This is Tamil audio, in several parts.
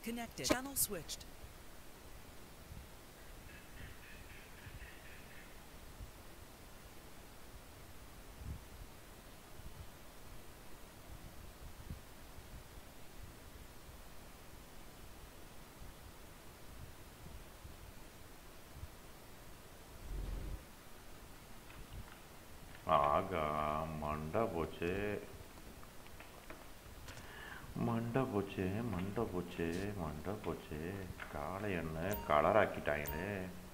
connected. Channel switched. ஆகா மண்டை போச்சு மண்டை போச்சு மண்டை போச்சு மண்டை போச்சு காளை எண்ணெய் கலராக்கிட்டாங்களே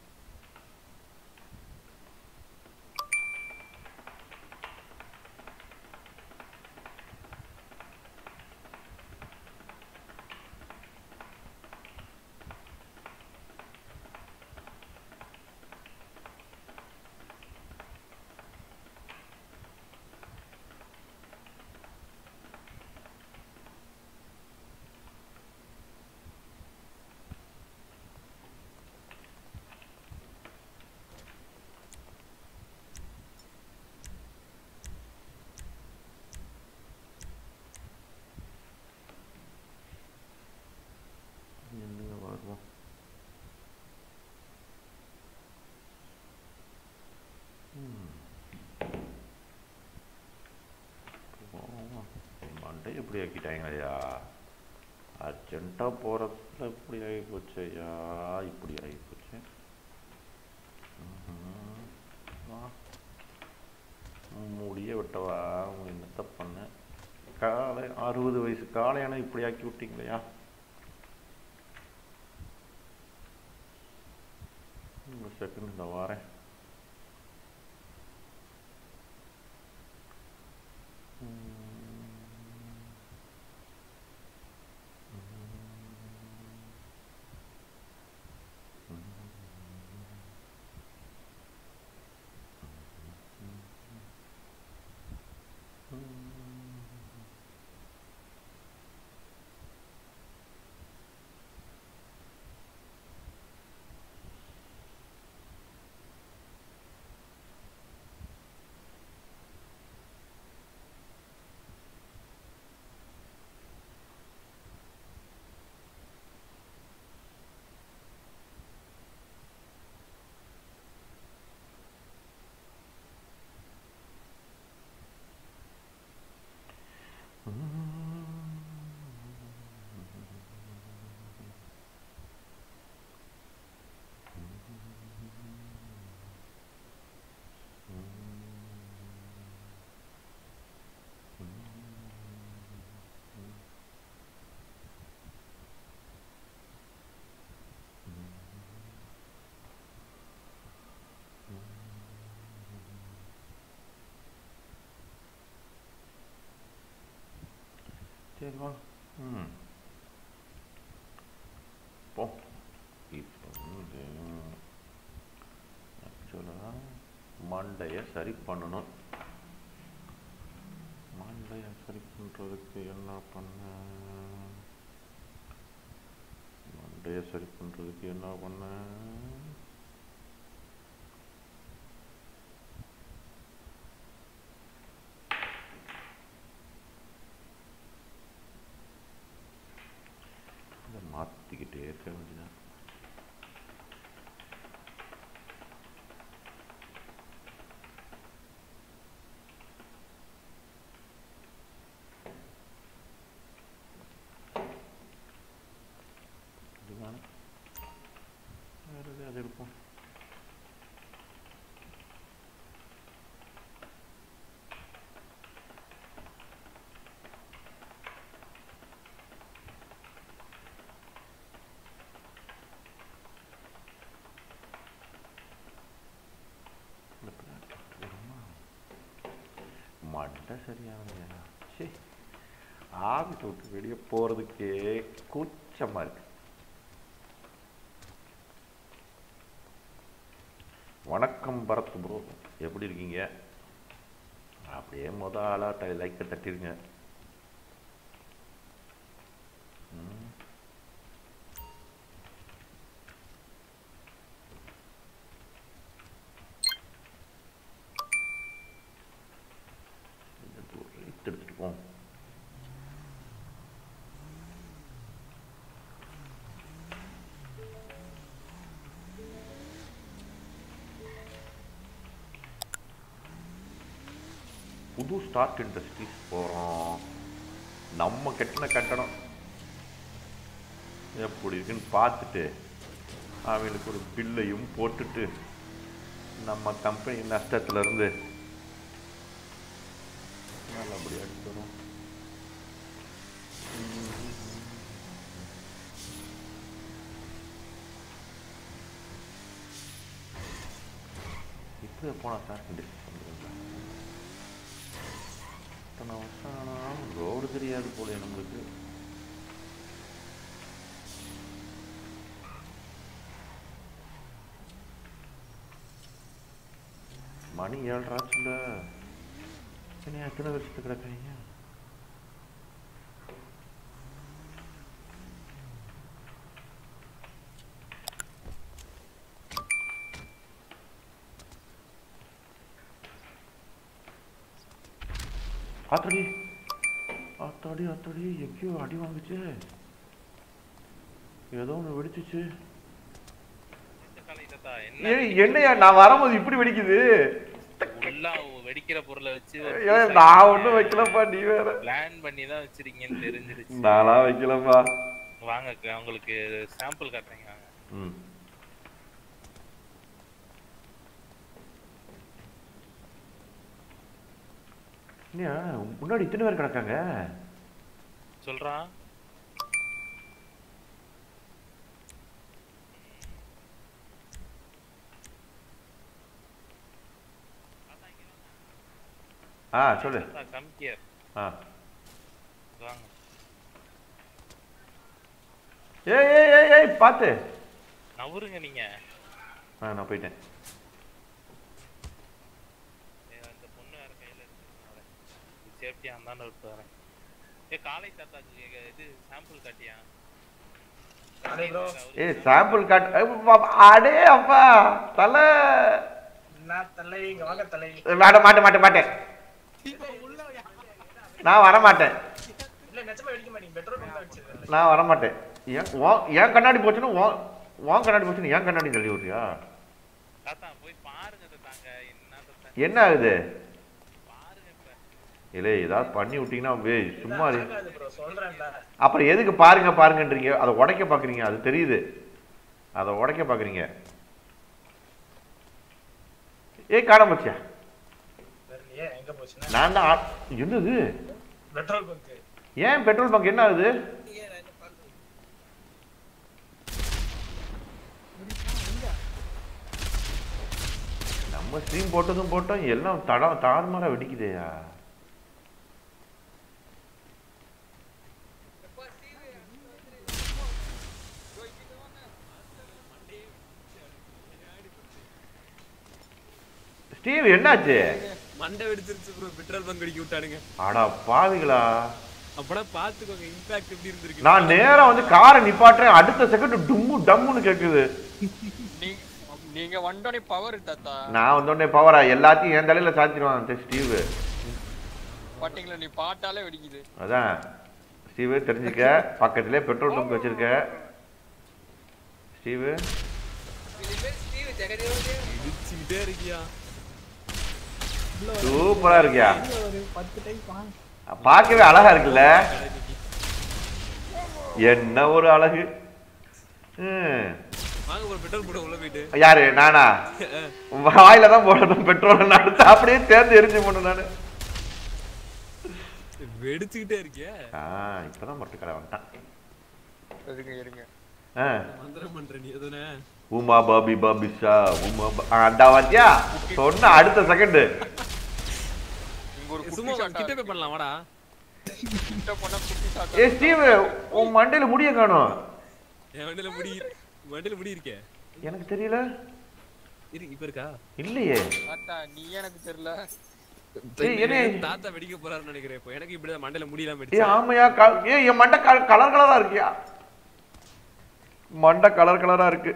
என்னங்க வருவோம் மண்டை இப்படி ஆக்கிட்டாங்கய்யா அர்ஜென்ட்டாக போகிறதுல இப்படி ஆகி போச்சு ஐயா இப்படி ஆகி போச்சு ம்ஹும். வா. முடிய விட்டவா உங்க என்னத்த பண்ண காலை அறுபது வயசு காளையான இப்படி ஆக்கி விட்டீங்களையா ஒரு செகண்ட் இந்த வாரேன் சரி வா ம் போ இப்போ வந்து ஆக்சுவலாக மண்டையை சரி பண்ணணும் மண்டையை சரி பண்ணுறதுக்கு என்ன பண்ண மண்டையை சரி பண்ணுறதுக்கு என்ன பண்ண இதை மாற்றிக்கிட்டே இருக்க வேண்டியதான் இதுதானே வேறு எதாவது இருக்கும் இந்த plastic வருமா? மண்டை சரியானது சே ஆஃபீஸ் விட்டு வெளியே போகிறதுக்கே கூச்சமாக இருக்கு வணக்கம் பரத் ப்ரோ எப்படி இருக்கீங்க அப்படியே மொத ஆளாக லைக்கை தட்டிருங்க ம். இந்த ஒரு ரைட் எடுத்துட்டு போவோம் புது ஸ்டார்ட் இண்டஸ்ட்ரீஸ் போகிறோம் நம்ம கட்டின கட்டடம் எப்படி இருக்குன்னு பார்த்துட்டு அவங்களுக்கு ஒரு பில்லையும் போட்டுட்டு நம்ம கம்பெனி நஷ்டத்துல இருந்து நல்லபடியாக எடுத்துரும் இப்போ போனால் ஸ்டார்ட் இண்டஸ்ட்ரீஸ் வந்துருங்களா இத்தனை வருஷம் ஆனாலும் ரோடு தெரியாது போல நம்மளுக்கு மணி ஏழ்ராச்சுல என்ன எத்தனை வருஷத்துக்கு கிடக்குறீங்க ஆத்தாடி ஆத்தாடி ஆத்தாடி எங்கேயோ அடி வாங்குச்சு ஏதோ ஒன்று வெடிச்சிச்சு காலை தாத்தா, ஏய் என்ன என்னையா நான் வரும்போது இப்படி வெடிக்குது ஃபுல்லா வெடிக்கிற பொருளை வச்சு ஏய், நான் ஒன்றும் வைக்கலப்பா நீ வேற பிளான் பண்ணி தான் வச்சிருக்கீங்கன்னு தெரிஞ்சிருச்சு நானா வைக்கலப்பா வாங்க அக்கா, உங்களுக்கு சாம்பிள் காட்டுறேங்க வாங்க ம் என்னையா முன்னாடி இத்தனை பேர் கிடக்காங்க சொல்றான் ஆ சொல்லு கம் கியர் ஆ வாங்க ஏய் ஏய் ஏய் ஏய் பார்த்து நவருங்க நீங்க ஆ நான் போயிட்டேன் ஏ, அந்த பொண்ணு வேற கையில இருக்கு சேஃப்டியா இருந்தான்னு விட்டு வரேன் ஏ காலை தாத்தாக்கு கே- இது சாம்பிள் காட்டியா அடே bro. ஏய் சாம்பிள் காட் ஏய், பா- அடே அப்பா தலை என்ன தலை இங்க வாங்க தலை மாட்ட மாட்டேன் மாட்டேன் மாட்டேன் நான் வர மாட்டேன் இல்ல நிஜமா வெடிக்க மாட்டீங்க பெட்ரோல் பங்க் தான் வச்சிருக்கேன் நான் வர மாட்டேன் ஏன் உன் என் கண்ணாடி போச்சுன்னா உன் உன் கண்ணாடி போச்சுன்னு என் கண்ணாடி தள்ளி விட்றியா தாத்தா போய் பாருங்க தாத்தாங்க என்ன தாத்தா என்ன ஆகுது பாருங்க இப்ப இல்லை ஏதாவது பண்ணி விட்டீங்கன்னா ஏய் சும்மா இரு. ஆகாது ப்ரோ சொல்றேன்ல அப்புறம் எதுக்கு பாருங்க பாருங்கன்றீங்க அதை உடைக்க பார்க்குறீங்க அது தெரியுது அதை உடைக்க பார்க்குறீங்க ஏய் காணாம போச்சியா தெரியலையே எங்க போச்சுன்னா நான் தான் ஆ- என்னது பெட்ரோல் பங்க் ஏன் பெட்ரோல் பங்க் என்ன ஆகுது நம்ம ஸ்ட்ரீம் போட்டதும் போட்டோம் எல்லாம் தடம் தாறுமாறா வெடிக்குதேயா ஸ்டீவ் என்னாச்சு மண்டை வெடிச்சிருச்சு ப்ரோ பெட்ரோல் பங்க் அடிக்க விட்டானுங்க அடா பாவிகளா அப்பனா பாத்துக்கோங்க இம்பாக்ட் எப்படி இருந்திருக்கு நான் நேரா வந்து காரை நிப்பாட்டுறேன் அடுத்த செகண்ட் டும்மு டம்முன்னு கேக்குது நீ- நீங்க வந்தோடனே பவர் தாத்தா நான் வந்தோடனே பவரா எல்லாத்தையும் என் தலையில சாத்திடுவான் அந்த ஸ்டீவ் பாத்தீங்களா நீ பாட்டாலே வெடிக்குது அதான் ஸ்டீவ் தெரிஞ்சுக்க பக்கத்திலே பெட்ரோல் பங்க் வச்சிருக்க ஸ்டீவ் இடிச்சுக்கிட்டே இருக்கியா சூப்பரா இருக்கியா பார்க்கவே அழகா இருக்குல்ல என்ன ஒரு அழகு ம். வாங்க ப்ரோ பெட்ரோல் போட உள்ள போயிட்டு யாரு நானா வாயில தான் போடணும் பெட்ரோல் அடுத்து அப்படியே தேர்ந்து எரிஞ்சு போடணும் நானு வெடிச்சுக்கிட்டே இருக்கியா ஆ இப்பதான் மட்டும் கடை வந்துட்டான் இருங்க இருங்க ஆ மந்திரம் பண்ற நீ எதுனே உமா பாபி பாபிஷா உமா பா- ஆ, அண்டா வாத்தியா சொன்ன அடுத்த செகண்ட் இங்க ஒரு சும்மா குட்டி ஷாட் கிட்ட போய் பண்ணலாம் வாடா கிட்ட போனா குட்டி ஷாட் ஏ ஸ்டீவ் உன் மண்டையில முடிய காணும் என் வண்டியில முடி வண்டியில முடி இருக்கே எனக்கு தெரியல இரு இப்ப இருக்கா இல்லையே தாத்தா நீ எனக்கு தெரியல ஏய், என்ன? தாத்தா வெடிக்க போறாருன்னு நினைக்கிறேன் இப்போ எனக்கு இப்படிதான் மண்டையில முடியலாம் ஏ வெடிச்சா ஆமையா க- ஏ என் மண்டை கலர் கலரா இருக்கியா மண்டை கலர் கலரா இருக்கு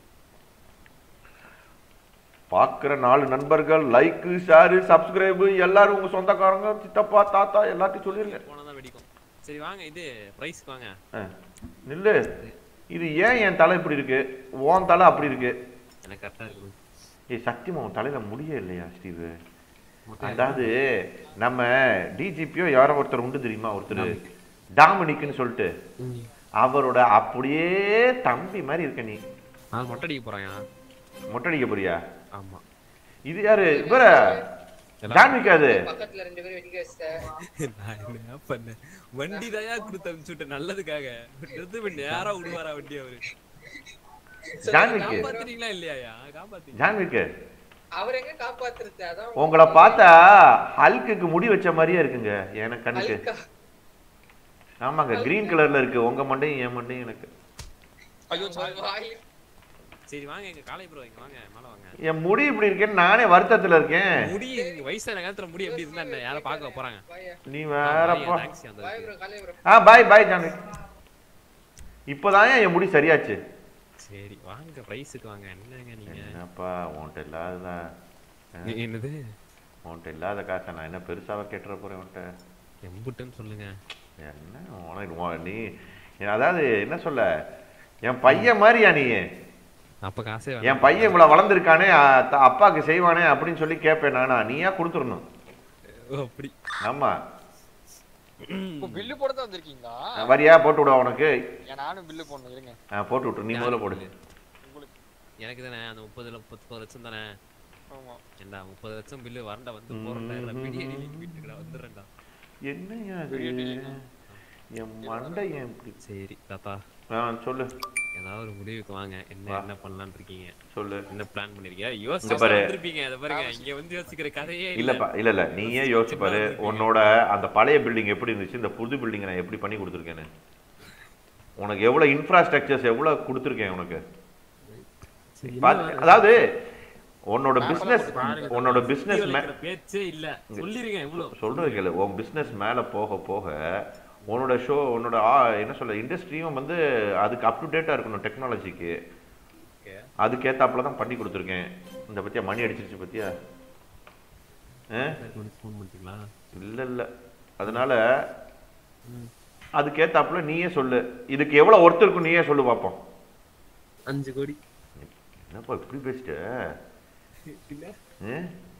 பார்க்குற நாலு நண்பர்கள் லைக்கு ஷேரு சப்ஸ்கிரைபு எல்லாரும் உங்க சொந்தக்காரங்க சித்தப்பா தாத்தா எல்லாத்தையும் சொல்லிருங்க போனா வெடிக்கும் சரி வாங்க இது பிரைஸ்க்கு வாங்க ஆ, நில்லு இது ஏன் என் தலை இப்படி இருக்கு உன் தலை அப்படி இருக்கு எனக்கு கரெக்டா இருக்கு ஏய் சத்தியமா உன் தலையில முடியே இல்லையா ஸ்டீவு அதாவது நம்ம டிஜிபியோ யாரோ ஒருத்தர் உண்டு தெரியுமா ஒருத்தர் டாமினிக்னு சொல்லிட்டு அவரோட அப்படியே தம்பி மாதிரி இருக்க நீ நான் மொட்டை அடிக்க போறேன் மொட்டடிக்க போறியா ஆமா இது யாரு இவர டாமினிக் அது பக்கத்துல ரெண்டு பேரும் வெடிக்க வச்சிட்டேன் நான் என்ன பண்ணேன் வண்டி தயா கொடுத்து அனுப்பிச்சுட்டேன் நல்லதுக்காக நிறுத்து நேரா விடுவாரா வண்டி அவரு ஜான்விக் காப்பாத்துறீங்களா இல்லையா காப்பாத்தீங்க ஜான்விக் அவர் எங்க காப்பாத்துறது அதான் உங்களை பார்த்தா ஹல்குக்கு முடி வச்ச மாதிரியே இருக்குங்க எனக்கு கண்ணுக்கு அழுக்கா. ஆமாங்க கிரீன் கலர்ல இருக்கு உங்க மண்டையும் என் மண்டையும் எனக்கு ஐயோ சாரி வாய் சரி வாங்க எங்க காலை ப்ரோ இங்க வாங்க மேல வாங்க என் முடி இப்படி இருக்கேன்னு நானே வருத்தத்துல இருக்கேன் முடி நீங்க வயசான காலத்துல முடி எப்படி இருந்தா என்ன யாரை பார்க்க போறாங்க வாயா நீ வேறப்பா தேங்க்ஸ் அந்த பாய் ப்ரோ காலை ப்ரோ ஆ பாய் பாய் ஜான்விக் இப்போதான் என் முடி சரியாச்சு சரி வாங்க பிரைஸுக்கு வாங்க என்னங்க நீங்க என்னப்பா உன்கிட்ட இல்லாததா எ- என்னது உன்கிட்ட இல்லாத காசை நான் என்ன பெருசாவா கேட்டுற போறேன் உன்கிட்ட எம்புட்டுன்னு சொல்லுங்க என்ன உனக்கு உன் நீ அதாவது என்ன சொல்ல என் பையன் மாதிரியா நீ அப்ப காசே என் பையன் இவ்வளவு வளர்ந்துருக்கானே அ- த- அப்பாக்கு செய்வானே அப்படின்னு சொல்லி கேட்பேன் நானா நீயா கொடுத்துடணும் ஓ, அப்படி ஆமா இப்போ பில்லு போட தான் வந்திருக்கீங்களா வரியா போட்டு விடுவா உனக்கு ஏன் நானும் பில்லு போடணும் இருங்க ஆ, போட்டு விட்டு நீ முதல்ல போடு உங்களுக்கு எனக்கு தானே அந்த முப்பதுல முப்பது லட்சம் தானே ஆமா ஏண்டா முப்பது லட்சம் பில்லு வரண்டா வந்து போறேன்டா பிடி அடி வீட்டுக்குடா வந்துடுறேன்டா என்னையா அது பெரிய deal தான். என் மண்டை ஏன் இப்படி சரி தாத்தா ஆ சொல்லு ஏதாவது ஒரு முடிவுக்கு வாங்க என்ன வா. என்ன பண்ணலாம்னு இருக்கீங்க சொல்லு என்ன பிளான் பண்ணிருக்கீங்க இங்க யோசிச்சு பாரு. வந்திருப்பீங்க அதை பாருங்க இங்க வந்து யோசிக்கிற கதையே இல்ல இல்லப்பா இல்ல இல்ல நீயே யோசிச்சு பாரு உன்னோட அந்த பழைய பில்டிங் எப்படி இருந்துச்சு இந்த புது பில்டிங் நான் எப்படி பண்ணி கொடுத்துருக்கேன்னு உனக்கு எவ்வளவு இன்ஃப்ராஸ்ட்ரக்சர்ஸ் எவ்வளவு கொடுத்துருக்கேன் உனக்கு சரி, பாத்து- என்ன அதாவது உன்னோட பிசினஸ் பாருங்க, உன்னோட சுத்தி பிசினஸ் வளைக்கிற பேச்சே இல்ல சொல்லிருங்க இவ்வளவு சொல்றது கேளு உன் பிசினஸ் மேல போக போக உன்னோட ஷோ உன்னோட ஆ, என்ன சொல்ல இண்டஸ்ட்ரியும் வந்து அதுக்கு அப் டு டேட்டா இருக்கணும் டெக்னாலஜிக்கு அதுக்கேத்தாப்புல தான் பண்ணி கொடுத்துருக்கேன் இந்த பத்தியா மணி அடிச்சிருச்சு பத்தியா ஆ? ஃபோன் பண்ணிட்டீங்களா இல்ல இல்ல அதனால அதுக்கேத்தாப்புல நீயே சொல்லு இதுக்கு எவ்வளவு ஒர்த் இருக்கும் நீயே சொல்லு பார்ப்போம் அஞ்சு கோடி என்னப்பா இப்படி பேசிட்ட இல்ல ஆ?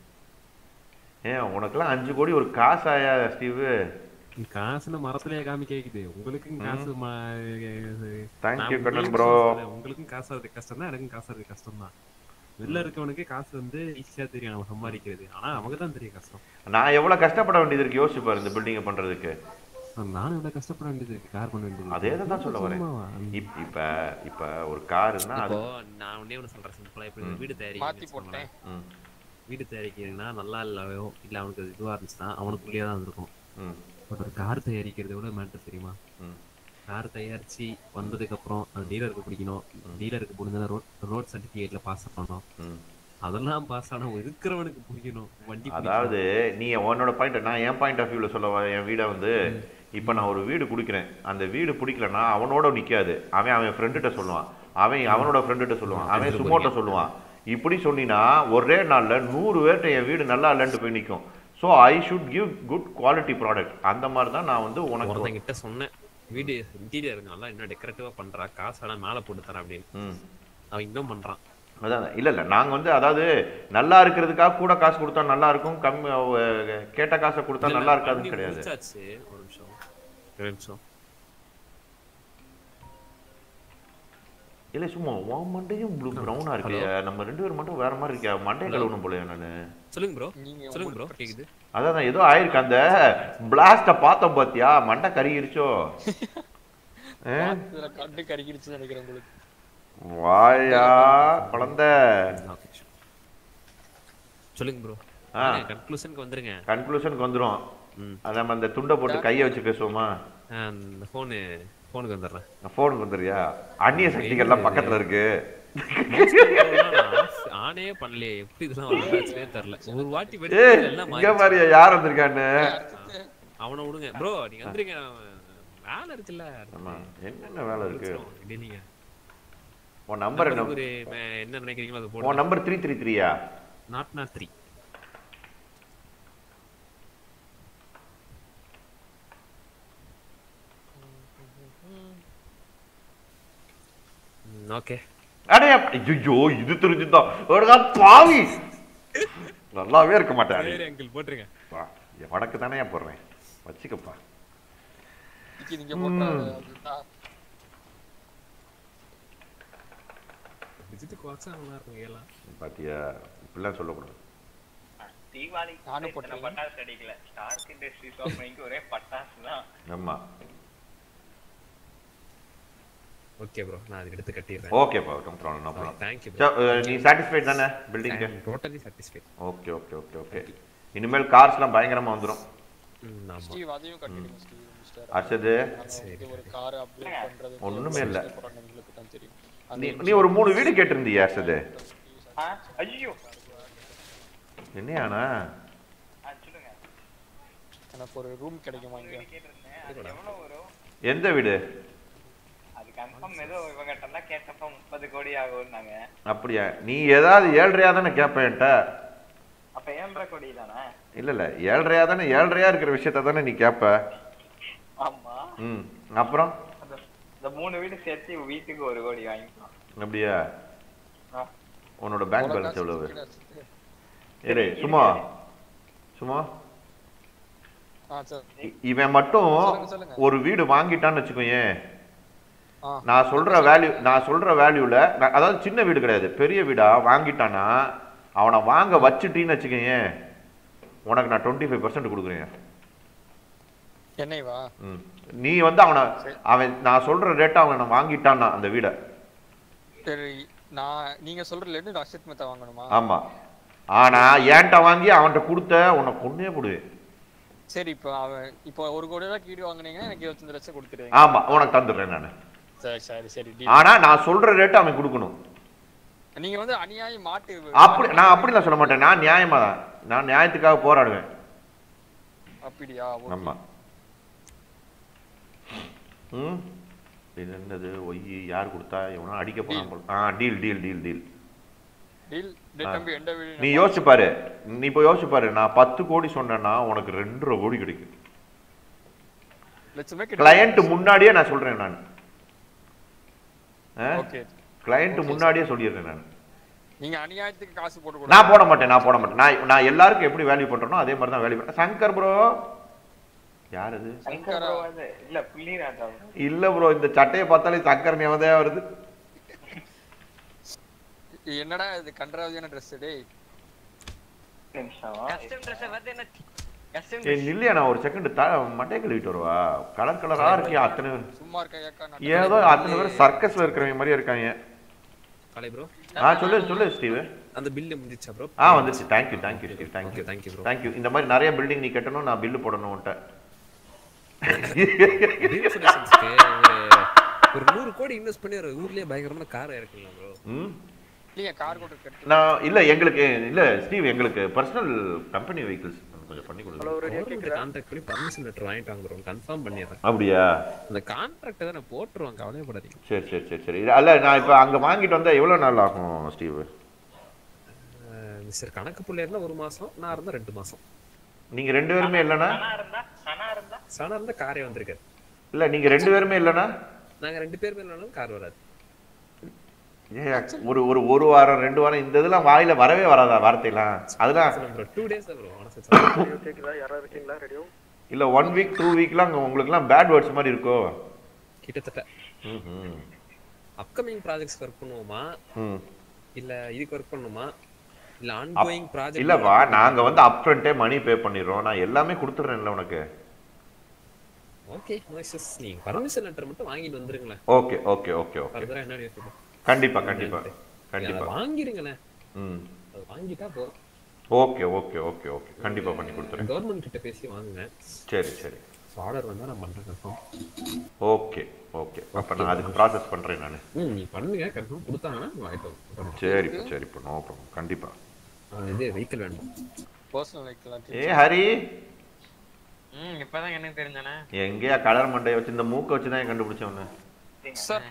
ஏன் உனக்கெல்லாம் அஞ்சு கோடி ஒரு காசாயா ஸ்டீவு காசுல மரத்திலேயே காமி கேக்குது உங்களுக்கும் காசு ம- Thank நான் you, கண்ணன் உங்களுக்கு bro. சொல்லல, உங்களுக்கும் காசு அது கஷ்டம் தான் எனக்கும் காசு அது கஷ்டம் தான் வெளில இருக்கவனுக்கு காசு வந்து ஈஸியா தெரியும் நம்ம சம்பாதிக்கிறது ஆனா நமக்கு தான் தெரியும் கஷ்டம் நான் எவ்வளவு கஷ்டப்பட வேண்டியது இருக்கு யோசிச்சு பாரு இந்த பில்டிங்கை பண்றதுக்கு நானும் இவ்வளவு கஷ்டப்பட வேண்டியது இருக்கு கார் பண்ண வேண்டியது அதே தான் சொல்ல வரேன் சும்மாவா? இப்- இப்ப இப்ப ஒரு காருன்னா அது இப்போ நான் ஒண்ணே ஒண்ணு சொல்றேன் சிம்பிளா இப்ப இந்த வீடு மாத்தி தயாரிக்கிறீங்கன்னு போட்டேன் வச்சுக்கோங்களேன். ம், வீடு தயாரிக்கிறீங்கன்னா நல்லா இல்லையோ இல்ல அவனுக்கு அது இதுவா இருந்துச்சுன்னா அவனுக்குள்ளேயே தான் இருக்கும் ம், பட் ஒரு கார் தயாரிக்கிறது விட மேட்டர் தெரியுமா ம். கார் தயாரிச்சு வந்ததுக்கு அப்புறம் அது டீலருக்கு பிடிக்கணும் டீலருக்கு முடிஞ்சா ரோட் ரோட் சர்டிபிகேட்ல பாஸ் பண்ணணும் ம். அதெல்லாம் பாஸ் ஆனா இருக்கிறவனுக்கு பிடிக்கணும் வண்டி பிடிக்கணும். அதாவது நீ உன்னோட பாயிண்ட் நான் என் பாயிண்ட் ஆஃப் வியூல சொல்ல வரேன், என் வீடை வந்து இப்ப நான் ஒரு வீடு குடிக்கிறேன் அந்த வீடு பிடிக்கலன்னா அவனோட நிக்காது அவன் அவன் ஃப்ரெண்டுகிட்ட சொல்லுவான் அவன் அவனோட ஃப்ரெண்டுகிட்ட சொல்லுவான் அவன் சுமோட்ட சொல்லுவான் இப்படி சொன்னீங்கன்னா ஒரே நாள்ல நூறு பேர்ட்ட என் வீடு நல்லா இல்லைன்ட்டு போய் நிற்கும் so I should give good quality product அந்த மாதிரி தான் நான் வந்து உனக்கு ஒருத்தங்கிட்ட சொன்னேன் வீடு இன்டீரியர் நல்லா இன்னும் டெக்கரேட்டிவா பண்றா காசு வேணா மேல போட்டு தரேன் அப்படின்னு ம் அவன் இன்னும் பண்றான் அதான் இல்ல இல்ல நாங்க வந்து அதாவது நல்லா இருக்கிறதுக்காக கூட காசு கொடுத்தா நல்லா இருக்கும் கம்மி அஹ், கேட்ட காசை கொடுத்தா நல்லா இருக்காதுன்னு பண்ணி கிடையாது முடிச்சாச்சு ஒரு நிமிஷம் ஒரு நிமிஷம் இல்ல சும்மா உன் மண்டையும் ப்ளூ ப்ரௌனா இருக்கு நம்ம ரெண்டு பேரும் மட்டும் வேற மாதிரி இருக்கா மண்டையை கழுவணும் போலயா நானு சொல்லுங்க ப்ரோ நீங்க சொல்லுங்க ப்ரோ கேக்குது அதான் ஏதோ ஆயிருக்கு அந்த பிளாஸ்ட பார்த்தோம் பாத்தியா மண்டை கருகிருச்சோ ஆ? இதுல கண்டு கறிக்கிடுச்சுன்னு நினைக்கிறேன் உங்களுக்கு வாயா குழந்தை Okay. சொல்லுங்க ப்ரோ ஆ. கன்க்ளூஷனுக்கு வந்துருங்க கன்க்ளூஷனுக்கு வந்துரும் ம். அத நம்ம அந்த துண்டை போட்டு கையை வச்சு பேசுவோமா ஆ, இந்த ஃபோனு ஃபோனுக்கு வந்துடுறேன் போனுக்கு வந்துறியா அந்நிய சக்திகள்லாம் பக்கத்துல இருக்கு ஆனே பண்ணலையே எப்படி இதெல்லாம் வந்துச்சுனே தெரியல ஒரு வாட்டி ஏ வெடிச்சு எல்லாம் இங்க மாறிடுச்சு. மாதிரியா யார் வந்திருக்கான்னு அவனை விடுங்க ப்ரோ நீங்க வந்துருங்க வேலை இருக்குல்ல ஆமா என்னென்ன வேலை இருக்கு இல்லைங்க உன் நம்பர் என்ன ஒரு ம- என்ன நினைக்கிறீங்களோ அதை உன் போடுங்க நம்பர் த்ரீ த்ரீ த்ரீயா நாட் நாட் த்ரீ ஓகே அடே ஐயோ இது தெரிஞ்சுதான் ஒருக்கா பாவி நல்லாவே இருக்க மாட்டேன் சரி அங்கிள் போட்டுருங்க வா, என் வடக்கு தானே போடுறேன் வச்சுக்கப்பா இன்னைக்கு நீங்க போட்டாரு அதுதான் விஜித்துக்கு வாட்ஸ்அப் நல்லா இருக்கும் ஏலாம் பாத்தியா இப்படிலாம் சொல்லக்கூடாது தீபாவளி நானும் போட்டிருக்கேன். பட்டாசு அடிக்கல ஸ்டார்க் இண்டஸ்ட்ரீஸ் ஓப்பனிங்க்கு ஒரே பட்டாசு தான் ஆமா ஓகே ப்ரோ நான் அதுக்கு எடுத்து கட்டிடுறேன் ஓகேப்பா no problem no problem thank you நீ சாட்டிஸ்ஃபைட் தானே பில்டிங்க்கு totally satisfied okay okay okay okay இனிமேல் கார்ஸ்லாம் பயங்கரமா வந்துடும் ம் ஆமா ஸ்டீவ் அதையும் கட்டிடுங்க ஸ்டீவ் மிஸ்டர் அர்ஷது இது ஒரு கார் அப்டேட் பண்றது ஒண்ணுமே இல்ல. உங்களுக்கு தான் தெரியும் நீ நீ ஒரு மூணு வீடு கேட்டிருந்தியா அர்ஷது ஆ, ஐயோ என்னையானா ஆ, சொல்லுங்க எனக்கு ஒரு ரூம் கிடைக்குமா இங்க கேட்டிருந்தேன் அது எவ்வளவு வரும் எந்த வீடு அது கன்ஃபார்ம் ஏதோ இவங்கிட்ட எல்லாம் கேட்டப்ப முப்பது கோடி ஆகும்னாங்க அப்படியா நீ ஏதாவது ஏழ்றையா தானே கேட்ப என்கிட்ட அப்ப ஏழரை கோடி தானே இல்ல இல்ல ஏழ்றையா தானே ஏழ்றையா இருக்கிற விஷயத்த தானே நீ கேட்ப ஆமா ம் அப்புறம் அந்த- இந்த மூணு வீடு சேர்த்து வீட்டுக்கு ஒரு கோடி வாங்கிக்கலாம் அப்படியா ஆ. உன்னோட பேங்க் பேலன்ஸ் காசு எவ்வளவு கீழே வச்சுட்டு. ஏடே சும்மா சும்மா ஆ சரி இ- இவன் மட்டும் சொல்லுங்க, சொல்லுங்க. ஒரு வீடு வாங்கிட்டான்னு வச்சுக்கோயேன் ஆ நான் சொல்ற வேல்யூ நான் சொல்ற வேல்யூல அதாவது சின்ன வீடு கிடையாது பெரிய வீடா வாங்கிட்டானா அவனை வாங்க வச்சுட்டீன்னு வச்சுக்கோயேன் உனக்கு நான் டுவெண்ட்டி ஃபைவ் பர்சன்ட் கொடுக்குறேன் என்னைவா ம். நீ வந்து அவனை அவன் நான் சொல்ற ரேட்டை அவனை வாங்கிட்டான்னா அந்த வீடை சரி நான் நீங்க சொல்ற லெட்டு அக்ஷத் மெத்தா வாங்கணுமா ஆமா ஆனா ஏன்ட்ட வாங்கி அவன்கிட்ட கொடுத்த உன்னை கொன்னே போடுவேன் சரி இப்போ அவன் இப்போ ஒரு கோடி ரூபாய் கீடு வாங்குனீங்கன்னா எனக்கு இருபத்தஞ்சு லட்சம் கொடுத்துருவீங்க ஆமா உனக்கு தந்துடுறேன் நான் சரி சரி சரி deal. ஆனா நான் சொல்ற ரேட்டை அவன் கொடுக்கணும் நீங்க வந்து அநியாய மாட்டு அப்படி நான் அப்படிலாம் சொல்ல மாட்டேன் நான் நியாயமா தான் நான் நியாயத்துக்காக போராடுவேன் அப்படியா ஓகே. ஆமா ம் இது என்னது ஒய் யார் கொடுத்தா எவனோ அடிக்க போறான் போல ஆ deal deal deal deal deal டேய் தம்பி எந்த வீடு நீ யோசிச்சு பாரு நீ இப்போ யோசிச்சு பாரு நான் பத்து கோடி சொன்னேன்னா உனக்கு ரெண்டரை கோடி கிடைக்கும் லட்சமே கிளையண்ட் முன்னாடியே நான் சொல்றேன் நான் ஓகே கிளையண்ட் முன்னாடியே சொல்லிடுறேன் நான் நீங்க அநியாயத்துக்கு காசு போட்டு நான் போட மாட்டேன் நான் போட மாட்டேன் நான் நான் எல்லாருக்கும் எப்படி வேல்யூ பண்றேனோ அதே மாதிரி தான் வேல்யூ பண்றேன் சங்கர் ப்ரோ யார் அது சங்கர் bro அது இல்ல புள்ளிராஜா இல்ல ப்ரோ இந்த சட்டையை பார்த்தாலே சங்கர் ஞாபகம் வருது என்னடா இது கன்றாவியான ட்ரெஸ் டேய் நிமிஷம் கஸ்டம் ட்ரெஸ் வந்து என்ன கஸ்டம் ஏய் நில்லையா நான் ஒரு செகண்ட் த மண்டை கழுவிட்டு வருவா கலர் கலரா இருக்கியா அத்தனை பேர் சும்மா இருக்க ஏக்கா ஏதோ அத்தனை பேர் சர்க்கஸ்ல இருக்கிறவங்க மாதிரியே இருக்காங்க காலை ப்ரோ ஆ சொல்லு சொல்லு ஸ்டீவ் அந்த பில்லு முடிஞ்சிச்சா ப்ரோ ஆ வந்துச்சு thank you thank you Steve thank you okay thank you bro thank you இந்த மாதிரி நிறைய பில்டிங் நீ கட்டணும் நான் பில்லு போடணும் உன்ட்ட ஒரு நூறு கோடி இன்வெஸ்ட் பண்ணி ஒரு ஊர்லயே பயங்கரமான கார் இறக்கலாம் ப்ரோ ம் நீங்க கார் கொண்டு கட்டு நான் இல்ல எங்களுக்கு இல்ல ஸ்டீவ் எங்களுக்கு பர்சனல் கம்பெனி வெஹிக்கிள்ஸ் கொஞ்சம் பண்ணி கொடுங்க கவர்மெண்ட் கான்ட்ராக்ட் பண்ணி பர்மிஷன் லெட்டர் வாங்கிட்டு வாங்க ப்ரோ கன்ஃபார்ம் பண்ணிடுறேன் அப்படியா அந்த கான்ட்ராக்ட் தான் போட்டுருவாங்க கவலைப்படாதீங்க சரி சரி சரி சரி இல்ல, அல்ல நான் இப்போ அங்க வாங்கிட்டு வந்தா எவ்வளவு நாள் ஆகும் ஸ்டீவ் மிஸ்டர் கணக்கு புள்ள இருந்தா ஒரு மாசம் நான் இருந்தா ரெண்டு மாசம் நீங்க ரெண்டு பேருமே இல்லைனா சனா இருந்தா சனா இருந்தா சனா இருந்தா காரே வந்திருக்காரு இல்ல நீங்க ரெண்டு பேருமே இல்லைனா நாங்க ரெண்டு பேருமே இல்லைனாலும் கார் வராது ஏய், ஒரு ஒரு ஒரு வாரம் ரெண்டு வாரம் இந்த இதெல்லாம் வாயில வரவே வராதா வார்த்தையெல்லாம் அதெல்லாம் ப்ரோ டூ டேஸ் தான் ப்ரோ மனசு இல்ல ஒன் வீக் டூ வீக்லாம் உங்களுக்குலாம் பேட் வேர்ட்ஸ் மாதிரி இருக்கோ கிட்டத்தட்ட ம்ஹும். அப்கமிங் ப்ராஜெக்ட்ஸ் ஒர்க் பண்ணுவோமா ம் இல்ல இதுக்கு ஒர்க் பண்ணுமா இல்ல ஆன்கோயிங் ப்ராஜெக்ட் இல்லப்பா நாங்க வந்து அப் ஃப்ரண்ட்டே மணி பே பண்ணிடுறோம் நான் எல்லாமே கொடுத்துட்றேன்ல உனக்கு ஓகே நோய்ஸஸ் நீங்க பர்மிஷன் லெட்டர் மட்டும் வாங்கிட்டு வந்துருங்களேன் ஓகே ஓகே ஓகே ஓகே ஃபர்தரா என்ன சொல்றோம் கண்டிப்பா கண்டிப்பா அதை கண்டிப்பா வாங்கிருங்களேன் ம் அது வாங்கிட்டா போதும் ஓகே ஓகே ஓகே ஓகே கண்டிப்பா பண்ணி கொடுத்துறேன் கவர்மெண்ட் கிட்ட பேசி வாங்குங்க சரி சரி ஆர்டர் வந்தா நான் பண்றேன் கன்ஃபார்ம் ஓகே ஓகே அப்ப நான் அதுக்கு ப்ராசஸ் பண்றேன் நான் ம் நீ பண்ணுங்க கன்ஃபார்ம் கொடுத்தாங்கன்னா வாங்கிட்டு வாங்க. சரிப்பா சரிப்பா நோ ப்ராப்ளம் கண்டிப்பா ஆ, இது வெஹிக்கிள் வேணும் பர்சனல் வெஹிக்கிள் ஏ ஹரி ம் இப்பதான் எனக்கு தெரிஞ்சானே எங்கேயா கலர் மண்டையை வச்சு இந்த மூக்கை வச்சு தான் கண்டுபிடிச்சேன் உன்னை சார்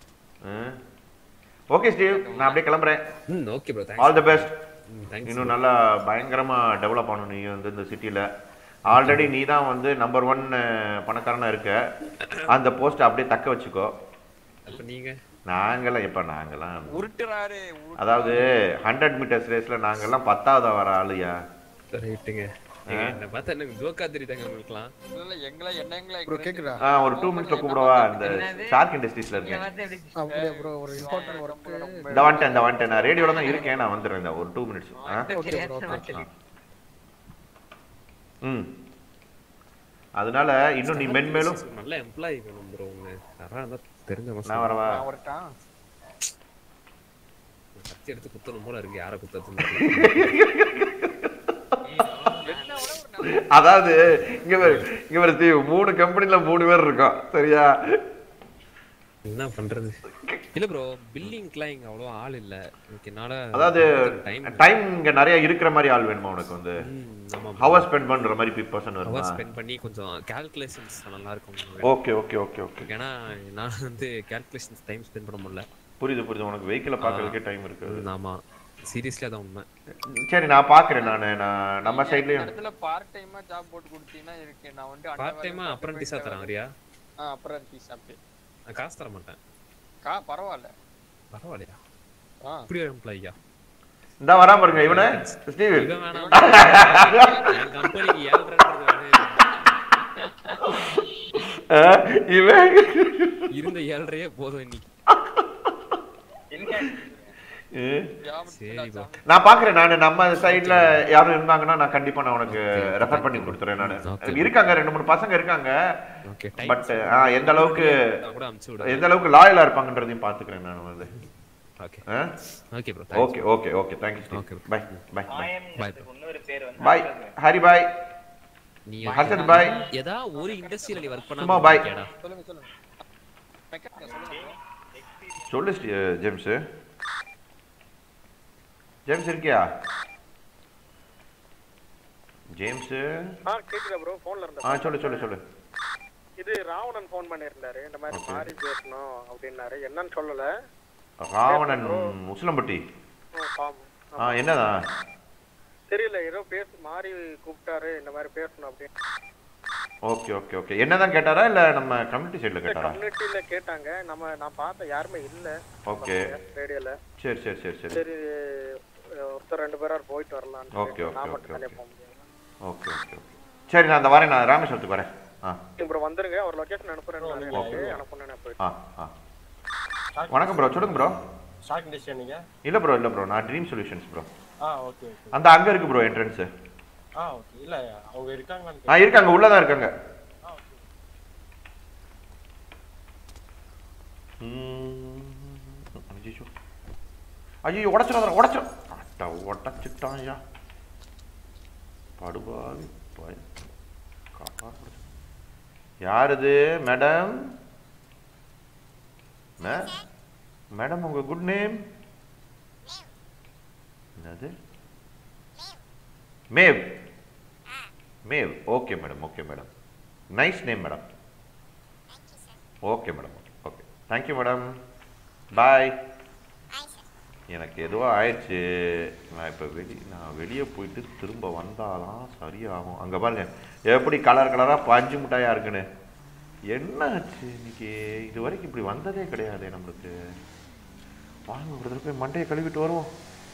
ஓகே ஸ்டீவ் நான் அப்படியே கிளம்புறேன் ம் okay bro all the best thanks இன்னும் நல்லா பயங்கரமா டெவலப் ஆகணும் நீ வந்து இந்த சிட்டில ஆல்ரெடி நீ தான் வந்து நம்பர் ஒன் பணக்காரனா இருக்க அந்த போஸ்ட் அப்படியே தக்க வச்சுக்கோ அப்ப நீங்க நாங்கெல்லாம் எப்ப நாங்கெல்லாம் உருட்டுறாரு உருட்டு- அதாவது ஹண்ட்ரட் மீட்டர்ஸ் ரேஸ்ல நாங்கெல்லாம் பத்தாவது வர ஆளுயா ரைட்டுங்க என்ன பார்த்தா எனக்கு ஜோக்கா தெரியுதாங்க உங்களுக்குலாம் இல்ல, இல்ல, எங்களை என்ன எங்களை ப்ரோ கேக்குதா ஆ ஒரு டூ மினிட்ஸ்ல கூப்பிடவா இந்த ஷார்க் இண்டஸ்ட்ரீஸ்ல இங்க இருக்கேன் வந்து எப்படி அப்படியே ப்ரோ ஒரு இம்பார்ட்டன்ட் ஒர்க் இந்த வந்துட்டேன் இந்த வந்துட்டேன் நான் ரேடியோல தான் இருக்கேன் நான் வந்துடுறேன் இந்த ஒரு டூ மினிட்ஸ் ஆ ஓகே ப்ரோ ஓகே ம் அதனால இன்னும் நீ மென்மேலும் நல்ல எம்ப்ளாயி வேணும் ப்ரோ உங்க யாரா இருந்தா தெரிஞ்சவங்க நான் வரவா நான் வரட்டா? கத்தி எடுத்து குத்தணும் போல இருக்கு யாரை குத்தது என்ன விட ஒரு நல்ல அதாவது இங்க பாரு இங்க பாரு தீவு மூணு கம்பெனில மூணு பேர் இருக்கோம் சரியா என்ன பண்றது இல்ல ப்ரோ பில்லிங்க்குலாம் இங்க அவ்வளவு ஆள் இல்ல எனக்கு என்னால அதாவது டைம் டைம் இங்க நிறைய இருக்கிற மாதிரி ஆள் வேணுமா உனக்கு வந்து ஆமா ஹவர் ஸ்பெண்ட் பண்ற மாதிரி பர்சன் ஹவர் வருமா ஸ்பெண்ட் பண்ணி கொஞ்சம் கால்குலேஷன்ஸ் நல்லா இருக்கும் ஓகே ஓகே ஓகே ஓகே ஏன்னா நான் வந்து கால்குலேஷன்ஸ் டைம் ஸ்பெண்ட் பண்ண முடியல புரியுது புரியுது உனக்கு வெஹிக்கிள பாக்குறதுக்கே டைம் இருக்கு ம், ஆமா சீரியஸ்லி அதான் உண்மை சரி நான் பாக்குறேன் நானு நான் நம்ம இந்த சைட்லயும் இடத்துல பார்ட் டைமா ஜாப் போட்டு கொடுத்தீங்கன்னா இருக்கு நான் வந்து அந்த பார்ட் வேலை டைமா பார்த்து அப்ரண்டிஸா போயிட்டு தரேன் வரியா ஆ அப்ரண்டிஸ் அப்படி நான் காசு தர மாட்டேன் கா பரவாயில்ல பரவாயில்லையா ஆ இப்படி ஒரு எம்ப்ளாயியா இந்த வராம பாருங்க இவனே ஸ்டீவ் இவன் வேணாம் என் கம்பெனிக்கு ஏழ்றது அஹ், இவன் இருந்த ஏழ்றையே போதும் இன்னைக்கு அஹ், ஜாப் சரி bro. நான் பாக்குறேன் நானு நம்ம சைடுல யாரும் இருந்தாங்கன்னா நான் கண்டிப்பா நான் உனக்கு ரெஃபர் பண்ணி கொடுத்துறேன் நானு Okay. இருக்காங்க ரெண்டு மூணு பசங்க இருக்காங்க ஓகே பட் எந்த அளவுக்கு கூட அனுப்பிச்சு விடு எந்த அளவுக்கு லாயலா இருப்பாங்கன்றதையும் பாத்துக்கிறேன் நான் வந்து okay okay bro okay okay okay thank you Okay. Bye bye மாயம்ங்கிறதுக்கு இன்னொரு பேர் வந்து பாய் ஹரி பாய் நீ ஹர்ஷத் பாய் ஏதா ஒரு இண்டஸ்ட்ரியில நீ ஒர்க் சும்மா பண்ணா bye. கேடா சொல்லுங்க சொல்லுங்க மெக்கானிக்கா சொல்லுங்க bro. சொல்லு ஸ்டீ- ஜேம்ஸ் ஜேம்ஸ் இருக்கியா ஜேம்ஸ் ஆ கேக்குதா ப்ரோ போன்ல இருந்த ஆ சொல்லு சொல்லு சொல்லு இது ராவணன் ஃபோன் பண்ணியிருந்தாரு இந்த மாதிரி Okay. மாறி பேசணும் அப்படின்னாரு என்னன்னு சொல்லல ராவணன் முஸ்லம்பட்டி ம், ஆம். ஆ என்னதான் தெரியல ஏதோ பேச மாறி கூப்பிட்டாரு இந்த மாதிரி பேசணும் அப்படின்னு ஓகே ஓகே ஓகே என்னதான் கேட்டாரா இல்ல நம்ம கம்யூனிட்டி சைடுல கேட்டாரா கம்யூனிட்டியில கேட்டாங்க நம்ம நான் பார்த்தேன் யாருமே இல்ல ஓகே ரேடியோல சரி சரி சரி சரி சரி ஒருத்தர் ரெண்டு பேரா போயிட்டு வரலாம் Okay, okay, நான் okay, மட்டும் தனியா okay. போக முடியாது ஓகே ஓகே ஓகே சரி நான் அந்த வரேன் நான் ராமேஸ்வரத்துக்கு வரேன் ஆ ப்ரோ வந்துருங்க அவர் லொகேஷன் அனுப்புறேன் Okay. அனுப்புனேன் நான் போயிட்டு ஆ ஆ வணக்கம் ப்ரோ சொல்லுங்க ப்ரோ ஷாக் இண்டஸ்ட்ரி நீங்க இல்ல ப்ரோ இல்ல ப்ரோ நான் ட்ரீம் சொல்யூஷன்ஸ் ப்ரோ ஆ ஓகே ஓகே அந்த அங்க இருக்கு ப்ரோ என்ட்ரன்ஸ் ஆ ஓகே இல்ல அவங்க இருக்காங்களான்னு ஆ இருக்காங்க உள்ளதான் இருக்காங்க ஆ ஓகே ஐயோ ஐயோ உடச்சிடாத உடச்சிட அட்டா உடச்சிட்டான் ஐயா படுபாவி பய காப்பாடு உடைச்சிட்டான். யார் இது மேடம் மேடம் உங்க குட் நேம் என்னது மேவ் மேவ் okay madam okay madam nice name madam okay madam okay okay thank you madam bye எனக்கு எதுவோ ஆயிடுச்சு நான் இப்போ வெளி நான் வெளியே போயிட்டு திரும்ப வந்தாதான் சரியாகும் அங்கே பாருங்க எப்படி கலர் கலராக பஞ்சு மிட்டாயா இருக்குன்னு என்ன ஆச்சு இன்னைக்கு இது வரைக்கும் இப்படி வந்ததே கிடையாது நம்மளுக்கு வாங்க ஒரு தடவை போய் மண்டையை கழுவிட்டு வருவோம்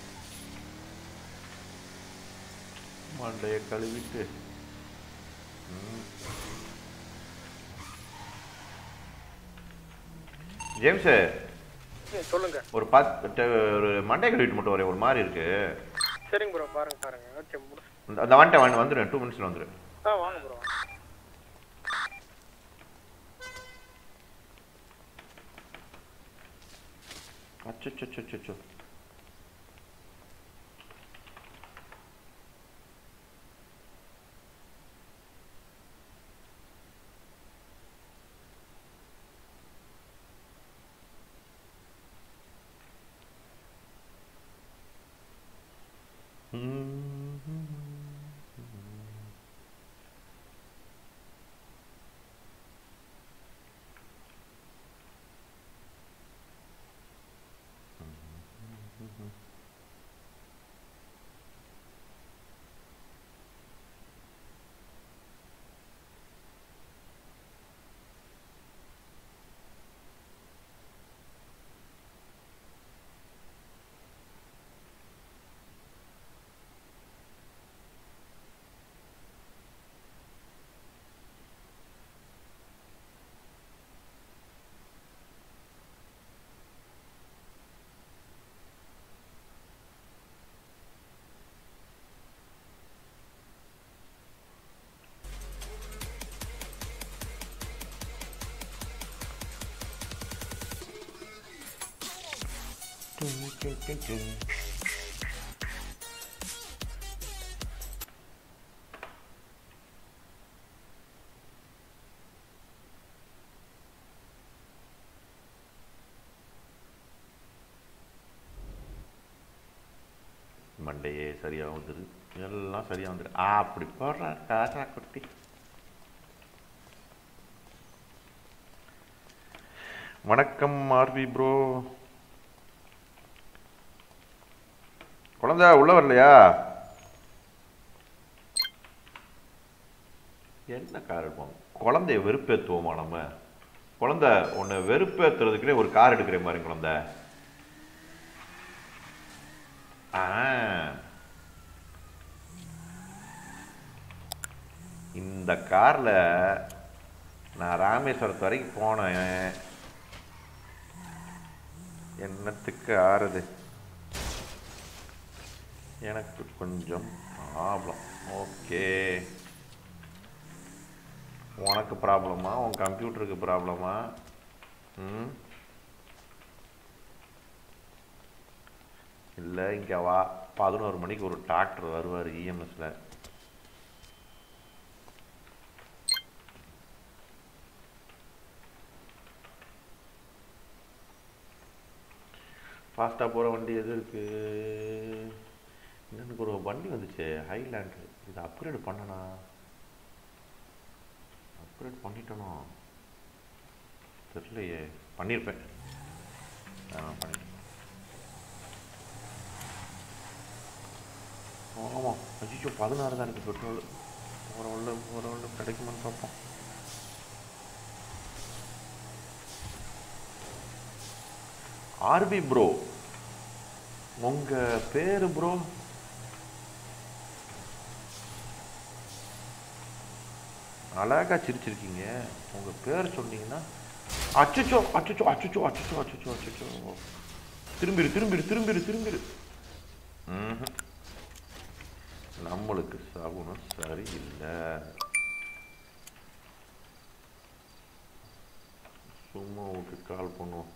மண்டையை கழுவிட்டு ம். ஜேம்ஸு ம், சொல்லுங்க ஒரு பத்து ஒரு மண்டை கழுவிட்டு மட்டும் வரேன் ஒரு மாதிரி இருக்கு சரிங்க ப்ரோ பாருங்க பாருங்க ஓகே முடிச்சு இந்த- அந்த வந்துட்டேன் வந்து- வந்துடுறேன் டூ மினிட்ஸ்ல வந்துடுறேன் ஆ வாங்க ப்ரோ அச்சோ மண்டையே சரியா வந்துரு எல்லாம் சரியா வந்துரு ஆ அப்படி போடுறா காசா குட்டி வணக்கம் ஆர்பி ப்ரோ குழந்தை உள்ள வரலையா என்ன கார் எடுப்போம் குழந்தைய வெறுப்பேற்றுவோமா நம்ம குழந்தை உன்னை வெறுப்பேற்றுறதுக்குனே ஒரு கார் எடுக்கிற மாதிரி குழந்தை ஆ இந்த காரில் நான் ராமேஸ்வரத்து வரைக்கும் போனேன் என்னத்துக்கு ஆறுது எனக்கு கொஞ்சம் ப்ராப்ளம் ஓகே உனக்கு ப்ராப்ளமா உன் கம்ப்யூட்டருக்கு ப்ராப்ளமா ம் இல்லை இங்கே வா பதினோரு மணிக்கு ஒரு டாக்டர் வருவார் இஎம்எஸ்ல ஃபாஸ்ட்டாக போகிற வண்டி எது இருக்கு எனக்கு ஒரு வண்டி வந்துச்சு ஹைலாண்டு இதை அப்கிரேட் பண்ணனா அப்கிரேட் பண்ணிட்டனோ தெரியலையே பண்ணியிருப்பேன் ஆ பண்ணிட்டேன் ஆமாம் அஜிச்சோ பதினாறு தான் இருக்குது பெட்ரோல் போகிற உள்ள போகிற உள்ள கிடைக்குமான்னு பார்ப்போம் ஆர்பி ப்ரோ உங்கள் பேர் ப்ரோ அழகா சிரிச்சிருக்கீங்க உங்கள் பேர் சொன்னீங்கன்னா அச்சச்சோ அச்சச்சோ அச்சச்சோ அச்சச்சோ அச்சச்சோ அச்சச்சோ திரும்பிடு திரும்பிடு திரும்பிடு திரும்பிடு ம்ஹும். நம்மளுக்கு சகுனம் சரியில்லை சும்மா விட்டு கால் பண்ணுவோம்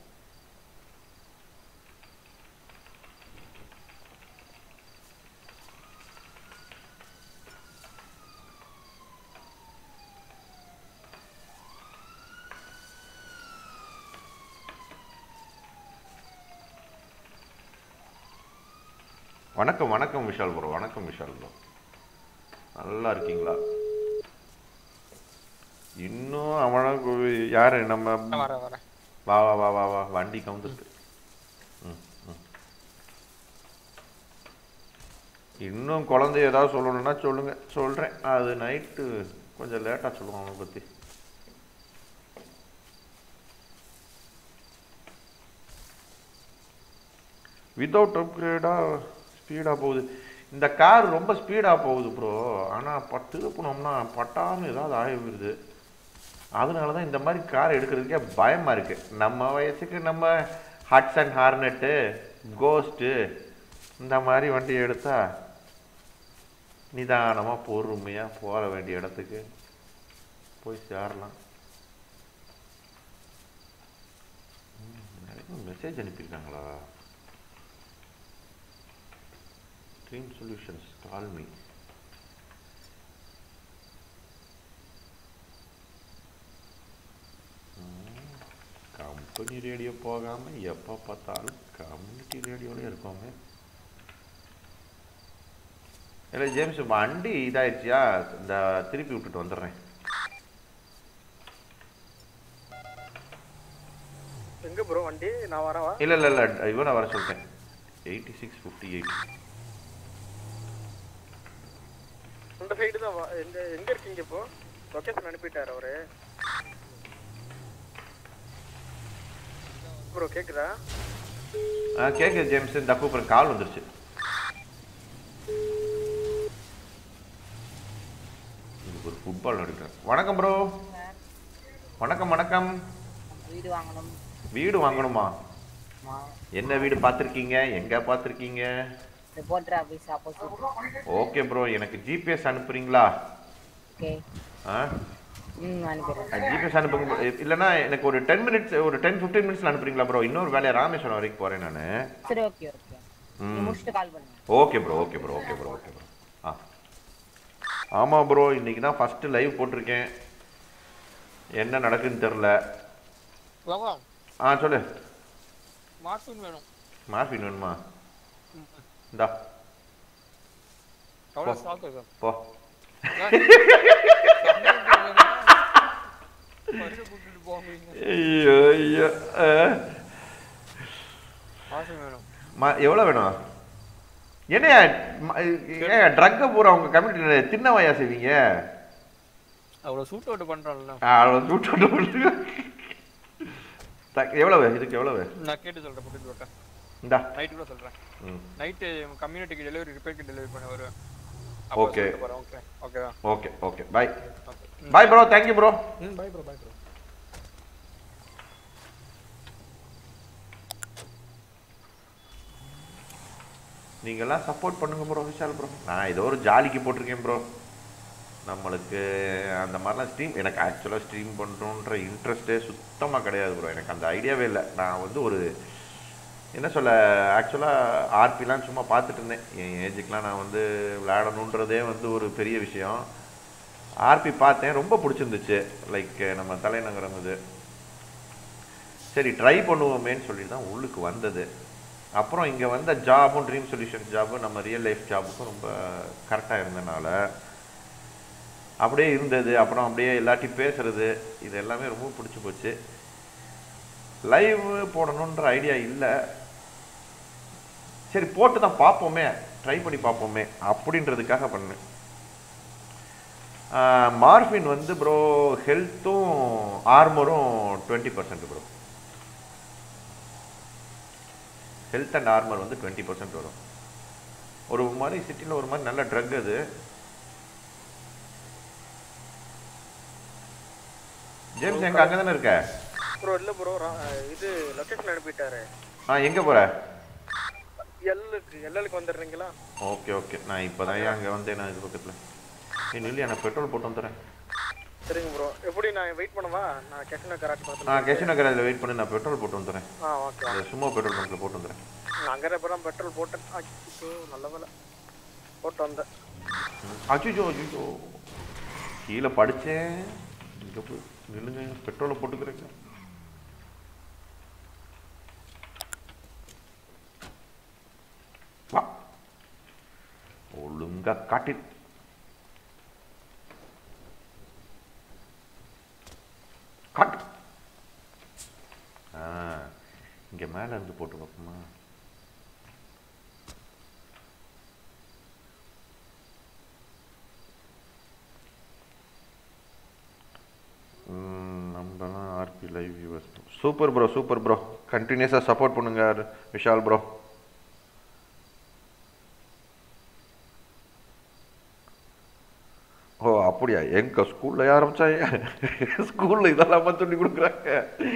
வணக்கம் வணக்கம் விஷால் ப்ரோ வணக்கம் விஷால் ப்ரோ நல்லா இருக்கீங்களா இன்னும் அவன யாரு நம்ம வர வர வா வா வா வா வா வண்டி கவுந்துருக்கு ம், ம். இன்னும் குழந்தைய ஏதாவது சொல்லணும்னா சொல்லுங்க சொல்றேன் அது நைட்டு கொஞ்சம் லேட்டா சொல்லுவோம் அவனை பத்தி வித்தவுட் அப்கிரேடா ஸ்பீடாக போகுது இந்த கார் ரொம்ப ஸ்பீடாக போகுது ப்ரோ ஆனால் ப திருப்பினோம்னா பட்டாமல் ஏதாவது ஆகிவிடுது அதனால தான் இந்த மாதிரி கார் எடுக்கிறதுக்கே பயமாக இருக்குது நம்ம வயசுக்கு நம்ம ஹட்ஸ் அண்ட் ஹார்னெட்டு கோஸ்ட்டு இந்த மாதிரி வண்டி எடுத்தா நிதானமாக பொறுமையாக போக வேண்டிய இடத்துக்கு போய் சேரலாம் மெசேஜ் அனுப்பியிருக்காங்களா Stream Solutions, call me. Company radio போகாமல் எப்போ பார்த்தாலும் கம்யூனிட்டி ரேடியோவில் இருக்கோங்க இல்லை ஜேம்ஸ் வண்டி இதாயிடுச்சியா இந்த திருப்பி விட்டுட்டு வந்துடுறேன் எங்க ப்ரோ வண்டி நான் வரவா இல்லை இல்லை இல்லை இவனை வர சொல்லிட்டேன் எயிட்டி சிக்ஸ் ஃபிஃப்டி எயிட் அந்த சைடு தான் வா- எங்க எங்க இருக்கீங்க இப்போ லொகேஷன் அனுப்பிட்டாரு அவரு ப்ரோ கேக்குதா ஆ கேட்குது ஜேம்ஸ் இந்த கூப்பிட்ற கால் வந்துருச்சு இதுக்கு ஒரு ஃபுட்பால் நடிக்கிறேன் வணக்கம் ப்ரோ வணக்கம் வணக்கம் வீடு வாங்கணும் வீடு வாங்கணுமா ஆமா. என்ன வீடு பார்த்துருக்கீங்க எங்கே பார்த்துருக்கீங்க reporter office opposite okay bro எனக்கு ஜிபிஎஸ் அனுப்புறீங்களா ஓகே ஆ ம் அனுப்பிடுறேன் ஜிபிஎஸ் அனுப்புங்க இல்லைன்னா எனக்கு ஒரு டென் மினிட்ஸ் ஒரு டென் ஃபிஃப்டீன் மினிட்ஸ்ல அனுப்புறீங்களா ப்ரோ இன்னொரு வேலையை ராமேஸ்வரம் வரைக்கும் போறேன் நான் சரி ஓகே ஓகே நீ ம் முடிச்சுட்டு கால் பண்ணுங்க okay bro okay bro okay bro okay bro ஆ ஆமாம் ப்ரோ இன்னைக்கு தான் ஃபஸ்ட்டு லைவ் போட்டிருக்கேன் என்ன நடக்குதுன்னு தெரில வாங்க ஆ சொல்லு மார்பின் வேணும் மார்பின் வேணுமா இந்தா எவ்வளோ போ. ஸ்டாக் இருக்கு போ மருந்து கூட்டிட்டு போவீங்க ஐயோ ஐயோ ஆ. மார்பின் வேணும் மா எவ்வளோ வேணும் என்னையா ம- ஏன் ட்ரக்கை பூரா உங்கள் கம்யூனிட்டியில் தின்னவையா செய்வீங்க அவ்வளோ சூட் அவுட் பண்றான்ல ஆ, அவ்வளோ சூட் அவுட் பண்ணுங்க. த- எவ்வளவு இதுக்கு எவ்வளவு நான் கேட்டு சொல்றேன் போட்டு விட்டேன் இந்தா நைட்டு கூட சொல்றேன் ம் நைட்டு கம்யூனிட்டிக்கு டெலிவரி ரிப்பேருக்கு டெலிவரி பண்ண வருவேன் Okay. ஓகே ஓகேவா okay okay bye okay bye bro thank you bro ம் பை ப்ரோ பை ப்ரோ நீங்கெல்லாம் சப்போர்ட் பண்ணுங்க ப்ரோ விஷால் ப்ரோ நான் ஏதோ ஒரு ஜாலிக்கு போட்டிருக்கேன் ப்ரோ நம்மளுக்கு அந்த மாதிரிலாம் ஸ்ட்ரீம் எனக்கு ஆக்சுவலாக ஸ்ட்ரீம் பண்ணுறோன்ற இன்ட்ரெஸ்ட்டே சுத்தமாக கிடையாது ப்ரோ எனக்கு அந்த ஐடியாவே இல்லை நான் வந்து ஒரு என்ன சொல்ல ஆக்சுவலாக ஆர்பிலாம் சும்மா பார்த்துட்டு இருந்தேன் என் ஏஜுக்கெலாம் நான் வந்து விளையாடணுன்றதே வந்து ஒரு பெரிய விஷயம் ஆர்பி பார்த்தேன் ரொம்ப பிடிச்சிருந்துச்சு லைக் நம்ம தலைநகரம் இது சரி ட்ரை பண்ணுவோமேன்னு சொல்லி தான் உள்ளுக்கு வந்தது அப்புறம் இங்கே வந்த ஜாபும் ட்ரீம் சொல்யூஷன் ஜாபும் நம்ம ரியல் லைஃப் ஜாபுக்கும் ரொம்ப கரெக்டாக இருந்தனால அப்படியே இருந்தது அப்புறம் அப்படியே எல்லாத்தையும் பேசுறது இது எல்லாமே ரொம்ப பிடிச்சி போச்சு லைவ் போடணுன்ற ஐடியா இல்லை சரி போட்டு தான் பார்ப்போமே ட்ரை பண்ணி பார்ப்போமே அப்படின்றதுக்காக பண்ணேன் மார்ஃபின் வந்து ப்ரோ ஹெல்த்தும் ஆர்மரும் twenty percent bro health and armour வந்து டுவெண்ட்டி பர்சன்ட் வரும் ஒரு மாதிரி சிட்டியில் ஒரு மாதிரி நல்ல ட்ரக் அது ஜேம்ஸ் எங்க அங்கே தானே இருக்க ப்ரோ இல்ல ப்ரோ இது லொகேஷன் அனுப்பிட்டாரு ஆ எங்கே போகிற எல்லுக்கு எல்லுக்கு வந்துடுறீங்களா ஓகே ஓகே நான் இப்போ தான் அங்கே வந்தேன் நான் இது பக்கத்தில் நீ நில்லு நான் பெட்ரோல் போட்டு வந்துடுறேன் சரிங்க ப்ரோ எப்படி நான் வெயிட் பண்ணவா நான் கேஷன கராட்டி நான் பார்த்து கேஷன் நகர் அதில் வெயிட் பண்ணி நான் பெட்ரோல் போட்டு வந்துடுறேன் ஆ ஓகே அந்த சும்மா பெட்ரோல் பங்க்கில் போட்டு வந்துடுறேன் நான் அங்கே இப்போ தான் பெட்ரோல் போட்டேன் அச்சோ நல்ல வேலை போட்டு வந்தேன் அச்சுச்சோ அச்சுச்சோ கீழே படித்தேன் இங்கே போய் நில்லுங்க பெட்ரோலை போட்டுக்கிறேங்க வா ஒழுங்கா காட்டி காட்டு ஆ இங்கே மேலே இருந்து போட்டு பார்ப்போமா ம், நம்மலாம் RP live viewers super bro super bro கண்டினியூஸாக சப்போர்ட் பண்ணுங்க விஷால் ப்ரோ ஓ அப்படியா எங்க ஸ்கூல்ல ஆரம்பிச்சாங்க ஸ்கூல்ல இதெல்லாம் சொல்லி கொடுக்குறாங்க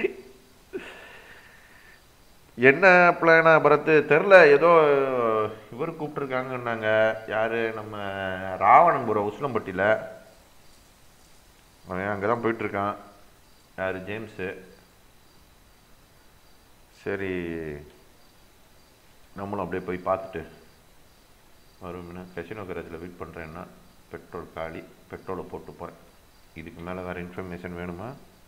என்ன பிளானா பரத் தெரில ஏதோ இவர் கூப்பிட்டுருக்காங்கன்னாங்க யாரு நம்ம ராவணன் ப்ரோ உஸ்லம்பட்டியில் அவன் அங்கே தான் போயிட்டுருக்கான் யார் ஜேம்ஸு சரி நம்மளும் அப்படியே போய் பார்த்துட்டு வரும்னா கசினோ கரேஜில் வெயிட் பண்ணுறேன்னா பெட்ரோல் காலி பெட்ரோலை போட்டு போகிறேன் இதுக்கு மேலே வேறு இன்ஃபர்மேஷன் வேணுமா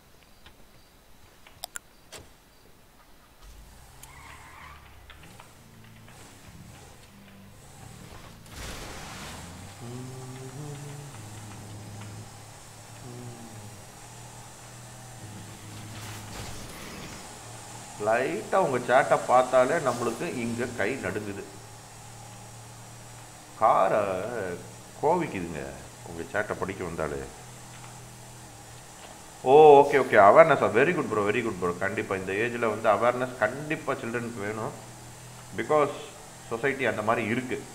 லைட்டாக உங்கள் சேட்டை பார்த்தாலே நம்மளுக்கு இங்கே கை நடுங்குது காரை கோவிக்குதுங்க உங்கள் சேட்டை படிக்க வந்தாலே oh okay okay awareness very good bro very good bro கண்டிப்பாக இந்த ஏஜில் வந்து அவேர்னஸ் கண்டிப்பாக சில்ட்ரனுக்கு வேணும் பிகாஸ் சொசைட்டி அந்த மாதிரி இருக்குது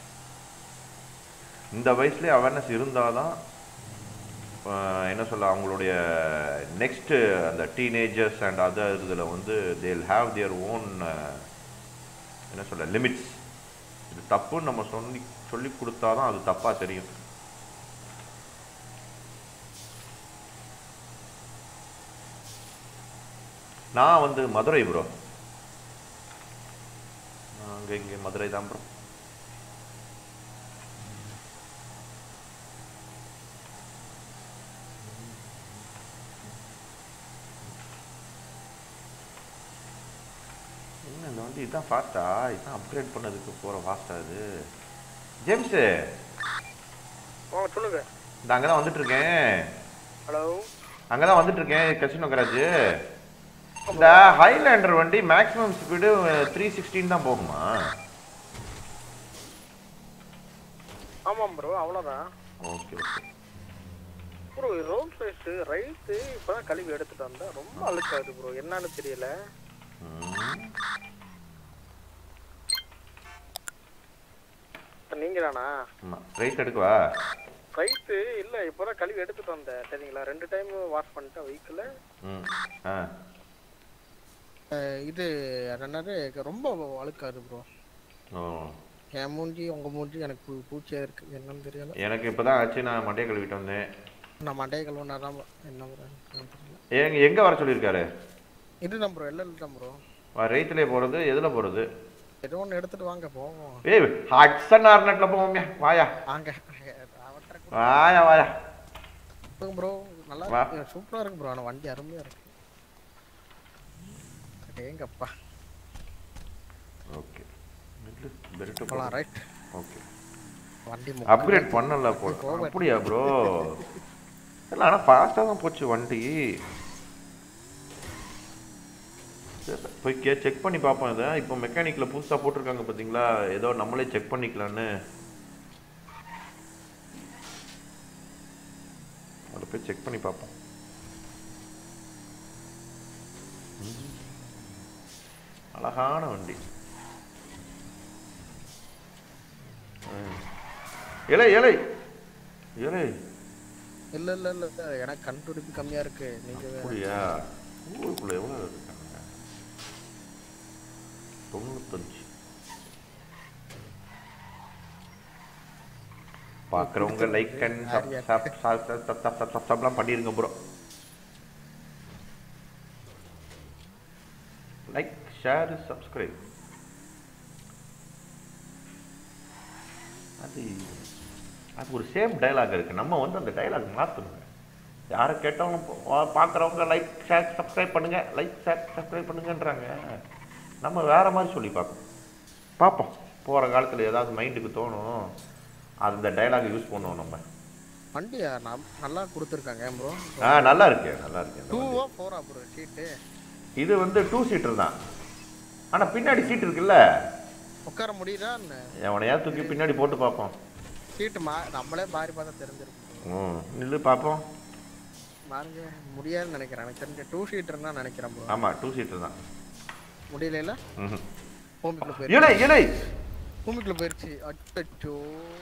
இந்த வயசுலேயே அவேர்னஸ் இருந்தால் தான் என்ன சொல்ல அவங்களுடைய நெக்ஸ்ட்டு அந்த டீனேஜர்ஸ் அண்ட் அதர் இதில் வந்து தேல் ஹாவ் தியர் ஓன் என்ன சொல்ல லிமிட்ஸ் இது தப்புன்னு நம்ம சொல்லி சொல்லி கொடுத்தா தான் அது தப்பாக தெரியும் நான் வந்து மதுரை ப்ரோ அங்கே இங்கே மதுரை தான் ப்ரோ என்ன இந்த வண்டி இதுதான் ஃபாஸ்ட்டா இதுதான் அப்கிரேட் பண்ணதுக்கு போகிற ஃபாஸ்ட்டா இது ஜேம்ஸு ஓ சொல்லுங்க இந்த அங்கே தான் வந்துட்டு இருக்கேன் ஹலோ அங்கே தான் வந்துட்டு இருக்கேன் கசினோ கராஜ் இந்த ஹைலேண்டர் வண்டி மேக்ஸிமம் ஸ்பீடு த்ரீ சிக்ஸ்டீன் தான் போகுமா ஆமாம் ப்ரோ அவ்வளோதான் okay okay bro road rise right இப்போதான் கழுவி எடுத்துட்டு வந்தேன் ரொம்ப அழுக்காது ப்ரோ என்னன்னு தெரியல நீங்க தானா ஆமாம் ரைட் எடுக்கவா ரைட்டு இல்ல இப்போதான் கழுவி எடுத்துட்டு வந்தேன் சரிங்களா ரெண்டு டைம் வாஷ் பண்ணிட்டேன் வெஹிக்கிள் ம் ஆ அஹ் இது அது என்னது ரொம்ப அழுக்காது ப்ரோ ஓ என் மூஞ்சி உங்க மூஞ்சி எனக்கு பூ- பூச்சியா இருக்கு என்னன்னு தெரியல எனக்கு இப்போ தான் ஆச்சு நான் மண்டையை கழுவிட்டு வந்தேன் நான் மண்டைய கழுவுனா தான் என்ன ப்ரோ எனக்கு தெரியல எங்க எங்கே வர சொல்லியிருக்காரு இதுதான் ப்ரோ எல்லாம் தான் ப்ரோ ரைத்துலேயே போகிறது எதில் போகிறது ஏதோ ஒன்று எடுத்துட்டு வாங்க போவோம் ஏய் ஹட்சன் ஆர்னெட்டில் போவோமே வாயா வாங்க அவற்றை வாயா வாயா ப்ரோ நல்லா வா. இருக்கு சூப்பரா இருக்கு ப்ரோ ஆனா வண்டி அருமையா இருக்கு ஏங்கப்பா ஓகே பெல்ட் போலாம் ரைட் ஓகே வண்டி அப்கிரேட் பண்ணல போ அப்படியா ப்ரோ இல்லை ஆனால் ஃபாஸ்ட்டாக தான் போச்சு வண்டி தெரியல. போய் கே செக் பண்ணி பார்ப்போம் இதை இப்போ மெக்கானிக்கில் புதுசாக போட்டிருக்காங்க பார்த்தீங்களா ஏதோ நம்மளே செக் பண்ணிக்கலான்னு அதில் போய் செக் பண்ணி பார்ப்போம் ம். அழகான வண்டி ம். இலை இலை இலை இல்ல இல்ல இல்ல இல்ல, எனக்கு கண்டுபிடிப்பு கம்மியா இருக்கு நீங்க வேற. அப்படியா ஊருக்குள்ள எவ்வளோ இருக்காங்க தொண்ணூத்தஞ்சு பார்க்குறவங்க லைக் அண்ட் சப்ஸ்கிரைப்லாம் பண்ணிருங்க ப்ரோ லைக் ஷேர் சப்ஸ்கிரைப் அது அது ஒரு சேம் டைலாக் இருக்கு நம்ம வந்து அந்த டைலாக் மாற்றணுங்க யாரை கேட்டவங்க பார்க்குறவங்க லைக் ஷேர் சப்ஸ்கிரைப் பண்ணுங்க லைக் ஷேர் சப்ஸ்கிரைப் பண்ணுங்கன்றாங்க நம்ம வேற மாதிரி சொல்லி பார்ப்போம் பார்ப்போம் போகிற காலத்தில் ஏதாவது மைண்டுக்கு தோணும் அந்த டைலாக் யூஸ் பண்ணுவோம் நம்ம வண்டியா நம்- நல்லா கொடுத்துருக்காங்க ப்ரோ ஆ நல்லா இருக்கு நல்லா இருக்கு இந்த வண்டி. டூவா ஃபோரா ப்ரோ சீட்டு இது வந்து டூ சீட்டர் தான் ஆனால் பின்னாடி சீட் இருக்குல்ல உட்கார முடியுதா என்ன எவனையாவது தூக்கி பின்னாடி போட்டு பார்ப்போம் சீட்டு மா நம்மளே பாரி பார்த்தா தெரிஞ்சிருக்கும் ம் நில்லு பார்ப்போம் பாருங்க முடியாதுன்னு நினைக்கிறேன் எனக்கு தெரிஞ்ச டூ சீட்டர் தான் நினைக்கிறேன் ப்ரோ ஆமாம் டூ சீட்டர் தான் முடியல ம்ஹும். பூமிக்குள்ள இலை போயிருச்சு இலை பூமிக்குள்ள போயிருச்சு அச்சோ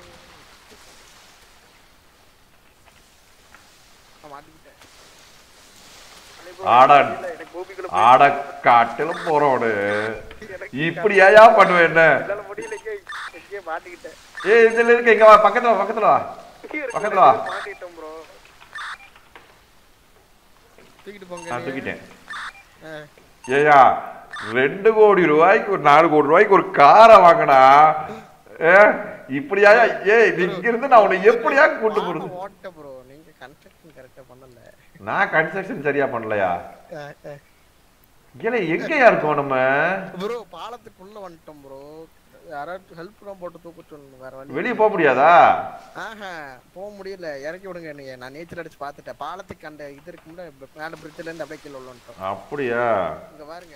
நான் மாட்டிக்கிட்டேன் ஆட ஆட காட்டிலும் போறோடு இப்படியா பண்ணுவேன் என்ன என்னால முடியல எங்கேயே மாட்டிக்கிட்டேன் ஏய் இதுல இருக்க இங்க வா பக்கத்துல வா பக்கத்துல வா பக்கத்துல வா மாட்டிட்டோம் ப்ரோ தூக்கிட்டு போங்க நான் தூக்கிட்டேன் ஆ. ஏயா ரெண்டு கோடி ரூபாய்க்கு ஒரு நாலு கோடி ரூபாய்க்கு ஒரு காரை வாங்கினா ஏ இப்படியா ஏய் இங்க இருந்து நான் உன்னை எப்படியா கூட்டு போறது வானம் ஓட்ட ப்ரோ நீங்க கன்ஸ்ட்ரக்ஷன் கரெக்டா பண்ணல நான் கன்ஸ்ட்ரக்ஷன் சரியா பண்ணலையா ஆ, ஆ. ஏலே எங்கயா இருக்கோம் நம்ம ப்ரோ பாலத்துக்குள்ள வந்துட்டோம் ப்ரோ யாராவது ஹெல்ப் தான் போட்டு தூக்க சொல்லணும் வேற வழி வெளிய போக முடியாதா ஆஹா போக முடியல இறக்கி விடுங்க நீங்க நான் நீச்சல் அடிச்சு பார்த்துட்டேன் பாலத்துக்கு அந்த இது இருக்கும்ல மேல பிரிட்ஜ்ல இருந்து அப்படியே கீழே உள்ள வந்துட்டோம் அப்படியா இங்க பாருங்க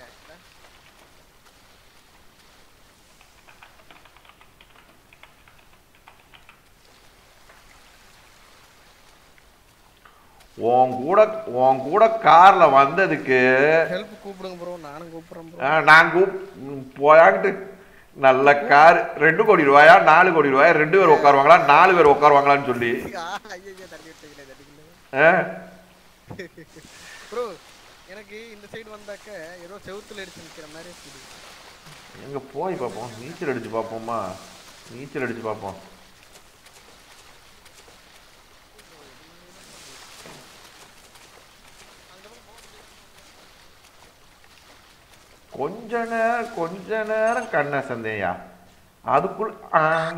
உன் கூட உன் கூட கார்ல வந்ததுக்கு ஹெல்ப் கூப்பிடுங்க ப்ரோ நானும் கூப்பிடுறேன் ப்ரோ ஆ, நான் கூப் ம், போயாங்கிட்டு நல்ல கார் ரெண்டு கோடி ரூபாயா நாலு கோடி ரூபாயா ரெண்டு பேர் உட்காருவாங்களா நாலு பேர் உட்காருவாங்களான்னு சொல்லி ஐயோ தள்ளி விட்டீங்களே தள்ளிக்கல ஆ? ப்ரோ எனக்கு இந்த சைடு வந்தாக்க ஏதோ செவுத்துல அடிச்சு நிக்கிற மாதிரி இருக்குது எங்க போய் பார்ப்போம் நீச்சல் அடிச்சு பார்ப்போமா நீச்சல் அடிச்சு பார்ப்போம் கொஞ்ச நேரம் கொஞ்ச நேரம் கண்ணை சந்தேயா அதுக்குள் ஆ.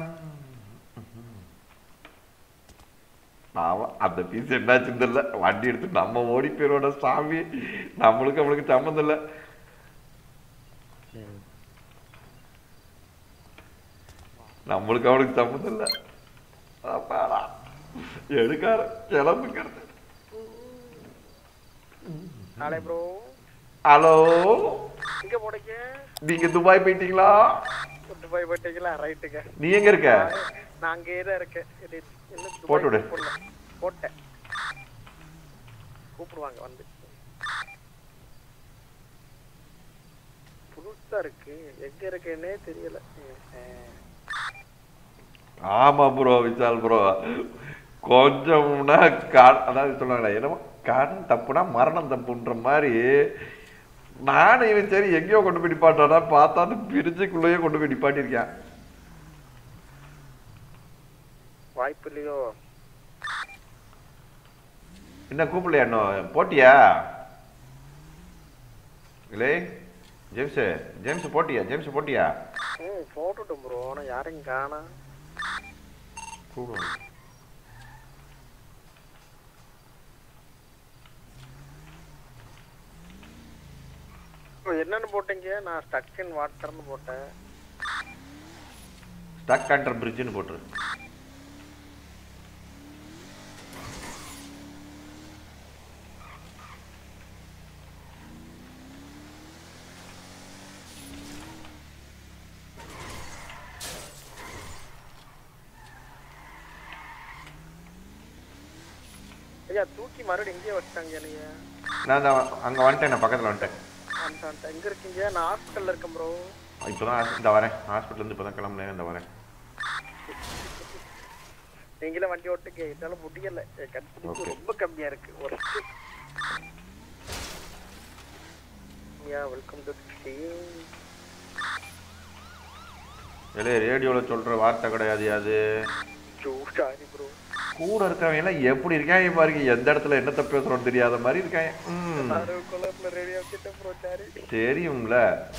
ஆமா அந்த பீஸ் என்னாச்சுன்னு தெரியல வண்டி எடுத்து நம்ம ஓடி போயிரோட சாமி நம்மளுக்கு அவளுக்கு சம்மந்தம் இல்லை நம்மளுக்கு அவளுக்கு சம்மந்தம் இல்லை அப்பாடா எடுக்கார கிளம்புங்கிறது நாளை ப்ரோ ஹலோ எங்க போனீங்க நீங்க துபாய் போயிட்டீங்களா துபாய் போயிட்டீங்களா ரைட்டுங்க நீ எங்க இருக்க நான் அங்கேயே தான் இருக்கேன் இது என்ன துபாய் போட்டு விடு. போடல. போட்டேன் கூப்பிடுவாங்க வந்து புதுசா இருக்கு எங்க இருக்கேன்னே தெரியல அஹ் ஆமா ப்ரோ விசால் ப்ரோ கொஞ்சம்னா கா அதாவது சொல்லுவாங்களே என்னமோ கடன் தப்புனா மரணம் தப்புன்ற மாதிரி நானும் இவன் சரி எங்கேயோ கொண்டு போய் நிப்பாட்டானா பார்த்தா அந்த பிரிஞ்சுக்குள்ளேயே கொண்டு போய் நிப்பாட்டியிருக்கேன் வாய்ப்பு இல்லையோ என்ன கூப்பிடலையா இன்னும் போட்டியா இல்லை ஜேம்ஸ் ஜேம்ஸ் போட்டியா ஜேம்ஸ் போட்டியா ம் போட்டுட்டோம் ப்ரோ ஆனா யாரையும் காணா கூப்பிடுவோம் என்னன்னு போட்டீங்க நான் ஸ்டக் இன் வாட்டர்னு போட்டேன் ஸ்டக் அண்டர் பிரிட்ஜ்னு போட்டுரு ஐயா தூக்கி மறுபடியும் எங்கேயே வச்சிட்டாங்க என்னைய நான் அந்த அங்கே வந்துட்டேன் நான் பக்கத்தில் வந்துட்டேன் வந்துட்டேன், வந்துட்டேன். எங்க இருக்கீங்க நான் ஹாஸ்பிட்டல்ல இருக்கேன் ப்ரோ இப்போ தான் இந்த வரேன் ஹாஸ்பிட்டல்லேருந்து இப்போ தான் கிளம்புனேன் இந்த வரேன் நீங்களே வண்டி ஓட்டுங்க என்னால முடியல என் கண்டிப்பா Okay. ரொம்ப கம்மியா இருக்கு ஒரு யா வெல்கம் டு ஸ்ட்ரீம் இல்லை ரேடியோவில் சொல்கிற வார்த்தை கிடையாது அது சாரி ப்ரோ கூட இருக்கவங்க எல்லாம் எப்படி இருக்காங்க பாருங்க எந்த இடத்துல என்னத்த பேசுறோம்னு தெரியாத மாதிரி இருக்காங்க ம் ஆரோ கலர்ல ரெடி ஆக்கிட்டேன் ப்ரோ சாரி தெரியும்ல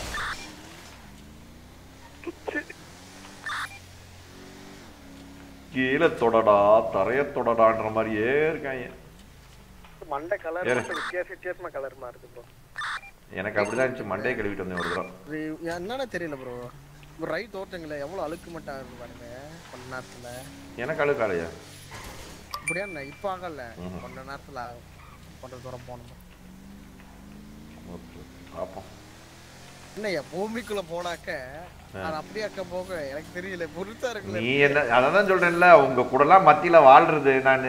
கீழே தொடடா தரைய தொடடான்ற மாதிரியே இருக்காங்க மண்டை கலர் ஏறு. வித்தியாச வித்தியாசமா கலர் மாறுது ப்ரோ எனக்கு அப்படிதான் இருந்துச்சு மண்டையை கழுவிட்டு வந்தேன் ஒரு தடவை இது என்னன்னு தெரியல ப்ரோ இப்போ ரைட் ஓட்டுங்களே எவ்வளோ அழுக்கு மட்டும் ஆகுது பாருங்க கொஞ்ச நேரத்தில் எனக்கு அழுக்காலையா இப்படியா என்ன இப்போ ஆகல ம்ஹும். கொஞ்ச நேரத்தில் ஆகும் கொஞ்சம் தூரம் போகணும் ஓகே பார்ப்போம் என்னய்யா பூமிக்குள்ள போனாக்க அது அப்படியே அக்க போக எனக்கு தெரியல புதுசா இருக்குல்ல நீ என்ன அதான் சொல்றேன்ல உங்க கூடலாம் மத்தியில வாழ்றது நானு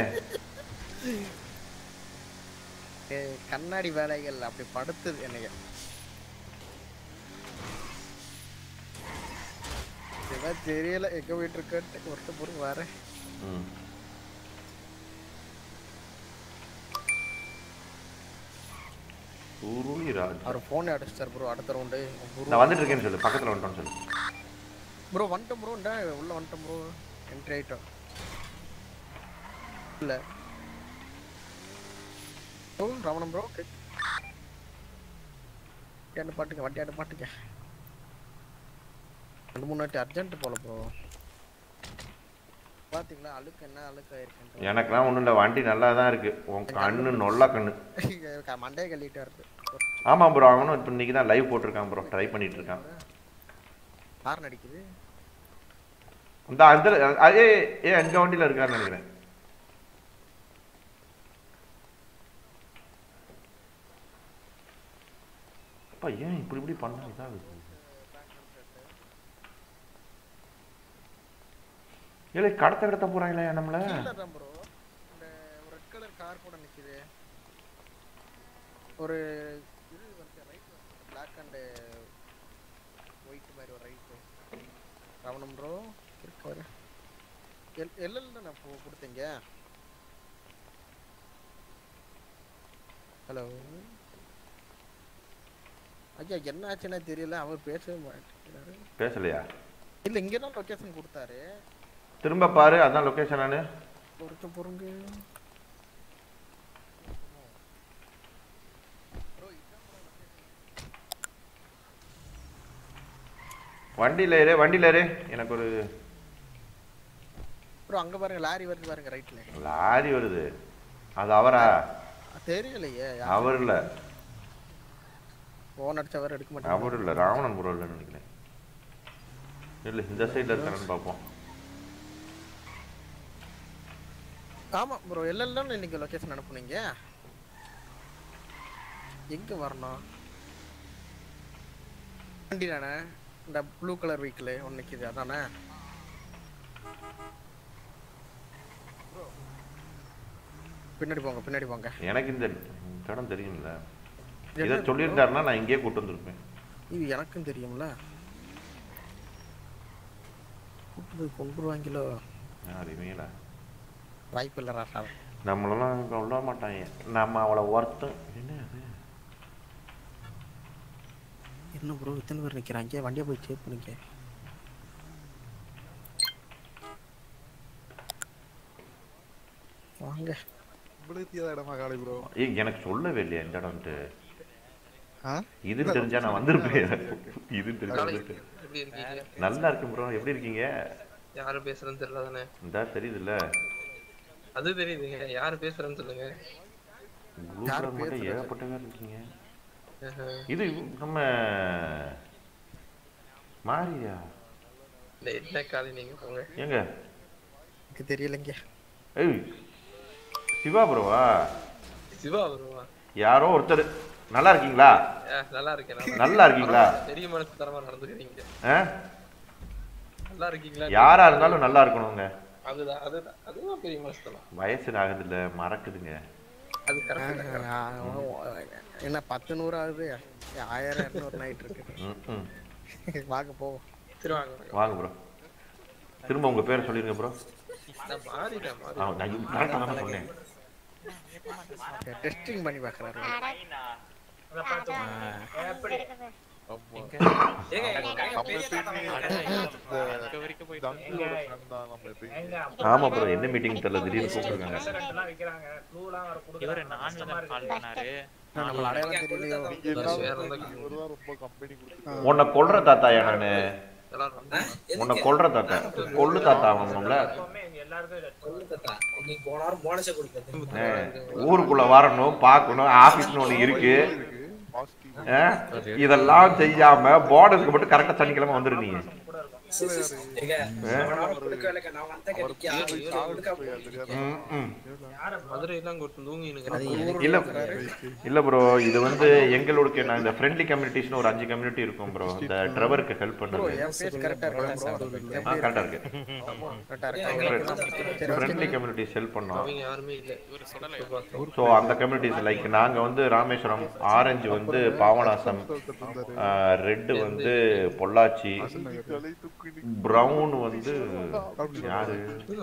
ஏய், கண்ணாடி வேலைகள் அப்படி படுத்துது என்னைய இதெல்லாம் தெரியல எங்க போயிட்டு இருக்கேன்ட்டு ஒருத்த பொருள் வரேன் ம். சுருளி ராஜ் அவர் போன் அடிச்சிட்டார் ப்ரோ அடுத்த ரவுண்டு நான் வந்துட்டு இருக்கேன்னு சொல்லு பக்கத்துல வந்துட்டோன்னு சொல்லு ப்ரோ வந்துட்டோம் ப்ரோ உள்ள வந்துட்டோம் ப்ரோ என்ட்ரி ஆயிட்டோம் இல்ல ஓ ரமணம் ப்ரோ என்ன பாட்டுங்க வண்டி ஆட்ட பாட்டுங்க ரெண்டு மூணு வாட்டி அர்ஜென்ட் போல ப்ரோ பாத்தீங்களா அழுக்கு என்ன அழுக்கு ஆயிருக்குன்ட்டு எனக்குலாம் ஒண்ணும் இல்லை வண்டி நல்லா தான் இருக்கு உன் கண்ணு நொல்ல கண்ணு மண்டையை கழிட்டு வருது ஆமா ப்ரோ அவனும் இப்போ இன்னைக்கு தான் லைவ் போட்டிருக்கான் ப்ரோ ட்ரை பண்ணிட்டு இருக்கான் ஹார்ன் அடிக்குது அந்த அந்த ஏ ஏ அங்க வண்டியில இருக்காருன்னு நினைக்கிறேன் அப்பா ஏன் இப்படி இப்படி பண்ணா இதாகுது ஏலே கடத்த கடத்த போறாங்களே நம்மள ப்ரோ இந்த ரெட் கலர் கார் கூட நிக்குது ஒரு இது வந்து ரைட் பிளாக் அண்ட் ஒயிட் மாதிரி ஒரு ரைட் ரவணம் ப்ரோ இருக்காரு எல் எல்எல் தான் நான் கொடுத்தீங்க ஹலோ ஐயா என்ன ஆச்சுன்னா தெரியல அவர் பேசவே மாட்டேங்கிறாரு பேசலையா இல்ல இங்க தான் லொகேஷன் கொடுத்தாரு திரும்ப பாரு அதான் லொகேஷன் நானு பொறுத்து பொறுங்க வண்டியில் ஏறு வண்டியில் ஏறு எனக்கு ஒரு ப்ரோ அங்க பாருங்க லாரி வருது பாருங்க ரைட்ல லாரி வருது அது அவரா தெரியலையே அவர் இல்லை போன் அடிச்சவர் எடுக்க மாட்டாங்க அவர் இல்லை ராவணன் ப்ரோ இல்லைன்னு நினைக்கிறேன் இல்லை இந்த சைடில் இருக்கானு பார்ப்போம் ஆமா ப்ரோ எல்லாம் இன்னைக்கு லொகேஷன் அனுப்புனீங்க எங்க வரணும் வண்டி தானே இந்த ப்ளூ கலர் வெஹிக்கிள் ஒன்று நிற்கிது அதானே பின்னாடி போங்க பின்னாடி போங்க எனக்கு இந்த இடம் தெரியும்ல இதை சொல்லியிருந்தாருன்னா நான் இங்கேயே கூட்டு வந்திருப்பேன் இது எனக்கும் தெரியும்ல கூட்டு போய் கொண்டுருவாங்களோ யாருமேடா வாய்ப்பு இல்லை ராசா நம்மளெல்லாம் சொல்ல மாட்டாங்க நம்ம அவளை ஒருத்தம் என்ன அது என்ன ப்ரோ இத்தனை பேர் நிற்கிறாங்க வண்டியை போய் சேவ் பண்ணிக்க வாங்க இவ்வளவு தெரியாத இடமா காலை ப்ரோ ஏய் எனக்கு சொல்லவே இல்லையா இந்த இடம்ட்டு ஆ? இதுன்னு தெரிஞ்சா நான் வந்திருப்பேன் இதுன்னு தெரிஞ்சா காலை, வந்திருப்பேன். எப்படி இருக்கீங்க? நல்லா இருக்கேன் ப்ரோ எப்படி இருக்கீங்க யாரு பேசுறேன்னு தெரியல தானே இந்தா தெரியுதுல்ல அது தெரியுதுங்க யாரு பேசுறேன்னு சொல்லுங்க குரூப்ல மட்டும் ஏகப்பட்ட பேர் இருக்கீங்க ஆஹா. இது நம்ம மாரியா இந்த என்ன காலை நீங்க போங்க ஏங்க எனக்கு தெரியலைங்க ஏய் சிவா ப்ரோவா சிவா வருவா யாரோ ஒருத்தர் நல்லா இருக்கீங்களா நல்லா இருக்கேன் நல்லா இருக்கீங்களா? பரவாயில்ல, பெரிய மனசு தரமா நடந்துக்கிறீங்க ஆ? நல்லா இருக்கீங்களா யாரா இருந்தாலும் நல்லா இருக்கணுங்க அதுதான் அதுதான் அதுதான் பெரிய மனசு தரம் வயசு ஆகுதுல்ல மறக்குதுங்க அது கரெக்ட் ஆ, என்ன பத்து நூறு ஆகுது ஆயிரம் இரநூறு நைட் இருக்கு ம், ம். வாங்க போவோம் சரி வாங்க வாங்க ப்ரோ திரும்ப உங்க பேரை சொல்லிருங்க ப்ரோ நான் மாறிட்டேன் மாறி ஆ, நான் கரெக்டாக தான் சொன்னேன் டெஸ்டிங் பண்ணி பார்க்குறாரு ஆமா ப்ரோ என்ன மீட்டிங் தெரியல திடீர்னு கூப்பிட்டுருக்காங்க இவரு நான்ல கால் பண்ணாரு நம்மள அடையாளம் தெரியலையோ ரொம்ப கம்பெனி உன்னை கொல்ற தாத்தாயா நானு உன்னை கொல்ற தாத்தா கொல்லு தாத்தா ஆகணும்ல ஆ, ஊருக்குள்ள வரணும் பார்க்கணும் ஆபீஸ்னு ஒண்ணு இருக்கு ஆ, இதெல்லாம் செய்யாம போர்டருக்கு மட்டும் கரெக்டா சனிக்கிழமை வந்துரு நீங்க ம், ம். மதுரை எல்லாம் கொடுத்து தூங்கி இல்ல இல்ல ப்ரோ இது வந்து எங்களுக்கு நான் இந்த ஃப்ரெண்ட்லி கம்யூனிட்டிஸ்னு ஒரு அஞ்சு கம்யூனிட்டி இருக்கும் ப்ரோ இந்த ட்ரெவருக்கு ஹெல்ப் ப்ரோ பண்றது என் பேஜ் கரெக்டா இருக்கா ப்ரோ ஆ கரெக்டா இருக்கு கரெக்டா இருக்கு ஃப்ரெண்ட்லி கம்யூனிட்டிஸ் ஹெல்ப் பண்ணோம் அவங்க யாருமே இல்ல இவரு சொல்லல ஸோ அந்த கம்யூனிட்டிஸ் லைக் நாங்க வந்து ராமேஸ்வரம் ஆரஞ்சு வந்து பாவனாசம் ரெட்டு வந்து பொள்ளாச்சி ப்ரௌன் வந்து யாரு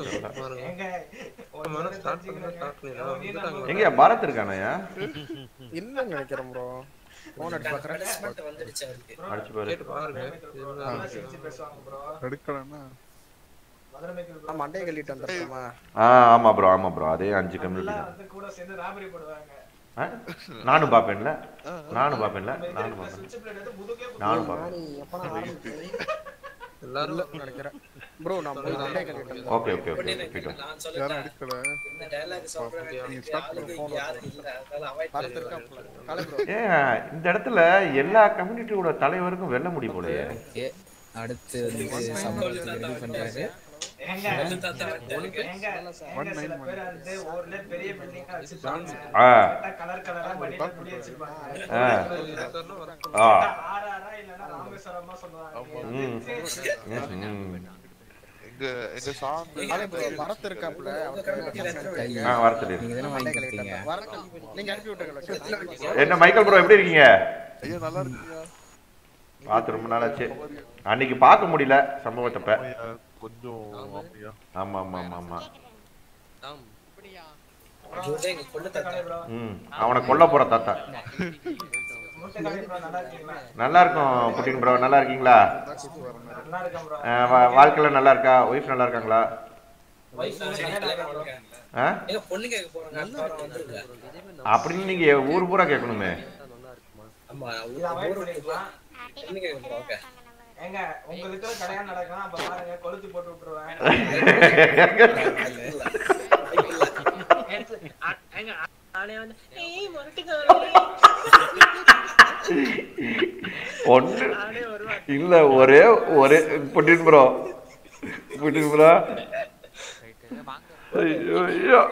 ஸ்டார்ட் பண்ணா ஸ்டார்ட் பண்ணிடலாம் எங்கயா பாரத் இருக்கானயா இல்லன்னு நினைக்கிறேன் ப்ரோ போன் அடிச்சு பார்க்குறேன் அடிச்சு பாரு கேட்டு பாருங்க எடுக்கலன்னா நான் மண்டையை கழிட்டு வந்துடுறோமா ஆ ஆமா ப்ரோ ஆமா ப்ரோ அதே அஞ்சு கம்யூனிட்டி தான் ஆ? நானும் பாப்பேன்ல நானும் பாப்பேன்ல நானும் பாப்பேன் நானும் பாப்பேன் எல்லாரும் நினைக்கிறேன் ப்ரோ நான் போய் மண்டையை கழிட்டு வந்துடுறேன் ஓகே ஓகே ஓகே போயிட்டோம் யாரும் எடுக்கல நீங்க ஸ்டார்ட் பண்ணுங்க போன் பரத் இருக்காப்புல காலை ப்ரோ ஏன் இந்த இடத்துல எல்லா கம்யூனிட்டியோட தலைவருக்கும் வெல்ல முடியும் போலயே அடுத்து வந்து சம்பளத்தை ரெடி பண்றாரு ஆ ஆ ஆ ம் ம் எங்க எங்க சாங் காலை ப்ரோ பரத் இருக்காப்புல அவருக்கு ஆ வர சொல்லிடு நீங்க தானே வாங்கி மண்டையை கழிட்டு கொடுத்தீங்க வந்தேன். வரட்டும் நீங்க அனுப்பி விட்டுருங்க என்ன மைக்கேல் ப்ரோ எப்படி இருக்கீங்க ஐயா நல்லா இருக்கீங்க பார்த்து ரொம்ப நாள் ஆச்சு அன்னைக்கு பார்க்க முடியல சம்பவத்தப்ப ஐயா, கொஞ்சம் அப்படியா ஆமா ஆமா ஆமா ஆமா ம் அவனை கொல்ல போற தாத்தா நல்லா இருக்கும் புட்டின் ப்ரோ நல்லா இருக்கீங்களா ஆ, வா- வாழ்க்கையில நல்லா இருக்கா ஒய்ஃப் நல்லா இருக்காங்களா ஆ அப்படின்னு நீங்க ஊர் பூரா கேட்கணுமே ஏங்க உங்களுக்கு கல்யாணம் நடக்கலாம் அப்ப பாருங்க கொளுத்தி போட்டு விட்டுருவேன் எடுத்து- அ- ஏங்க, நானே வந்து ஏய் முரட்டுக்காரே. ஒன்று இல்ல ஒரே ஒரே புட்டின் ப்ரோ புட்டின் ப்ரோ ஐயோ ஐயோ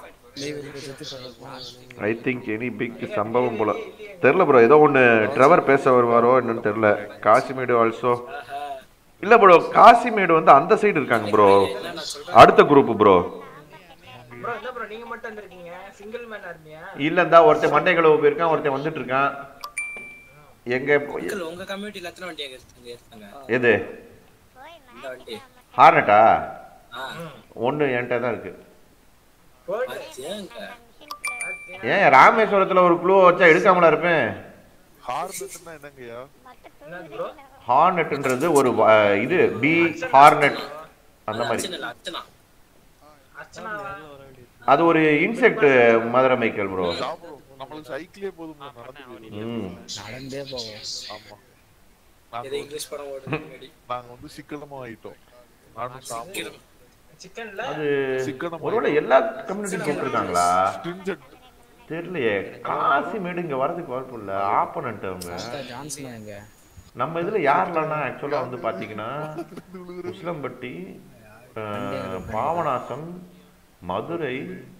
ஐ திங்க் எனி பிக் சம்பவம் போல தெரில ப்ரோ ஏதோ ஒன்று ட்ரெவர் பேச வருவாரோ என்னன்னு தெரில காசிமேடு ஆல்சோ இல்ல ப்ரோ காசிமேடு வந்து அந்த சைடு இருக்காங்க ப்ரோ அடுத்த குரூப் ப்ரோ ப்ரோ என்ன ப்ரோ நீங்க மட்டும் வந்திருக்கீங்க சிங்கிள் மேன் ஆர்மியா இல்லந்தா ஒருத்தன் மண்டை கழுவு போயிருக்கான் ஒருத்தன் வந்துட்டு இருக்கான் எங்க அங்கிள் உங்க கம்யூனிட்டில எத்தனை வண்டி அங்க இருக்கு- இங்க இருக்காங்க எது இந்த வண்டி ஹார்னட்டா ஆ ஒன்று என்கிட்ட தான் இருக்கு ஏங்க ஏன் ராமேஸ்வரத்துல ஒரு க்ளூ வச்சா எடுக்காமலா இருப்பேன் ஹார்னட்னா என்னங்கய்யா ஹார்னட்ன்றது ஒரு வ- இது பி ஹார்னட் அந்த மாதிரி அர்ச்சனா அர்ச்சனா அர்ச்சனாவா அது ஒரு இன்செக்ட் மதுரை மைக்கேல் ப்ரோ நம்மளுக்கு சைக்கிளே போதும் bro, நடந்து போயிடுவோம். ம் நடந்தே போவோம் ஆமா நாங்க இது இங்கிலீஷ் படம் ஓடுது முன்னாடி நாங்க வந்து சிக்கனமா ஆயிட்டோம் நானும் சாப்பிடுவோம் சிக்கன்ல அது சிக்கனம் ஒருவேளை எல்லா கம்யூனிட்டி கூப்பிட்டுருக்காங்களா Stringent. தெரியலையே காசிமேடு இங்க வரதுக்கு வாய்ப்பு இல்ல ஆப்போனன்ட் அவங்க ஜான்சன் எங்க நம்ம இதுல யாரெல்லாம் ஆக்சுவலா வந்து பாத்தீங்கன்னா உசிலம்பட்டி அஹ், பாபநாசம் மதுரை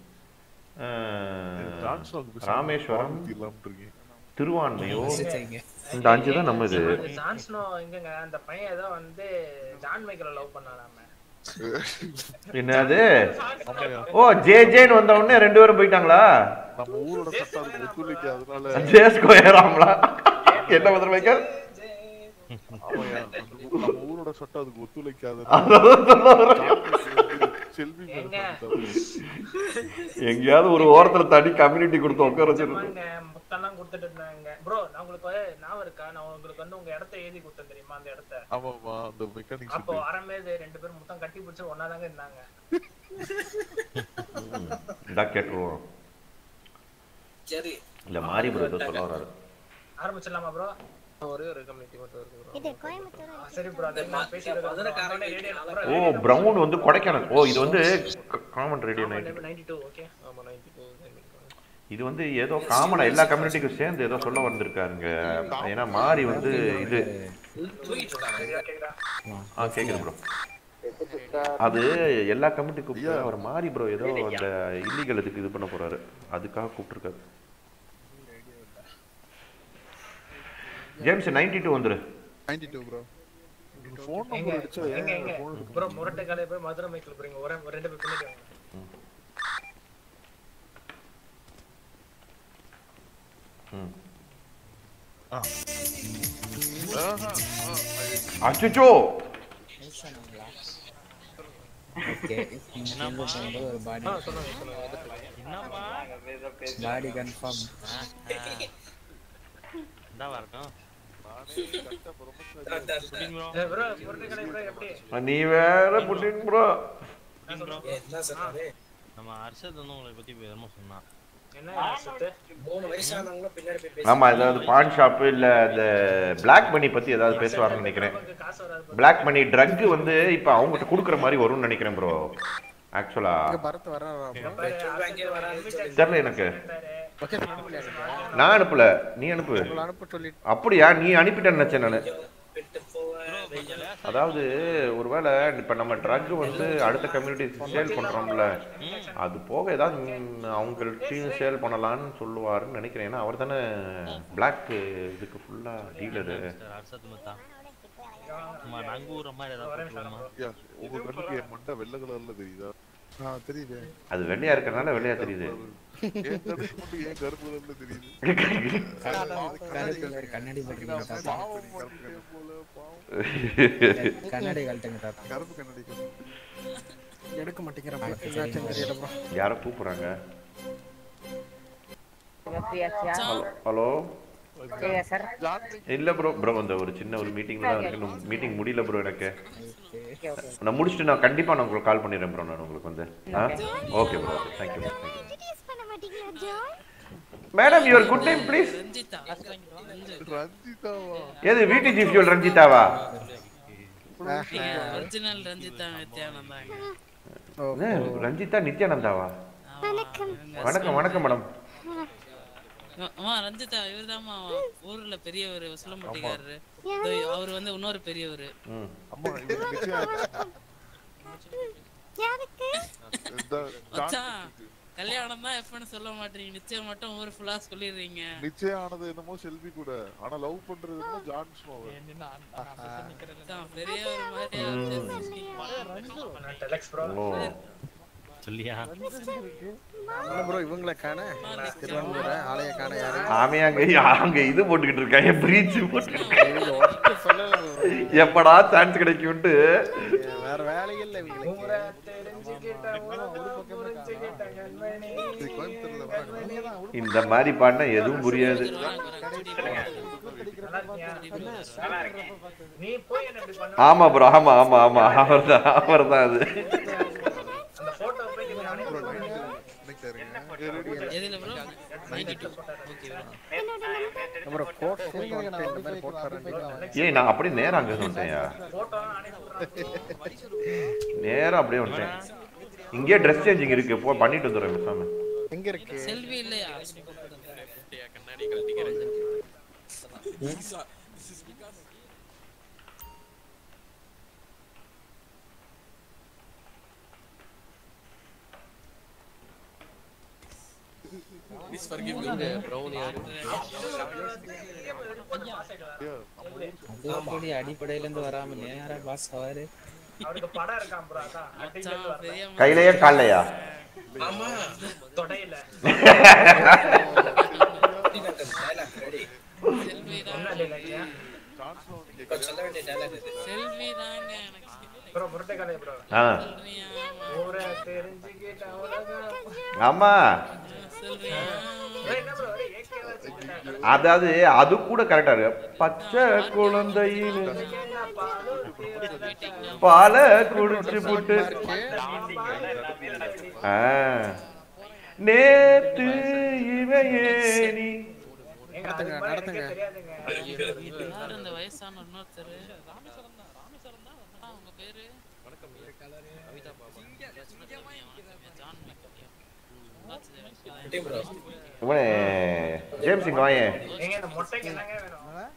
அஹ், ஜான்சன் பேசாம ராமேஸ்வரம் பாம்பு இல்லாம இருக்கீங்க. திருவான்மையூர் இந்த அஞ்சு தான் நம்ம இது ஜான்ஸ்னோ எங்கங்க அந்த பையன் ஏதோ வந்து ஜான் மைக்கேல லவ் பண்ணானாம என்னது ஆமாய்யா. ஓ ஜே ஜேன்னு வந்த உடனே ரெண்டு பேரும் போயிட்டாங்களா நம்ம ஊரோட சட்டம் அதுக்கு ஒத்துழைக்காதனால ஜே ஸ்கொயராம்லா என்ன மதுரை மைக்கேல் ஆமாய்யா, அந்த ஊ- நம்ம ஊரோட சட்டம் அதுக்கு அதான் சொல்ல வரேன். ஒத்துழைக்காத செல்வி மேல ஏங்க. பண்ணிட்டாங்க. எங்கேயாவது ஒரு ஓரத்துல தனி கம்யூனிட்டி கொடுத்து உட்கார வச்சிருக்கோம் நிஜமாங்க, முத்தெல்லாம் கொடுத்துட்டு இருந்தாங்க ப்ரோ நான் உங்களுக்கு ஞாபகம் இருக்கா நான் உங்களுக்கு வந்து உங்க இடத்த எழுதி கொடுத்தேன் தெரியுமா அந்த இடத்த ஆமாமா அந்த மெக்கானிக் அப்போ அரமேது ரெண்டு பேரும் முத்தம் கட்டி பிடிச்சு ஒன்னா தாங்க இருந்தாங்க இதா கேட்டுருவோம் சரி இல்ல மாறி ப்ரோ ஏதோ சொல்ல வராரு ஆரம்பிச்சிடலாமா ப்ரோ ஒரே ஒரு கம்யூனிட்டி மட்டும் இருக்கு bro. இது கோயம்புத்தூர் சரி ப்ரோ அதை நான் பேசிட்டு மதுரைக்காரங்க ஓ பிரவுன் வந்து கொடைக்கானல் ஓ இது வந்து common radio night ninety two okay ஆமா 92 இது வந்து ஏதோ காமனா எல்லா கம்யூனிட்டிக்கும் சேர்ந்து ஏதோ சொல்ல வந்திருக்காருங்க ஏன்னா மாறி வந்து இது தூங்கிட்டு இருக்காங்க கேக்குதா ஆ கேக்குது ப்ரோ அது எல்லா கமிட்டிக்கும் கூப்பிட்டு அவர் மாறி ப்ரோ ஏதோ அந்த இல்லீகல் இதுக்கு இது பண்ண போறாரு அதுக்காக கூப்பிட்டுருக்காரு ஜேம்ஸ் நைன்டி டூ வந்துரு 92 ப்ரோ ஃபோன் எங்க நம்பர் அடிச்சா எங்க ஏன் எங்க ஃபோன் எடுக்க ப்ரோ முரட்டை காலையில போய் மதுரை மைக்கில் போறீங்க ஒரே ஒரு ரெண்டு பேர் பின்னாடி வாங்க. ம் ஆ. ஆஹா, ஆ, அச்சோ ஓகே இங்க போகும்போது ஒரு பாடி என்னப்பா பாடி கன்ஃபார்ம் இந்தா வரட்டும் ஏய் bro, முரட்டை காலை bro எப்படி நீ வேற புட்டின் ப்ரோ என்ன சொன்னாரு நம்ம அர்ஷத் வந்து உங்களை பத்தி என்னமோ சொன்னான் என்ன சுத்து மூணு வயசானவங்களும் பின்னாடி போய் பேசி ஆமா ஏதாவது பான் ஷாப் இல்ல இந்த பிளாக் மணி பத்தி ஏதாவது பேசுவாருன்னு நினைக்கிறேன் காசு வராது பிளாக் மணி ட்ரக் வந்து இப்ப அவங்ககிட்ட கொடுக்குற மாதிரி வரும்னு நினைக்கிறேன் ப்ரோ ஆக்சுவலா இங்க பரத் வர வாங்கி வரான்னு சொல்லி தெரியல எனக்கு ஓகே அனுப்பி நான் அனுப்பல நீ அனுப்பு அனுப்ப சொல்லிட்டு அப்படியா நீ அனுப்பிட்டேன்னு நினைச்சேன் நானு விட்டு போவேன் அதாவது ஒருவேளை இப்ப நம்ம ட்ரக் வந்து அடுத்த கம்யூனிட்டி சேல் பண்றோம்ல அது போக ஏதாவது ம், அவங்கள்ட்டையும் சேல் பண்ணலாம்னு சொல்லுவாருன்னு நினைக்கிறேன் ஏன்னா அவர் தானே பிளாக் இதுக்கு ஃபுல்லா டீலரு அர்ஷத் மத்தா சும்மா நங்க ஊற மாதிரி ஏதாவது போட்டுருவோமா ஐயா, உங்க கண்ணுக்கு என் மண்டை வெள்ளை கலர்ல தெரியுதா ஆ தெரியுது அது வெள்ளையா இருக்கறனால வெள்ளையா தெரியுது என் கண்ணுக்கு மட்டும் ஏன் கருப்பு கலர்ல தெரியுது கருப்பு கலர் கண்ணாடி போட்டுருங்க தாத்தா பாவம் பண்ணிட்டேன் போல பாவம் கண்ணாடி கழட்டுங்க தாத்தா கருப்பு கண்ணாடி கண்ணு. எடுக்க மாட்டேங்கிற என்னாச்சுன்னு தெரியல ப்ரோ யாரோ கூப்பிடுறாங்க எப்படியாச்சியா ஹலோ சரியா சார் இல்ல ப்ரோ ப்ரோ அந்த ஒரு சின்ன ஒரு மீட்டிங்ல தான் இருக்கு மீட்டிங் முடியல ப்ரோ எனக்கு ஓகே ஓகே நான் முடிச்சுட்டு நான் கண்டிப்பா நான் உங்களுக்கு கால் பண்ணிடுறேன் ப்ரோ நான் உங்களுக்கு வந்து okay bro okay thank you thank you madam your good name please ரஞ்சிதாவா ஏது விடிஜி ஃபியூல் ரஞ்சிதாவா ஒரிஜினல் ரஞ்சிதா நித்யானந்த் தாங்க என்ன, ரஞ்சிதா நித்யானந்தாவா வணக்கம் வணக்கம் மேடம் அம்மா ரஞ்சிதா இவர்தாம்மா ஊர்ல பெரியவர் விசலம்பட்டிக்காரரு அவர் வந்து இன்னொரு பெரியவர் ம் அம்மா இது நிச்சயம் இந்த மச்சான் கல்யாணம் தான் எப்பன்னு சொல்ல மாட்டீங்க நிச்சயம் மட்டும் ஊர் ஃபுல்லா சொல்லிடுறீங்க நிச்சயம் ஆனது என்னமோ செல்வி கூட ஆனா லவ் பண்றது என்னமோ ஜான் ஸ்னோ மச்சான், பெரிய ஒரு மாதிரி ஓ சொல்லியா என்ன ப்ரோ இவங்கள காண திருவாரூர் ஆலய காண யாரு அவன் அங்க அங்க இது போட்டுக்கிட்டு இருக்கான் பிரீச் எப்படா சான்ஸ் கிடைக்கும்ட்டு வேற வேலையே இல்ல இவங்களுக்கு இந்த மாதிரி பாடினா எதுவும் புரியாது நீ போய் என்ன இப்படி பண்ண ஆமா ப்ரோ ஆமா ஆமா ஆமா அவர்தான் அவர்தான் அது அந்த போட்டோ போய் நீங்க அனுப்பி எதுல ப்ரோ 92 ஓகே அப்புறம் கோட் போட்டு இந்த மாதிரி போட்டு வரேன் ஏய் நான் அப்படியே நேரா அங்க வந்துட்டேன்யா நேரா அப்படியே வந்துட்டேன் இங்கேயே ட்ரெஸ் சேஞ்சிங் இருக்கு போ பண்ணிட்டு வந்துடுறேன் பேசாம எங்க இருக்கு செல்வி இல்லையா கண்ணாடி கழட்டிக்கிறேன் ப்ளீஸ் ஃபர்கிவ் மீ ப்ரௌன் யாரு அது எப்படி அடிப்படையில இருந்து வராம நேரா பாஸ் ஆவாரு அவருக்கு படம் இருக்கான் ப்ரோ அதான் அடியில இருந்து வரல. கையிலையா கால்லையா ஆமா தொடையில செல்வி என்ன தான் இல்லையா சொல்ல வேண்டிய dialogue இது. செல்வி தாங்க எனக்கு ப்ரோ புரட்டை கதை ப்ரோ ஆ ஊரை தெரிஞ்சுக்கிட்ட உலகம் ஆமா செல்வியா ஏய், என்ன ப்ரோ ஏகே வச்சுக்கிட்டேன் அதாவது அது கூட கரெக்டா இருக்கு பச்சை குழந்தையின்னு பால குடிச்சு புட்டு ஆ. நேத்து இவையேனி நடத்துங்க நடத்துங்க யார் இந்த வயசான இன்னொருத்தர் ராமேஸ்வரம் தான் ராமேஸ்வரம் தான் அதான் உங்க பேரு வணக்கம் கவிதா பாபா ஜான் இவனே ஜேம்ஸ் இங்க வாயேன் ஏங்க இந்த மொட்டைக்கு என்னங்க வேணும்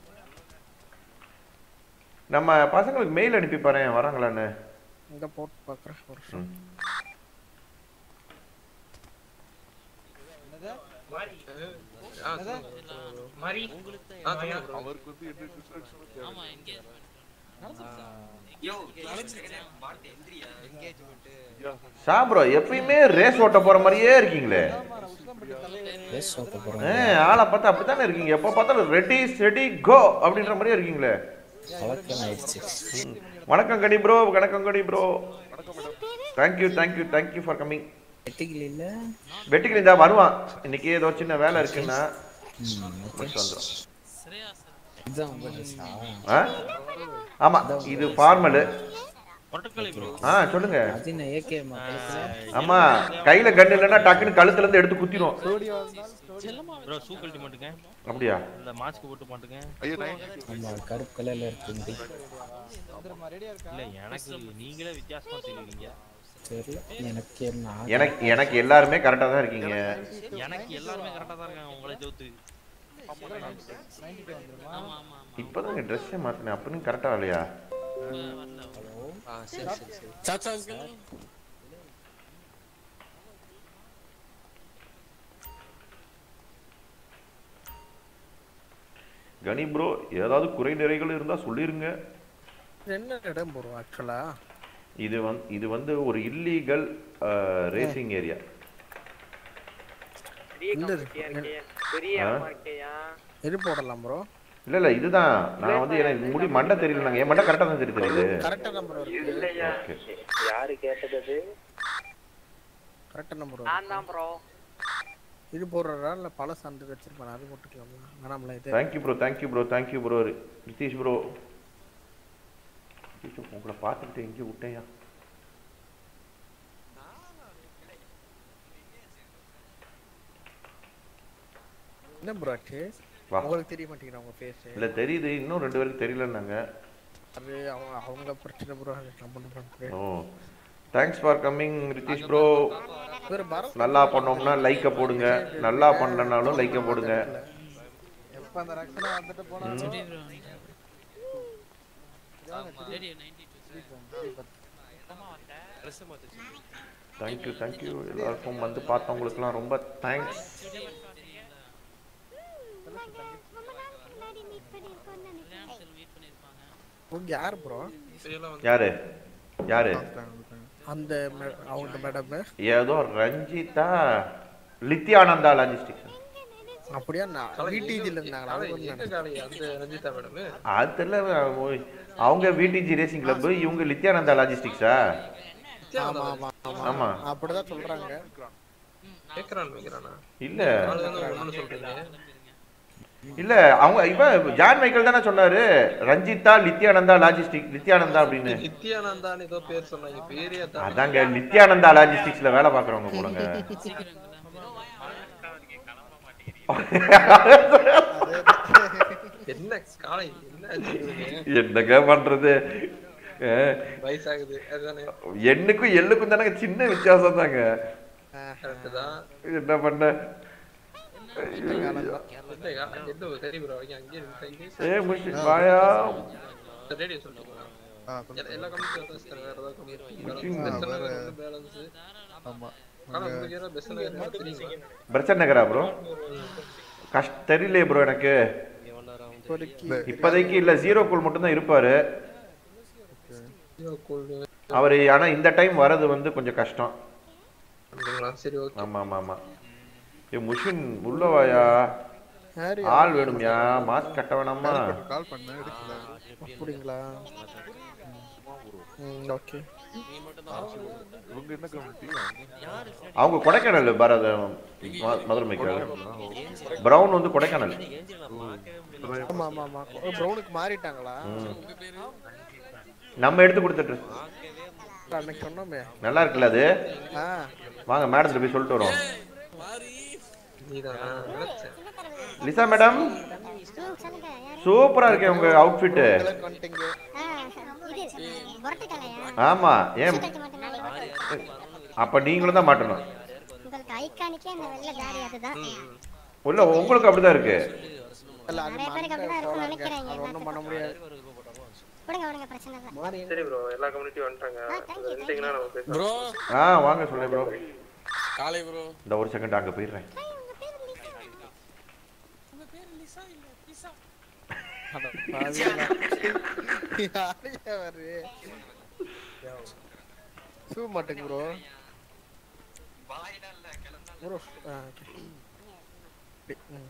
நம்ம பசங்களுக்கு மெயில் அனுப்பி பாறேன் வராங்களான்னு இந்த போட்டு பாக்குறேன் ஒரு நிமிஷம். மாறி அவருக்கு வந்து என்ன டிஸ்ட்ராக்ஷன் ஆமா எங்க ஷா ப்ரோ எப்பயுமே ரேஸ் ஓட்ட போற மாதிரியே இருக்கீங்களே ரேஸ் ஓட்ட போறோம் ஆ, ஆளை பார்த்தா அப்படித்தானே இருக்கீங்க எப்போ பார்த்தாலும் ரெடி செடி கோ அப்படின்ற மாதிரியே இருக்கீங்களே பழக்கம் ஆயிடுச்சு ம். வணக்கம் கனி ப்ரோ வணக்கம் Kani bro thank you thank you thank you for coming வெட்டிக்கல இல்ல வெட்டிக்கில் இருந்தா வருவான் இன்னைக்கு ஏதோ சின்ன வேலை இருக்குன்னா முடிச்சு வந்துடும் இதுதான் உங்க ட்ரெஸ்ஸா ஆ ஆமா இது ஃபார்மலு ஆ சொல்லுங்க அது என்ன ஏகே மக்களுக்கு ஆமா கையில கன் இல்லைன்னா டக்குன்னு கழுத்துல இருந்து எடுத்து குத்திரும் ப்ரோ ஷூ கழட்டி மாட்டுங்க அப்படியா இந்த மாஸ்க் போட்டு மாட்டுங்க ஆமா கருப்பு கலர்ல இருக்கு முடி இல்ல எனக்கு நீங்களே வித்தியாசமா தெரியுவீங்க தெரியல எனக்கு என்ன எனக்கு எனக்கு எல்லாருமே கரெக்டா தான் இருக்கீங்க எனக்கு எல்லாருமே கரெக்டா தான் இருக்காங்க உங்களை ஜோத்து இப்போதாங்க ட்ரெஸ்ஸே மாத்தினேன் அப்படின்னு கரெக்டா இல்லையா சரி சரி சரி சாச்சா கனி ப்ரோ ஏதாவது குறை நிறைகள் இருந்தா சொல்லிருங்க என்ன இடம் போறோம் ஆக்சுவலா இது வந்து இது வந்து ஒரு இல்லீகல் ரேசிங் ஏரியா இந்த ஆ? இது போடலாம் ப்ரோ இல்ல இல்ல இதுதான் நான் வந்து எனக்கு முடி மண்டை தெரியல நாங்க என் மண்டை கரெக்டா தான் தெரிய தெரியுது கரெக்டா நம்பர் இருக்கு ஓகே யாரு கேட்டது கரெக்டா நம்பர் நான் தான் ப்ரோ இது போடுறதா இல்ல பல சான்று வச்சிருப்பேன் அது போட்டுக்கலாமா வேணாம்ல இது thank you bro thank you bro thank you bro Nitish bro உங்களை பார்த்துக்கிட்டு எங்கேயோ விட்டேயா என்ன ப்ரோ ஆச்சு வா. உங்களுக்கு தெரிய மாட்டேங்குது உங்க ஃபேஸ் இல்ல தெரியுது இன்னும் ரெண்டு பேருக்கு தெரியலன்னாங்க அது அவங்க அவங்க பிரச்சனை ப்ரோ நம்ம ஒண்ணும் பண்ண முடியாது. Oh thanks for coming Rithish bro வேற பரத் நல்லா பண்ணோம்னா லைக்கை போடுங்க நல்லா பண்ணலனாலும் லைக்கை போடுங்க எப்ப அந்த ரக்ஷனா வந்துட்டு போனாலும் சுடி bro ரேடியோ 92 தேங்க்யூ தேங்க்யூ எல்லாருக்கும் வந்து பார்த்தவங்களுக்குலாம் ரொம்ப தேங்க்ஸ் கல்யாணத்துல மீட் பண்ணிருப்பாங்க உங்க யார் ப்ரோ யாரு யாரு அந்த மே- அவங்க மேடம் ஏதோ ரஞ்சிதா லித்யானந்தா லாஜிஸ்டிக்ஸ் அப்படியா நான் விடிஜில இருந்தாங்களா அவங்க வந்து எங்க காளி அந்த ரஞ்சிதா மேடம் அது தெரியல ஓய். அவங்க விடிஜி ரேசிங் கிளப் இவங்க லித்யானந்தா லாஜிஸ்டிக்ஸா ஆமா ஆமா ஆமா ஆமா. அப்படிதான் சொல்றாங்க கேக்குறான் வைக்கிறானா இல்ல ஆளு வந்து ஒண்ணுன்னு சொல்றீங்க இல்ல அவங்க இவன் ஜான் மைக்கேல் தானே சொன்னாரு ரஞ்சிதா லித்யானந்தா லாஜிஸ்டிக் லித்யானந்தா அப்படின்னு நித்யானந்தான்னு ஏதோ பேர் சொன்னாங்க பேரே அதான் அதாங்க நித்யானந்தா லாஜிஸ்டிக்ஸ்ல வேலை பாக்குறவங்க போலங்க என்ன காளை என்ன ஆச்சு உங்களுக்கு? என்னங்க பண்றது அஹ், வயசாகுது அதுதானே எண்ணுக்கும் எள்ளுக்கும் தானே சின்ன வித்தியாசம் தாங்க கரெக்ட் தான் என்ன பண்ண என்ன கா- என்ன சரி ப்ரோ அங்கே அங்கேயே இருக்கு ஏ முஷி வாயா ரேடியோ சொல்லிட்டீங்களா எல்லா- எல்லா கம்யூனிட்டி வந்து வேற ஏதாவது முஸ்லிம் கம்யூனிட்டி வேற- பேலன்ஸ் பேலன்ஸ் ஆமா ஆனா உங்களுக்கு ஏதாவது பெஸ்ட் நகர் தெரியுமா பிரச்சனை நகரா ப்ரோ கஷ்ட தெரியலையே ப்ரோ எனக்கு இப்போதைக்கு இல்ல ஜீரோ கூல் மட்டும் தான் இருப்பாரு அவரு ஆனா இந்த டைம் வர்றது வந்து கொஞ்சம் கஷ்டம் அப்படிங்களா சரி ஓகே ஆமா ஆமா ஆமா ஏ முஷின் உள்ள வாயா யாரு? ஆள் வேணும்யா மாஸ்க் கட்ட வேணாமா கால் பண்ண எடுக்கல அப்படிங்களா ம் ஓகே இவங்க என்ன கம்யூனிட்டி அவங்க கொடைக்கானல் பாரத ம- மதுரை மைக்கேல் பிரவுன் வந்து கொடைக்கானல் ஆமா ஆமா ஆமா ப்ரௌனுக்கு மாறிட்டாங்களா ம். நம்ம எடுத்து கொடுத்துட்டு அன்னைக்கு சொன்னோமே நல்லா இருக்குல்ல அது ஆ வாங்க மேடத்துல போய் சொல்லிட்டு வரோம் நீதான் நினைச்சேன் லிசா மேடம் சூப்பரா இருக்கே உங்க அவுட்ஃபிட் வந்துட்டீங்க ஆமா ஏன் அப்ப நீங்களும் தான் மாட்டணும் உங்களுக்கு ஐகானிக்கே அந்த வெள்ளை தாடி அதுதான் இல்ல உங்களுக்கு அப்படிதான் இருக்கு இல்ல அது நிறைய பேருக்கு அப்படிதான் இருக்கும்னு நினைக்கிறேன் அது ஒண்ணும் பண்ண முடியாது விடுங்க விடுங்க பிரச்சனை இல்லை சரி ப்ரோ எல்லா கம்யூனிட்டியும் வந்துட்டாங்க இருந்தீங்கன்னா நம்ம பேசலாம் ப்ரோ ஆ வாங்க சொல்லு ப்ரோ காலை ப்ரோ இந்த ஒரு செகண்ட் அங்க போயிடுறேன் உங்க பேர் லிசா இல்ல பிசா யாரையா வருது ஷூ மாட்டுங்க ப்ரோ ப்ரோ ஆ ஓகே ம்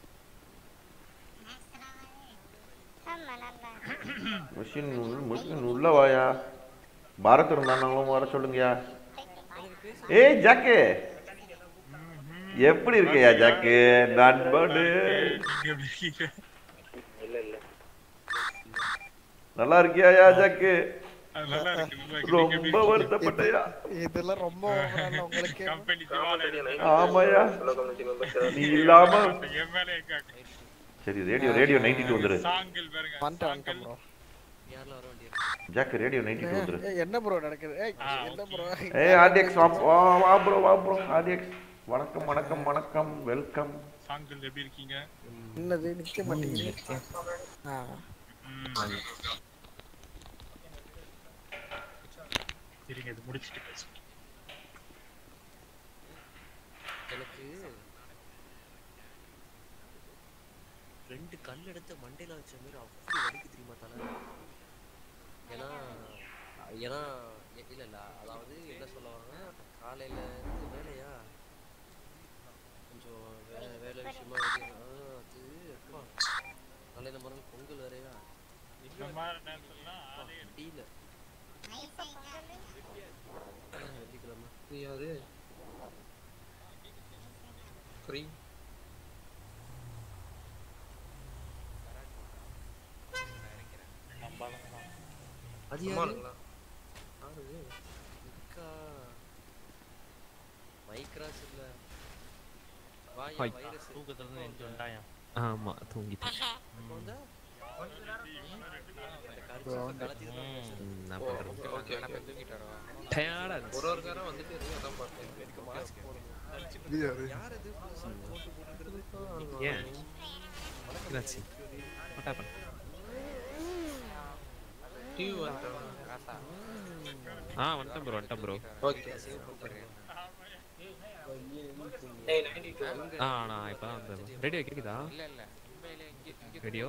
ஆமா நல்லா மிஷின் மிஷின் உள்ள வாயா பாரத் இருந்தாலும் வர சொல்லுங்கயா ஏய் ஜாக்கு எப்படி இருக்கையா ஜாக்கு நண்பனு இல்ல இல்ல நல்லா இருக்கியாயா ஜாக்கு நல்லா இருக்கு, நல்லா இருக்கு. நீங்க எப்படி ரொம்ப இருக்கீங்க? வருத்தப்பட்டயா இதெல்லாம் ரொம்ப overall ஆ உங்களுக்கு ஆமாயா நீ இல்லாம என் மேல எங்க சரி ரேடியோ ரேடியோ நைன்டி டூ வந்துரு சாங்கிள் பாருங்க வந்துட்டேன் வந்துட்டேன் ப்ரோ ஜாக்கு ரேடியோ நைன்டி டூ வந்துரு ஏய், என்ன ப்ரோ நடக்குது ஏய் என்ன ப்ரோ ஏய் ஆர்டிஎக்ஸ் வா வா வா ப்ரோ வா ப்ரோ ஆர்டிஎக்ஸ் வணக்கம் வணக்கம் வணக்கம் வெல்கம் சாங்கிள் எப்படி இருக்கீங்க என்னது நிக்க மாட்டேங்குது ஆ சரிங்க இது முடிச்சிட்டு பேசுவோம் எனக்கு ரெண்டு கல் எடுத்து மண்டையில வச்ச மாதிரி அப்படி வலிக்கு தெரியுமா தலை ஏன்னா ஏன்னா எ- இல்ல இல்ல அதாவது என்ன சொல்ல வரேன்னா காலையில இருந்து வேலையா கொஞ்சம் வே வேலை விஷயமா வெளிய ஆ, அது அப்பா காலையில மறுநாள் பொங்கல் வேறையா இந்த மாதிரி நேரத்துலலாம் ஆளே முடியல வெள்ளிக்கிழமை யாரு ஃப்ரீ அது யாரு அம்மாளுங்களா? யாரு அக்கா மைக்ராஸ் இல்ல வாயா ஹாய். வைரஸ் தூக்கத்துல இருந்து எந்திரிச்சு வந்துட்டாயா? ஆமா தூங்கிட்டேன் அப்போ வந்து அந்த ம், நான் ஓ, பண்றேன். okay, okay, okay. டயர்டா இருந்துச்சு. ஒரு ஒரு காரம் வந்துட்டே இருக்கு அதான் பார்த்தேன் இது யாரு? யார் இது ஏன் என்னாச்சு What happened? டிவி வந்துட்டான் ஆ வந்துட்டேன் ப்ரோ வந்துட்டேன் ப்ரோ ஓகே ஆ நான் இப்பதான் வந்தேன் ரேடியோ கேக்குதா இல்ல இல்ல உண்மையிலே இங்க இங்க ரேடியோ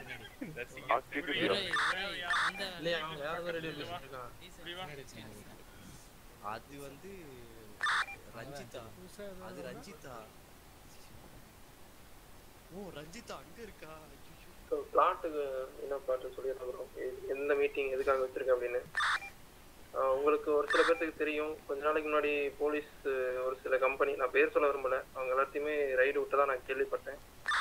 இல்லையா அவங்க யாராவது ரெடி பேசிட்டு இருக்கான் அது வந்து ரஞ்சிதா அது ரஞ்சிதா ஓ ரஞ்சிதா அங்க இருக்கா ஐயோ பிளாட்டுக்கு என்ன பாட்டு சொல்லிடுறேன் bro. எ- எந்த மீட்டிங் எதுக்காக வச்சிருக்கேன் அப்படின்னு ஆஹ் உங்களுக்கு ஒரு சில பேர்த்துக்கு தெரியும் கொஞ்ச நாளைக்கு முன்னாடி போலீஸ் ஒரு சில கம்பெனி நான் பேர் சொல்ல விரும்பல அவங்க எல்லாத்தையுமே ரைடு விட்டதா நான் கேள்விப்பட்டேன்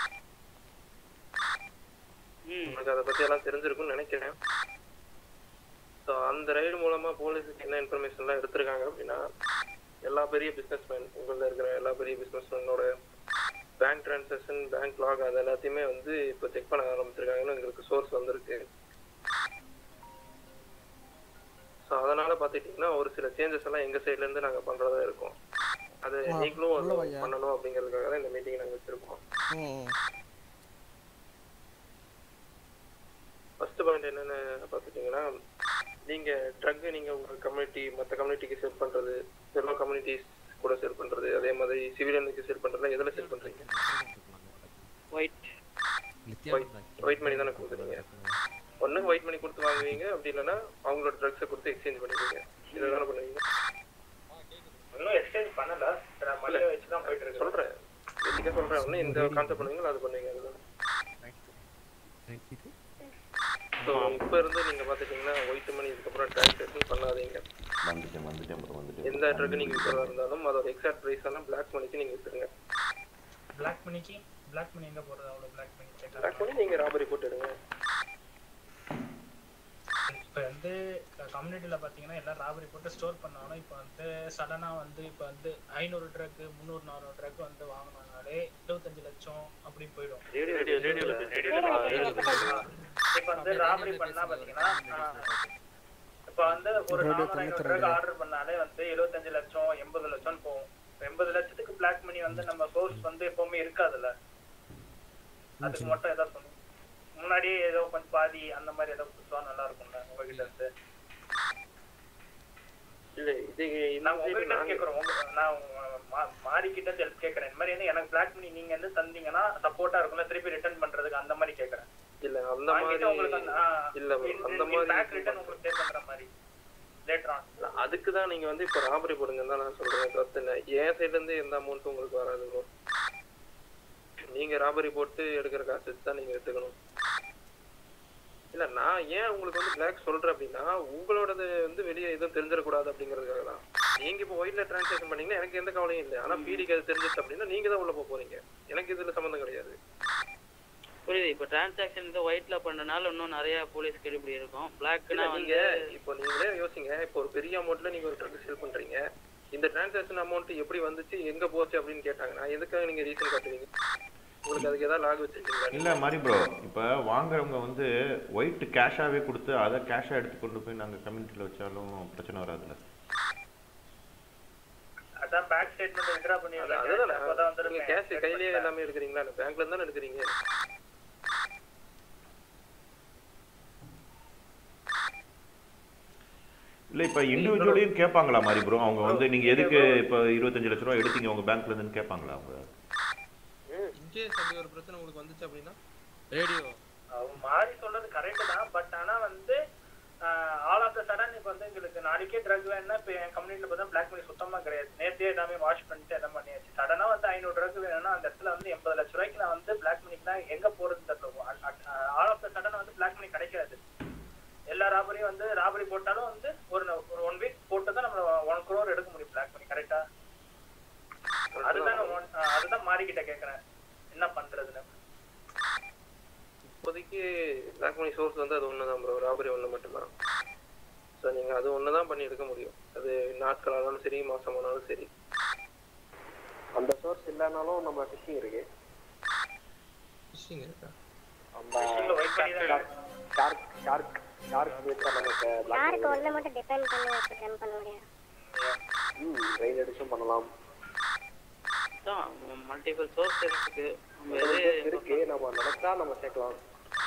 உங்களுக்கு அதை பத்தி எல்லாம் தெரிஞ்சிருக்கும்னு நினைக்கிறேன் ஸோ அந்த ரைடு மூலமா போலீஸுக்கு என்ன இன்ஃபர்மேஷன்லாம் எடுத்திருக்காங்க அப்படின்னா எல்லா பெரிய பிஸ்னஸ்மேன் உங்களில் இருக்கிற எல்லா பெரிய பிஸ்னஸ்மேனோட பேங்க் டிரான்சாக்ஷன் பேங்க் லாக் அது எல்லாத்தையுமே வந்து இப்போ செக் பண்ண ஆரம்பிச்சிருக்காங்கன்னு எங்களுக்கு சோர்ஸ் வந்திருக்கு ஸோ அதனால பார்த்துக்கிட்டிங்கன்னா ஒரு சில சேஞ்சஸ் எல்லாம் எங்கள் சைட்லேருந்து நாங்கள் பண்ணுறதா இருக்கோம் அது ஆ, நீங்களும் உள்ள அது வாய்யா. பண்ணணும் அப்படிங்கிறதுக்காக தான் இந்த மீட்டிங் நாங்கள் வச்சுருக்கோம் ம் ஃபர்ஸ்ட் பாயிண்ட் என்னன்னு பார்த்துட்டிங்கன்னா நீங்கள் ட்ரக்கு நீங்கள் உங்கள் கம்யூனிட்டி மற்ற கம்யூனிட்டிக்கு சேல் பண்ணுறது எல்லோ கம்யூனிட்டிஸ் கூட சேல் பண்ணுறது அதே மாதிரி சிவிலியனுக்கு சேல் பண்ணுறது எதில் சேல் பண்ணுறீங்க ஒயிட் ஒயிட் ஒயிட் மணி தானே கொடுக்குறீங்க ஒன்று ஒயிட் மணி கொடுத்து வாங்குவீங்க அப்படி இல்லைன்னா அவங்களோட ட்ரக்ஸை கொடுத்து எக்ஸ்சேஞ்ச் பண்ணிக்குவீங்க இதில் தானே பண்ணுவீங்க இன்னும் எக்ஸ்சேஞ்ச் பண்ணல நான் மல்லிகை வச்சு தான் போயிட்டு இருக்கேன் சொல்கிறேன் பேசிக்காக சொல்கிறேன் ஒன்று இந்த கான்செப்ட் பண்ணுவீங்களா அது பண்ணுவீங்க அதுதான் ஸோ இப்போ இருந்து நீங்கள் பார்த்துட்டிங்கன்னா ஒயிட் மணி இதுக்கப்புறம் டிரான்சாக்ஷன் பண்ணாதீங்க வந்துட்டேன் வந்துட்டேன் bro, வந்துட்டேன் எந்த ட்ரக் நீங்கள் விற்கிறதா இருந்தாலும் அதோட எக்ஸாக்ட் ப்ரைஸ் எல்லாம் பிளாக் மணிக்கு நீங்கள் விற்றுருங்க பிளாக் மணிக்கு பிளாக் மணி எங்க போறது அவ்வளவு பிளாக் மணி பிளாக் மணி நீங்கள் ராபரி போட்டுடுங்க இப்போ வந்து கம்யூனிட்டியில் பார்த்தீங்கன்னா எல்லாம் ராபரி போட்டு ஸ்டோர் பண்ணாலும் இப்போ வந்து சடனாக வந்து இப்போ வந்து ஐநூறு ட்ரக்கு முந்நூறு நானூறு ட்ரக் வந்து வாங்கினாலே இருபத்தஞ்சு லட்சம் அப்படி போயிடும் ரேடியோ ரேடியோ ரேடியோ இப்போ வந்து ராபரி பண்ணா பார்த்தீங்கன்னா இப்போ வந்து ஒரு Radio நானூறு ஐநூறு தொண்ணூத்தி ட்ரக் ரெண்டு. ஆர்டர் பண்ணாலே வந்து எழுபத்தஞ்சு லட்சம் எண்பது லட்சம் போகும் இப்ப எண்பது லட்சத்துக்கு பிளாக் மணி வந்து நம்ம சோர்ஸ் வந்து எப்பவுமே இருக்காதுல்ல அதுக்கு மட்டும் ஏதாவது சொல்லுங்க முன்னாடியே ஏதோ கொஞ்சம் பாதி அந்த மாதிரி ஏதோ கொடுத்தா நல்லா இருக்கும்ல உங்ககிட்ட இருந்து இல்லை இது நான் உங்ககிட்ட கேட்குறோம் உங்க நான் உங்க மா- மாறிக்கிட்ட இருந்து ஹெல்ப் கேட்குறேன் இந்த மாதிரி வந்து எனக்கு பிளாக் மணி நீங்க வந்து தந்தீங்கன்னா சப்போர்ட்டா இருக்கும்ல திருப்பி ரிட்டர்ன் பண்றதுக்கு அந்த மாதிரி கேட்குறேன் இல்லை அந்த வாங்கிட்டு உங்களுக்கு மாதிரி அந்த- ஆ, இல்லை in- அந்த in மாதிரி back return உங்களுக்கு pay பண்ற மாதிரி later on. அதுக்கு தான் நீங்கள் வந்து இப்போ ராபரி போடுங்கன்னு தான் நான் சொல்கிறேன் தவிர்த்து இல்லை என் சைட்லேருந்து எந்த அமௌண்ட்டும் உங்களுக்கு வராது bro. நீங்கள் ராபரி போட்டு எடுக்கிற காசு வச்சு தான் நீங்கள் எடுத்துக்கணும் இல்லை நான் ஏன் உங்களுக்கு வந்து பிளாக் சொல்கிறேன் அப்படின்னா உங்களோடது வந்து வெளியே எதுவும் தெரிஞ்சிடக்கூடாது அப்படிங்கிறதுக்காக தான் நீங்கள் இப்போ ஒயிட்டில் ட்ரான்சாக்ஷன் பண்ணீங்கன்னா எனக்கு எந்த கவலையும் இல்லை ஆனால் பிடிக்கு அது தெரிஞ்சிச்சு அப்படின்னா நீங்கள் தான் உள்ளே போக போகிறீங்க எனக்கு இதில் சம்மந்தம் கிடையாது புரியுது இப்போ டிரான்சாக்ஷன் இந்த ஒயிட்ல பண்றதுனால இன்னும் நிறைய போலீஸ் கெடுபிடி இருக்கும் இல்ல, பிளாக்னா நீங்க வந்து இப்போ நீங்களே யோசிங்க இப்போ ஒரு பெரிய அமௌண்ட்ல நீங்க ஒரு ட்ரக் சேல் பண்றீங்க இந்த டிரான்சாக்ஷன் அமௌண்ட் எப்படி வந்துச்சு எங்க போச்சு அப்படின்னு கேட்டாங்கன்னா எதுக்காக நீங்க ரீசன் காட்டுவீங்க உங்களுக்கு அதுக்கு ஏதாவது லாக் வச்சிருக்கீங்களா இல்லை மாதிரி ப்ரோ இப்போ வாங்குறவங்க வந்து ஒயிட் கேஷாகவே கொடுத்து அதை கேஷாக எடுத்து கொண்டு போய் நாங்கள் கம்யூனிட்டியில் வச்சாலும் பிரச்சனை வராதுல்ல அதான் பேக் ஸ்டேட்மெண்ட் வித்ரா பண்ணி அது- அதுதானே நீங்க கேஷ் கையிலேயே எல்லாமே எடுக்கிறீங்களா பேங்க்ல இருந்து தானே எடுக்கிறீங்க இல்லை இப்போ இண்டிவிஜுவலையும் கேட்பாங்களா மாதிரி ப்ரோ அவங்க வந்து நீங்கள் எதுக்கு இப்போ இருபத்தஞ்சு லட்ச ரூபா எடுத்தீங்க உங்கள் பேங்க்ல இருந்துன்னு கேட்பாங்களா அவங்க இன்கேஸ் அப்படி ஒரு பிரச்சனை உங்களுக்கு வந்துச்சு அப்படின்னா ரேடியோ அவங்க மாறி சொல்றது கரெக்ட் தான் பட் ஆனா வந்து ஆல் ஆஃப் த சடன் இப்போ வந்து எங்களுக்கு நாளைக்கே ட்ரக் வேணும்னா இப்போ என் கம்யூனிட்டியில் பார்த்தா பிளாக் மணி சுத்தமா கிடையாது நேற்றே எல்லாமே வாஷ் பண்ணிட்டு எல்லாம் பண்ணியாச்சு சடனா வந்து ஐநூறு ட்ரக் வேணும்னா அந்த இடத்துல வந்து எண்பது லட்ச ரூபாய்க்கு நான் வந்து பிளாக் மணிக்கு எங்க போறது தெரியல ஆல் ஆஃப் த சடன் வந்து பிளாக் மணி கிடைக்காது எல்லா ராபரியும் வந்து ராபரி போட்டாலும் வந்து ஒரு ந- ஒரு ஒன் வீக் போட்டு தான் நம்ம ஒன் crore எடுக்க முடியும் பிளாக் மணி கரெக்டா அதுதான் நான் one- ஆஹ் அதுதான் மாறிக்கிட்ட கேக்குறேன் என்ன பண்றதுன்னு இப்போதைக்கு பிளாக் மணி சோர்ஸ் வந்து அது ஒன்று தான் ப்ரோ ராபரி ஒன்று மட்டும்தான் ஸோ நீங்கள் அது ஒன்று தான் பண்ணி எடுக்க முடியும் அது நாட்களானாலும் சரி மாசமானாலும் சரி அந்த சோர்ஸ் இல்லைனாலும் நம்ம ஃபிஷிங் இருக்கு ஃபிஷிங் இருக்கா அந்த ஷார்க் ஷார்க் யாருக்கு பேசுறா நமக்கு யாருக்கு ஒண்ணு மட்டும் டிபெண்ட் பண்ணி வச்சு ரன் பண்ண முடியாது ம் ட்ரெயின் அடிச்சும் பண்ணலாம் மல்டிபிள் சோர்ஸ் இருக்கு நம்ம நம்ம எது இருக்கு நம்ம நினைச்சா நம்ம சேர்க்கலாம்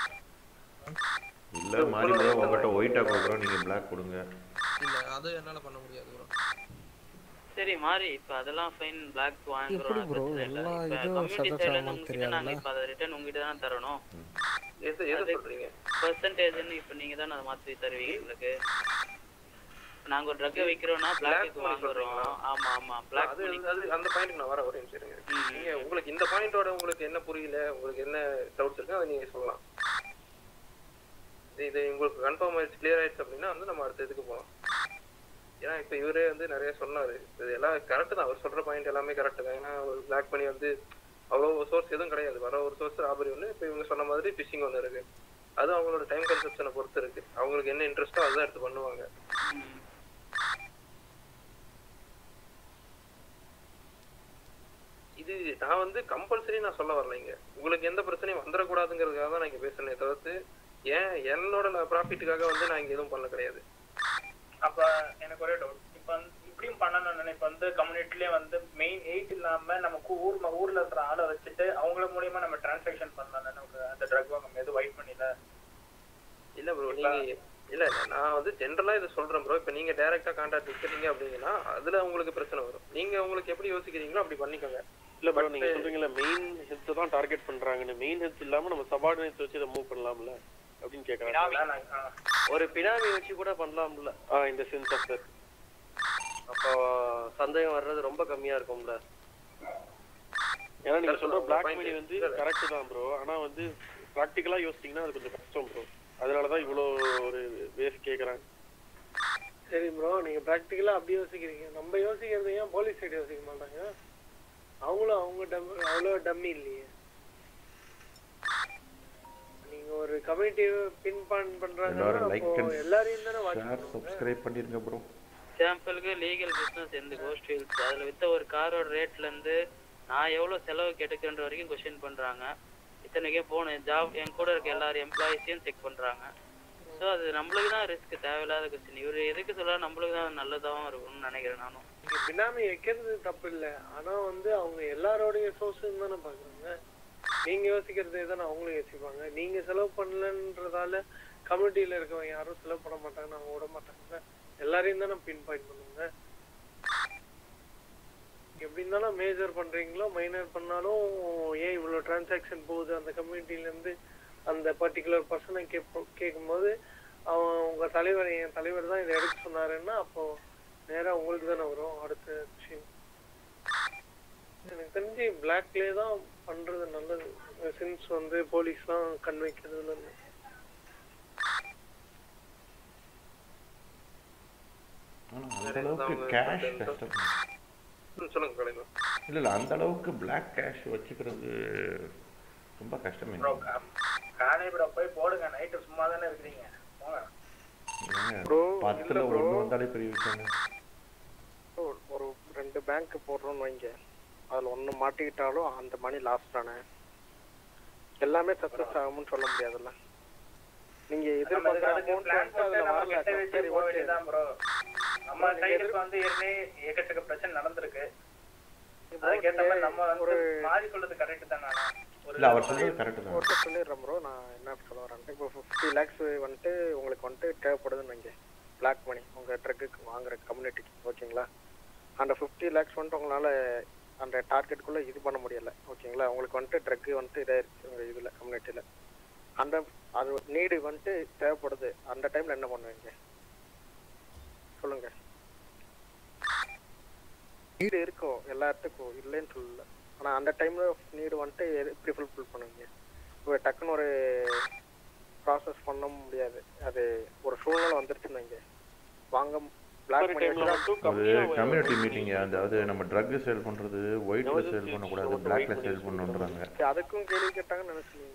இல்ல மாறி ப்ரோ உங்ககிட்ட ஒயிட்டா கொடுக்குறோம் நீங்க பிளாக் கொடுங்க இல்ல அது என்னால பண்ண முடியாது ப்ரோ சரி மாறி இப்ப அதெல்லாம் ஃபைன் பிளாக் வாங்குறோம் எப்படி bro? எல்லா இதுவும் suggest ஆகுமான்னு உங்ககிட்ட நாங்க தெரியாதுல்ல? இப்ப அதை ரிட்டர்ன் உங்ககிட்ட தான் தரணும் எது எது சொல்றீங்க பர்சன்டேஜ்னு இப்ப நீங்க தான் அதை மாத்தி தருவீங்க எங்களுக்கு நாங்க ஒரு ட்ரக் விக்கிறோம்னா Black பிளாக்கு money வாங்குறோம் சொல்றீங்களா? ஆமா ஆமா பிளாக் அது அது அந்த பாயிண்ட்க்கு நான் வரேன் ஒரே நிமிஷம் இருங்க நீங்க உங்களுக்கு இந்த பாயிண்டோட உங்களுக்கு என்ன புரியல உங்களுக்கு என்ன டவுட்ஸ் இருக்கு அதை நீங்க சொல்லலாம் இது- இது உங்களுக்கு கன்ஃபார்ம் ஆயிடுச்சு கிளியர் ஆயிடுச்சு அப்படின்னா வந்து நம்ம அடுத்த இதுக்கு போகலாம் ஏன்னா இப்போ இவரே வந்து நிறைய சொன்னாரு இது எல்லாம் கரெக்ட் தான் அவர் சொல்ற பாயிண்ட் எல்லாமே கரெக்ட் தான் ஏன்னா ஒரு பிளாக் பண்ணி வந்து அவ்வளோ சோர்ஸ் எதுவும் கிடையாது வர ஒரு சோர்ஸ் ராபரி ஒன்று இப்போ இவங்க சொன்ன மாதிரி ஃபிஷிங் ஒன்று இருக்கு அது அவங்களோட டைம் கன்சப்ஷனை பொறுத்து இருக்கு அவங்களுக்கு என்ன இன்ட்ரெஸ்ட்டோ அதுதான் எடுத்து பண்ணுவாங்க இது நான் வந்து கம்பல்சரி நான் சொல்ல வரலைங்க உங்களுக்கு எந்த பிரச்சனையும் வந்துடக்கூடாதுங்கிறதுக்காக தான் நான் இங்க பேசுனே தவிர்த்து ஏன் என்னோட ப்ராஃபிட்டுக்காக வந்து நான் இங்க எதுவும் பண்ண கிடையாது அப்ப எனக்கு ஒரே டவுட் இப்ப வந்து இப்படியும் பண்ணணும்னு இப்ப வந்து கம்யூனிட்டிலே வந்து மெயின் எயிட் இல்லாம நமக்கு ஊர் ம- ஊர்ல இருக்கிற ஆளை வச்சுட்டு அவங்கள மூலியமா நம்ம டிரான்சாக்ஷன் பண்ணலாம் நமக்கு அந்த ட்ரக் வாங்க எதுவும் வெயிட் பண்ணல இல்ல ப்ரோ நீங்க இல்ல இல்ல நான் வந்து ஜென்ரலா இதை சொல்றேன் ப்ரோ இப்போ நீங்க டைரக்டா கான்டாக்ட் வச்சிருக்கீங்க அப்படின்னா அதுல உங்களுக்கு பிரச்சனை வரும் நீங்க உங்களுக்கு எப்படி யோசிக்கிறீங்களோ அப்படி பண்ணிக்கோங்க இல்ல ப்ரோ நீங்க சொல்றீங்கல்ல மெயின் ஹெட்ஸ் தான் டார்கெட் பண்றாங்கன்னு மெயின் ஹெட்ஸ் இல்லாம நம்ம சபார்டினேட்ஸ் வச்சு இதை மூவ் பண்ணலாம்ல அப்படின்னு கேக்குறாங்க ஒரு பினாமி வச்சு கூட பண்ணலாம்ல ஆ இந்த சென்ஸ் ஆஃப் சார் அப்போ சந்தேகம் வர்றது ரொம்ப கம்மியா இருக்கும்ல ஏன்னா நீங்க Correct சொல்ற தான், பிளாக் point மணி வந்து இல்ல. கரெக்ட் தான் ப்ரோ ஆனா வந்து ப்ராக்டிக்கலா யோசிச்சீங்கன்னா அது கொஞ்சம் கஷ்டம் ப்ரோ அதனாலதான் இவ்வளோ ஒரு வேஸ் கேக்குறாங்க சரி ப்ரோ நீங்க ப்ராக்டிக்கலா அப்படி யோசிக்கிறீங்க நம்ம யோசிக்கிறது ஏன் போலீஸ் சைடு யோசிக்க மாட்டாங்க அவங்களும் அவங்க டம் அவ்வளோ டம்மி இல்லையே நீங்க ஒரு கமிட்டி பின் பான் பண்றாங்கன்னா எல்லாரும் லைக் அப்போ எல்லாரையும் தானே வாட்ச் ஷேர் சப்ஸ்கிரைப் பண்ணிருங்க ப்ரோ சாம்பிளுக்கு லீகல் பிசினஸ் எந்த கோஸ்ட் ஹில்ஸ் அதுல வித்த ஒரு காரோட ரேட்ல இருந்து நான் எவ்வளவு செலவு கெடுக்குன்ற வரைக்கும் கொஸ்டின் பண்றாங்க இத்தனைக்கும் போன ஜாப் என் கூட இருக்க எல்லாரும் எம்ப்ளாயிஸையும் செக் பண்றாங்க ஸோ அது நம்மளுக்கு தான் ரிஸ்க் தேவையில்லாத கொஸ்டின் இவர் எதுக்கு சொல்ல நம்மளுக்கு தான் நல்லதாகவும் இருக்கும்னு நினைக்கிறேன் நானும் நீங்க பினாமி வைக்கிறது தப்பு இல்ல ஆனா வந்து அவங்க எல்லாரோடைய சோர்ஸும் தானே பாக்குறாங்க நீங்க யோசிக்கிறதே தானே அவங்களும் யோசிப்பாங்க நீங்க செலவு பண்ணலன்றதால கம்யூனிட்டியில இருக்கவங்க யாரும் செலவு பண்ண மாட்டாங்க அவங்க விட மாட்டாங்க எல்லாரையும் தானே பின் பாயிண்ட் பண்ணுவாங்க எப்படி இருந்தாலும் மேஜர் பண்றீங்களோ மைனர் பண்ணாலும் ஏன் இவ்வளவு டிரான்சாக்ஷன் போகுது அந்த கம்யூனிட்டில இருந்து அந்த பர்டிகுலர் பர்சனை கேட்போம் கேட்கும்போது அவன் உங்க தலைவர் என் தலைவர் தான் இதை எடுக்க சொன்னாருன்னா அப்போ நேரா உங்களுக்கு தானே வரும் அடுத்த விஷயம் எனக்கு தெரிஞ்சு பிளாக்லேயே தான் பண்றது நல்லது சின்ஸ் வந்து போலீஸ்லாம் கண் வைக்கிறதுல இருந்து ஆனா அந்த அளவுக்கு கேஷ் கஷ்டம் ம், சொல்லுங்க கலைஞர் இல்ல இல்ல அந்த அளவுக்கு பிளாக் கேஷ் வச்சுக்கிறது ரொம்ப கஷ்டமே ப்ரோ காலை ப்ரோ போய் போடுங்க நைட்டு சும்மா தானே இருக்கிறீங்க போங்க ஏங்க, Bro, பத்துல இல்ல bro. ஒண்ணு வந்தாலே பெரிய விஷயம் ஒரு- ஒரு ரெண்டு பேங்க் போடுறோம்னு வைங்க அதுல ஒண்ணு மாட்டிக்கிட்டாலும் அந்த மணி லாஸ் தானே எல்லாமே சக்சஸ் ஆகும்னு சொல்ல முடியாதுல்ல நீங்க நம்ம எதிர்பார்க்குற அதுக்கு அமௌண்ட் பிளான் வந்து அதுல போட்டு நம்ம வரல கெட்ட வச்சு சரி போக ஓகே வேண்டியதுதான் ப்ரோ நம்ம சைடுக்கு வந்து ஏற்கனவே ஏகச்சக்க பிரச்சனை நடந்திருக்கு அதுக்கேத்த மாதிரி நம்ம வந்து மாறி சொல்றது கரெக்ட் தான் நானா ஒரு இல்ல அவர் சொல்றது கரெக்ட் தான் ஒருத்தர் சொல்லிடுறேன் ப்ரோ நான் என்ன சொல்ல வரேன்ட்டு இப்போ ஃபிஃப்டி லேக்ஸ் வந்துட்டு உங்களுக்கு வந்துட்டு தேவைப்படுதுன்னு வைங்க பிளாக் மணி உங்கள் ட்ரக்குக்கு வாங்குற கம்யூனிட்டிக்கு ஓகேங்களா அந்த ஃபிஃப்டி லேக்ஸ் வந்துட்டு உங்களால் அந்த டார்கெட்டுக்குள்ளே இது பண்ண முடியல ஓகேங்களா உங்களுக்கு வந்துட்டு ட்ரக்கு வந்துட்டு இதாயிருச்சு உங்கள் இதில் கம்யூனிட்டியில் அந்த அது நீடு வந்துட்டு தேவைப்படுது அந்த டைமில் என்ன பண்ணுவீங்க சொல்லுங்கள் நீடு இருக்கும் எல்லா இடத்துக்கும் இல்லைன்னு சொல்லல ஆனால் அந்த டைமில் நீடு வந்துட்டு எது- எப்படி ஃபுல்ஃபில் பண்ணுவீங்க இப்போ டக்குன்னு ஒரு ப்ராசஸ் பண்ண முடியாது அது ஒரு சூழ்நிலை வந்துருச்சுன்னு வைங்க வாங்க பிளாக் மணி வச்சு ஒரு கம்யூனிட்டி மீட்டிங் அதாவது நம்ம ட்ரக் சேல் பண்றது ஒயிட்ல சேல் பண்ணக்கூடாது பிளாக்ல சேல் பண்ணணுன்றாங்க சரி, அதுக்கும் கேள்வி கேட்டாங்கன்னு நினைச்சுவீங்க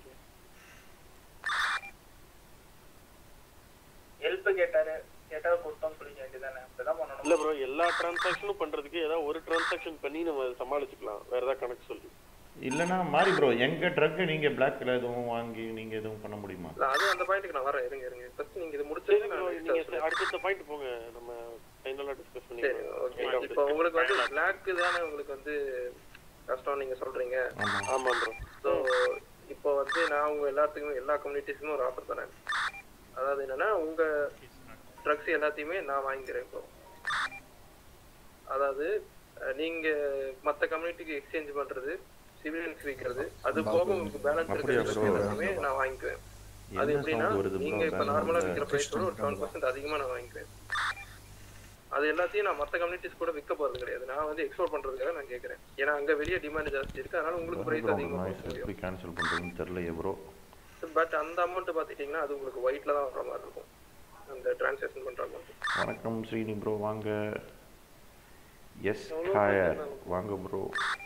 ஹெல்ப் கேட்டாரு கேட்டா கொடுத்தோம்னு சொல்லிக்க வேண்டியதானே அப்படிதான் பண்ணணும் இல்ல ப்ரோ எல்லா டிரான்சாக்ஷனும் பண்றதுக்கு ஏதாவது ஒரு டிரான்சாக்ஷன் பண்ணி நம்ம அதை சமாளிச்சுக்கலாம் வேற ஏதாவது கணக்கு சொல்லி இல்லைன்னா மாறி ப்ரோ எங்க ட்ரக் நீங்க பிளாக்ல எதுவும் வாங்கி நீங்க எதுவும் பண்ண முடியுமா இல்ல அது அந்த பாயிண்ட்க்கு நான் வரேன் இருங்க இருங்க ஃபர்ஸ்ட் நீங்க இது முடிச்சு நீங்க அடுத்த பாயிண்ட் போங்க நம்ம ஃபைனலா டிஸ்கஸ் சரி ஓகே இப்போ உங்களுக்கு வந்து பிளாக் தானே உங்களுக்கு வந்து கஷ்டம் நீங்க சொல்றீங்க ஆமா ப்ரோ ஸோ இப்போ வந்து நான் உங்க எல்லாத்துக்குமே எல்லா கம்யூனிட்டிஸ்க்குமே ஒரு ஆஃபர் தரேன் அதாவது என்னன்னா உங்க ட்ரக்ஸ் எல்லாத்தையுமே நான் வாங்கிக்கிறேன் இப்போ அதாவது அஹ், நீங்க மத்த கம்யூனிட்டிக்கு எக்ஸ்சேஞ்ச் பண்றது சிவிலியன்ஸ் விற்கிறது அது போக உங்களுக்கு பேலன்ஸ் அப்படியா இருக்கிற bro? எல்லாமே நான் வாங்கிக்குவேன் அது என்ன எப்படின்னா sound வருது bro நீங்க இப்ப நார்மலா background ல? விற்கிற பிரைஸோட ஒரு செவன் பர்சன்ட் அதிகமா நான் வாங்கிக்குவேன் அது எல்லாத்தையும் நான் மத்த கம்யூனிட்டிஸ் கூட விற்க போறது கிடையாது நான் வந்து எக்ஸ்போர்ட் பண்றதுக்காக நான் கேட்கறேன் ஏன்னா அங்க வெளியே டிமாண்ட் ஜாஸ்தி இருக்கு அதனால உங்களுக்கு பிரைஸ் Background அதிகமா noise எப்படி கேன்சல் பண்றதுன்னு தெரியலையே ப்ரோ பட் அந்த அமௌண்ட் பாத்துட்டீங்கன்னா அது உங்களுக்கு ஒயிட்ல தான் வர மாதிரி இருக்கும் அந்த டிரான்சாக்ஷன் பண்ற அமௌண்ட் வணக்கம் ஸ்ரீனி ப்ரோ வாங்க எஸ் எவ்வளவு ஹாய பண்ணலாம்? வாங்க ப்ரோ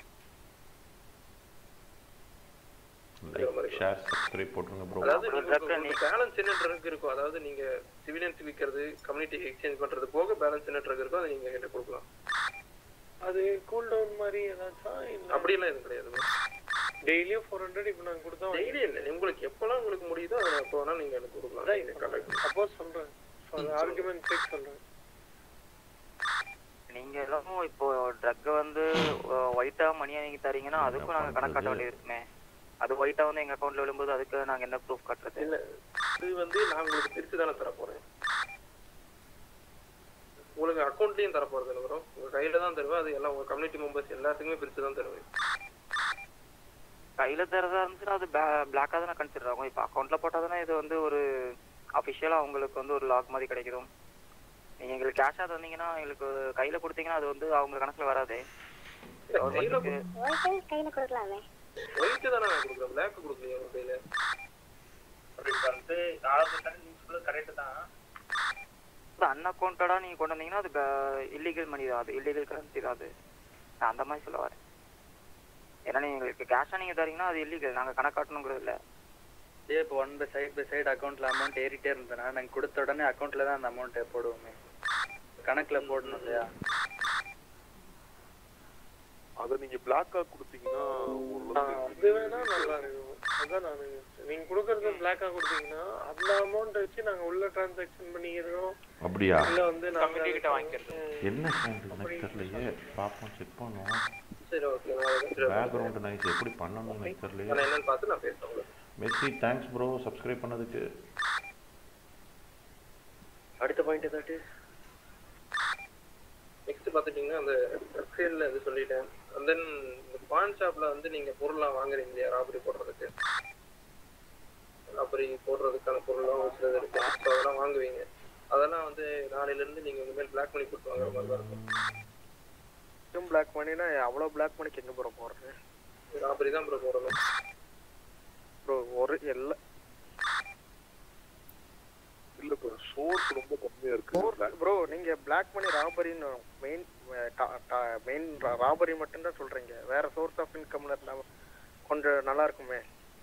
லைக் ஷேர் சப்ஸ்கிரைப் போட்டுருங்க ப்ரோ அதாவது பேலன்ஸ் என்ன ட்ரக் இருக்கும் அதாவது நீங்க சிவிலியன்ஸ் விற்கிறது கம்யூனிட்டி எக்ஸ்சேஞ்ச் பண்றது போக பேலன்ஸ் என்ன ட்ரக் இருக்கோ அதை நீங்க கிட்ட கொடுக்கலாம் அது கூல் டவுன் மாதிரி ஏதாச்சும் இல்ல அப்படியெல்லாம் எதுவும் கிடையாது டெய்லியும் ஃபோர் ஹண்ட்ரட் இப்போ நாங்கள் கொடுத்தா டெய்லி இல்லை உங்களுக்கு எப்போலாம் உங்களுக்கு முடியுதோ அதை எப்போ வேணா நீங்க எனக்கு கொடுக்கலாம் சப்போஸ் சொல்றேன் ஆர்குமெண்ட் சேக் சொல்றேன் நீங்க எல்லாம் இப்போ ட்ரக் வந்து ஒயிட்டா மணியா நீங்க தரீங்கன்னா அதுக்கும் நாங்க கணக்கு காட்ட வேண்டியது இருக்குமே அது ஒயிட்டா வந்து எங்க அக்கௌண்ட்ல விழும்போது அதுக்கு நாங்க என்ன ப்ரூஃப் காட்டுறது இல்ல இது வந்து நான் உங்களுக்கு பிரிச்சு தானே தர போறேன் உங்களுக்கு அக்கௌண்ட்லயும் தர போறது இல்லை வரும் உங்க கையில தான் தருவேன் அது எல்லாம் உங்க கம்யூனிட்டி மெம்பர்ஸ் எல்லாத்துக்குமே பிரிச்சு தான் தருவேன் கையில தரதா இருந்துச்சுன்னா அது பிளாக்கா தானே கன்சிடர் ஆகும் இப்போ அக்கௌண்ட்ல போட்டா தானே இது வந்து ஒரு அஃபிஷியலா உங்களுக்கு வந்து ஒரு லாக் மாதிரி கிடைக்கும் நீங்க எங்களுக்கு கேஷா தந்தீங்கன்னா எங்களுக்கு கையில கொடுத்தீங்கன்னா அது வந்து அவங்க கணக்குல வராதே கவர்மெண்ட்டுக்கு ஒயிட் கையில கொடுக்கலாமே ஒயிட் தானே நான் கொடுக்குறேன் பிளாக் கொடுக்கலையே உங்க கையில அப்படி வந்து நாலாவது நீங்க சொல்றது கரெக்ட் தான் அன்அக்கௌண்டடா நீங்க கொண்டு வந்தீங்கன்னா அது இல்லீகல் மணி தான் அது இல்லீகல் கரன்சி தான் அது நான் அந்த மாதிரி சொல்ல வரேன் ஏன்னா நீங்க எங்களுக்கு கேஷா நீங்க தரீங்கன்னா அது இல்லீகல் நாங்க கணக்காட்டணுங்கிறது இல்ல இதே இப்போ one by side by side அக்கௌண்ட்ல அமௌண்ட் ஏறிட்டே இருந்ததுன்னா நாங்கள் கொடுத்த உடனே அக்கௌண்ட்ல தான் அந்த அமௌண்ட்டை போடுவோமே கணக்குல போடணும் இல்லையா அத நீங்க பிளாக்கா கொடுத்தீங்கன்னா அது வேணா நல்லா இருக்கும் அதான் நான் நீங்க கொடுக்கறது பிளாக்கா கொடுத்தீங்கன்னா அந்த அமௌண்ட் வச்சு நாங்க உள்ள டிரான்சாக்ஷன் பண்ணிக்கிறோம் அப்படியா இல்ல வந்து நாங்க கிட்ட வாங்கிக்கிறது என்ன சவுண்ட் எனக்கு தெரியலையே பாப்போம் செக் பண்ணுவோம் சரி ஓகே நான் அதை consider பேக்ரவுண்ட் நாய்ஸ் எப்படி பண்ணணும்னு எனக்கு நான் தெரியலையே என்னன்னு பார்த்து நான் பேசுறேன் உங்களுக்கு மெஸ்ஸி தேங்க்ஸ் ப்ரோ சப்ஸ்கிரைப் பண்ணதுக்கு அடுத்த பாயிண்ட் ஏதாட்டு நெக்ஸ்ட் பார்த்துட்டீங்கன்னா அந்த சேல்ல இது சொல்லிட்டேன் அண்ட் தென் இந்த பான் ஷாப்ல வந்து நீங்க பொருள்லாம் வாங்குறீங்க இல்லையா ராபரி போடுறதுக்கு ராபரி போடுறதுக்கான பொருள்லாம் ஒரு சிலது இருக்கு ஸோ அதெல்லாம் வாங்குவீங்க அதெல்லாம் வந்து நாளையில இருந்து நீங்க இனிமேல் பிளாக் பண்ணி கொடுத்து வாங்குற மாதிரி தான் இருக்கும் பிளாக் பண்ணினா அவ்வளோ பிளாக் மணிக்கு எங்கே ப்ரோ போடுறது ராபரி தான் ப்ரோ போடணும் ப்ரோ ஒரு எல்லா இல்ல ப்ரோ சோர்ஸ் ரொம்ப கம்மியா இருக்கு ப்ரோ நீங்க பிளாக் மணி ராபரின்னு மெயின் மெயின் ராபரி மட்டும்தான் சொல்றீங்க வேற சோர்ஸ் ஆஃப் இன்கம்ல இருந்தா கொஞ்சம் நல்லா இருக்குமே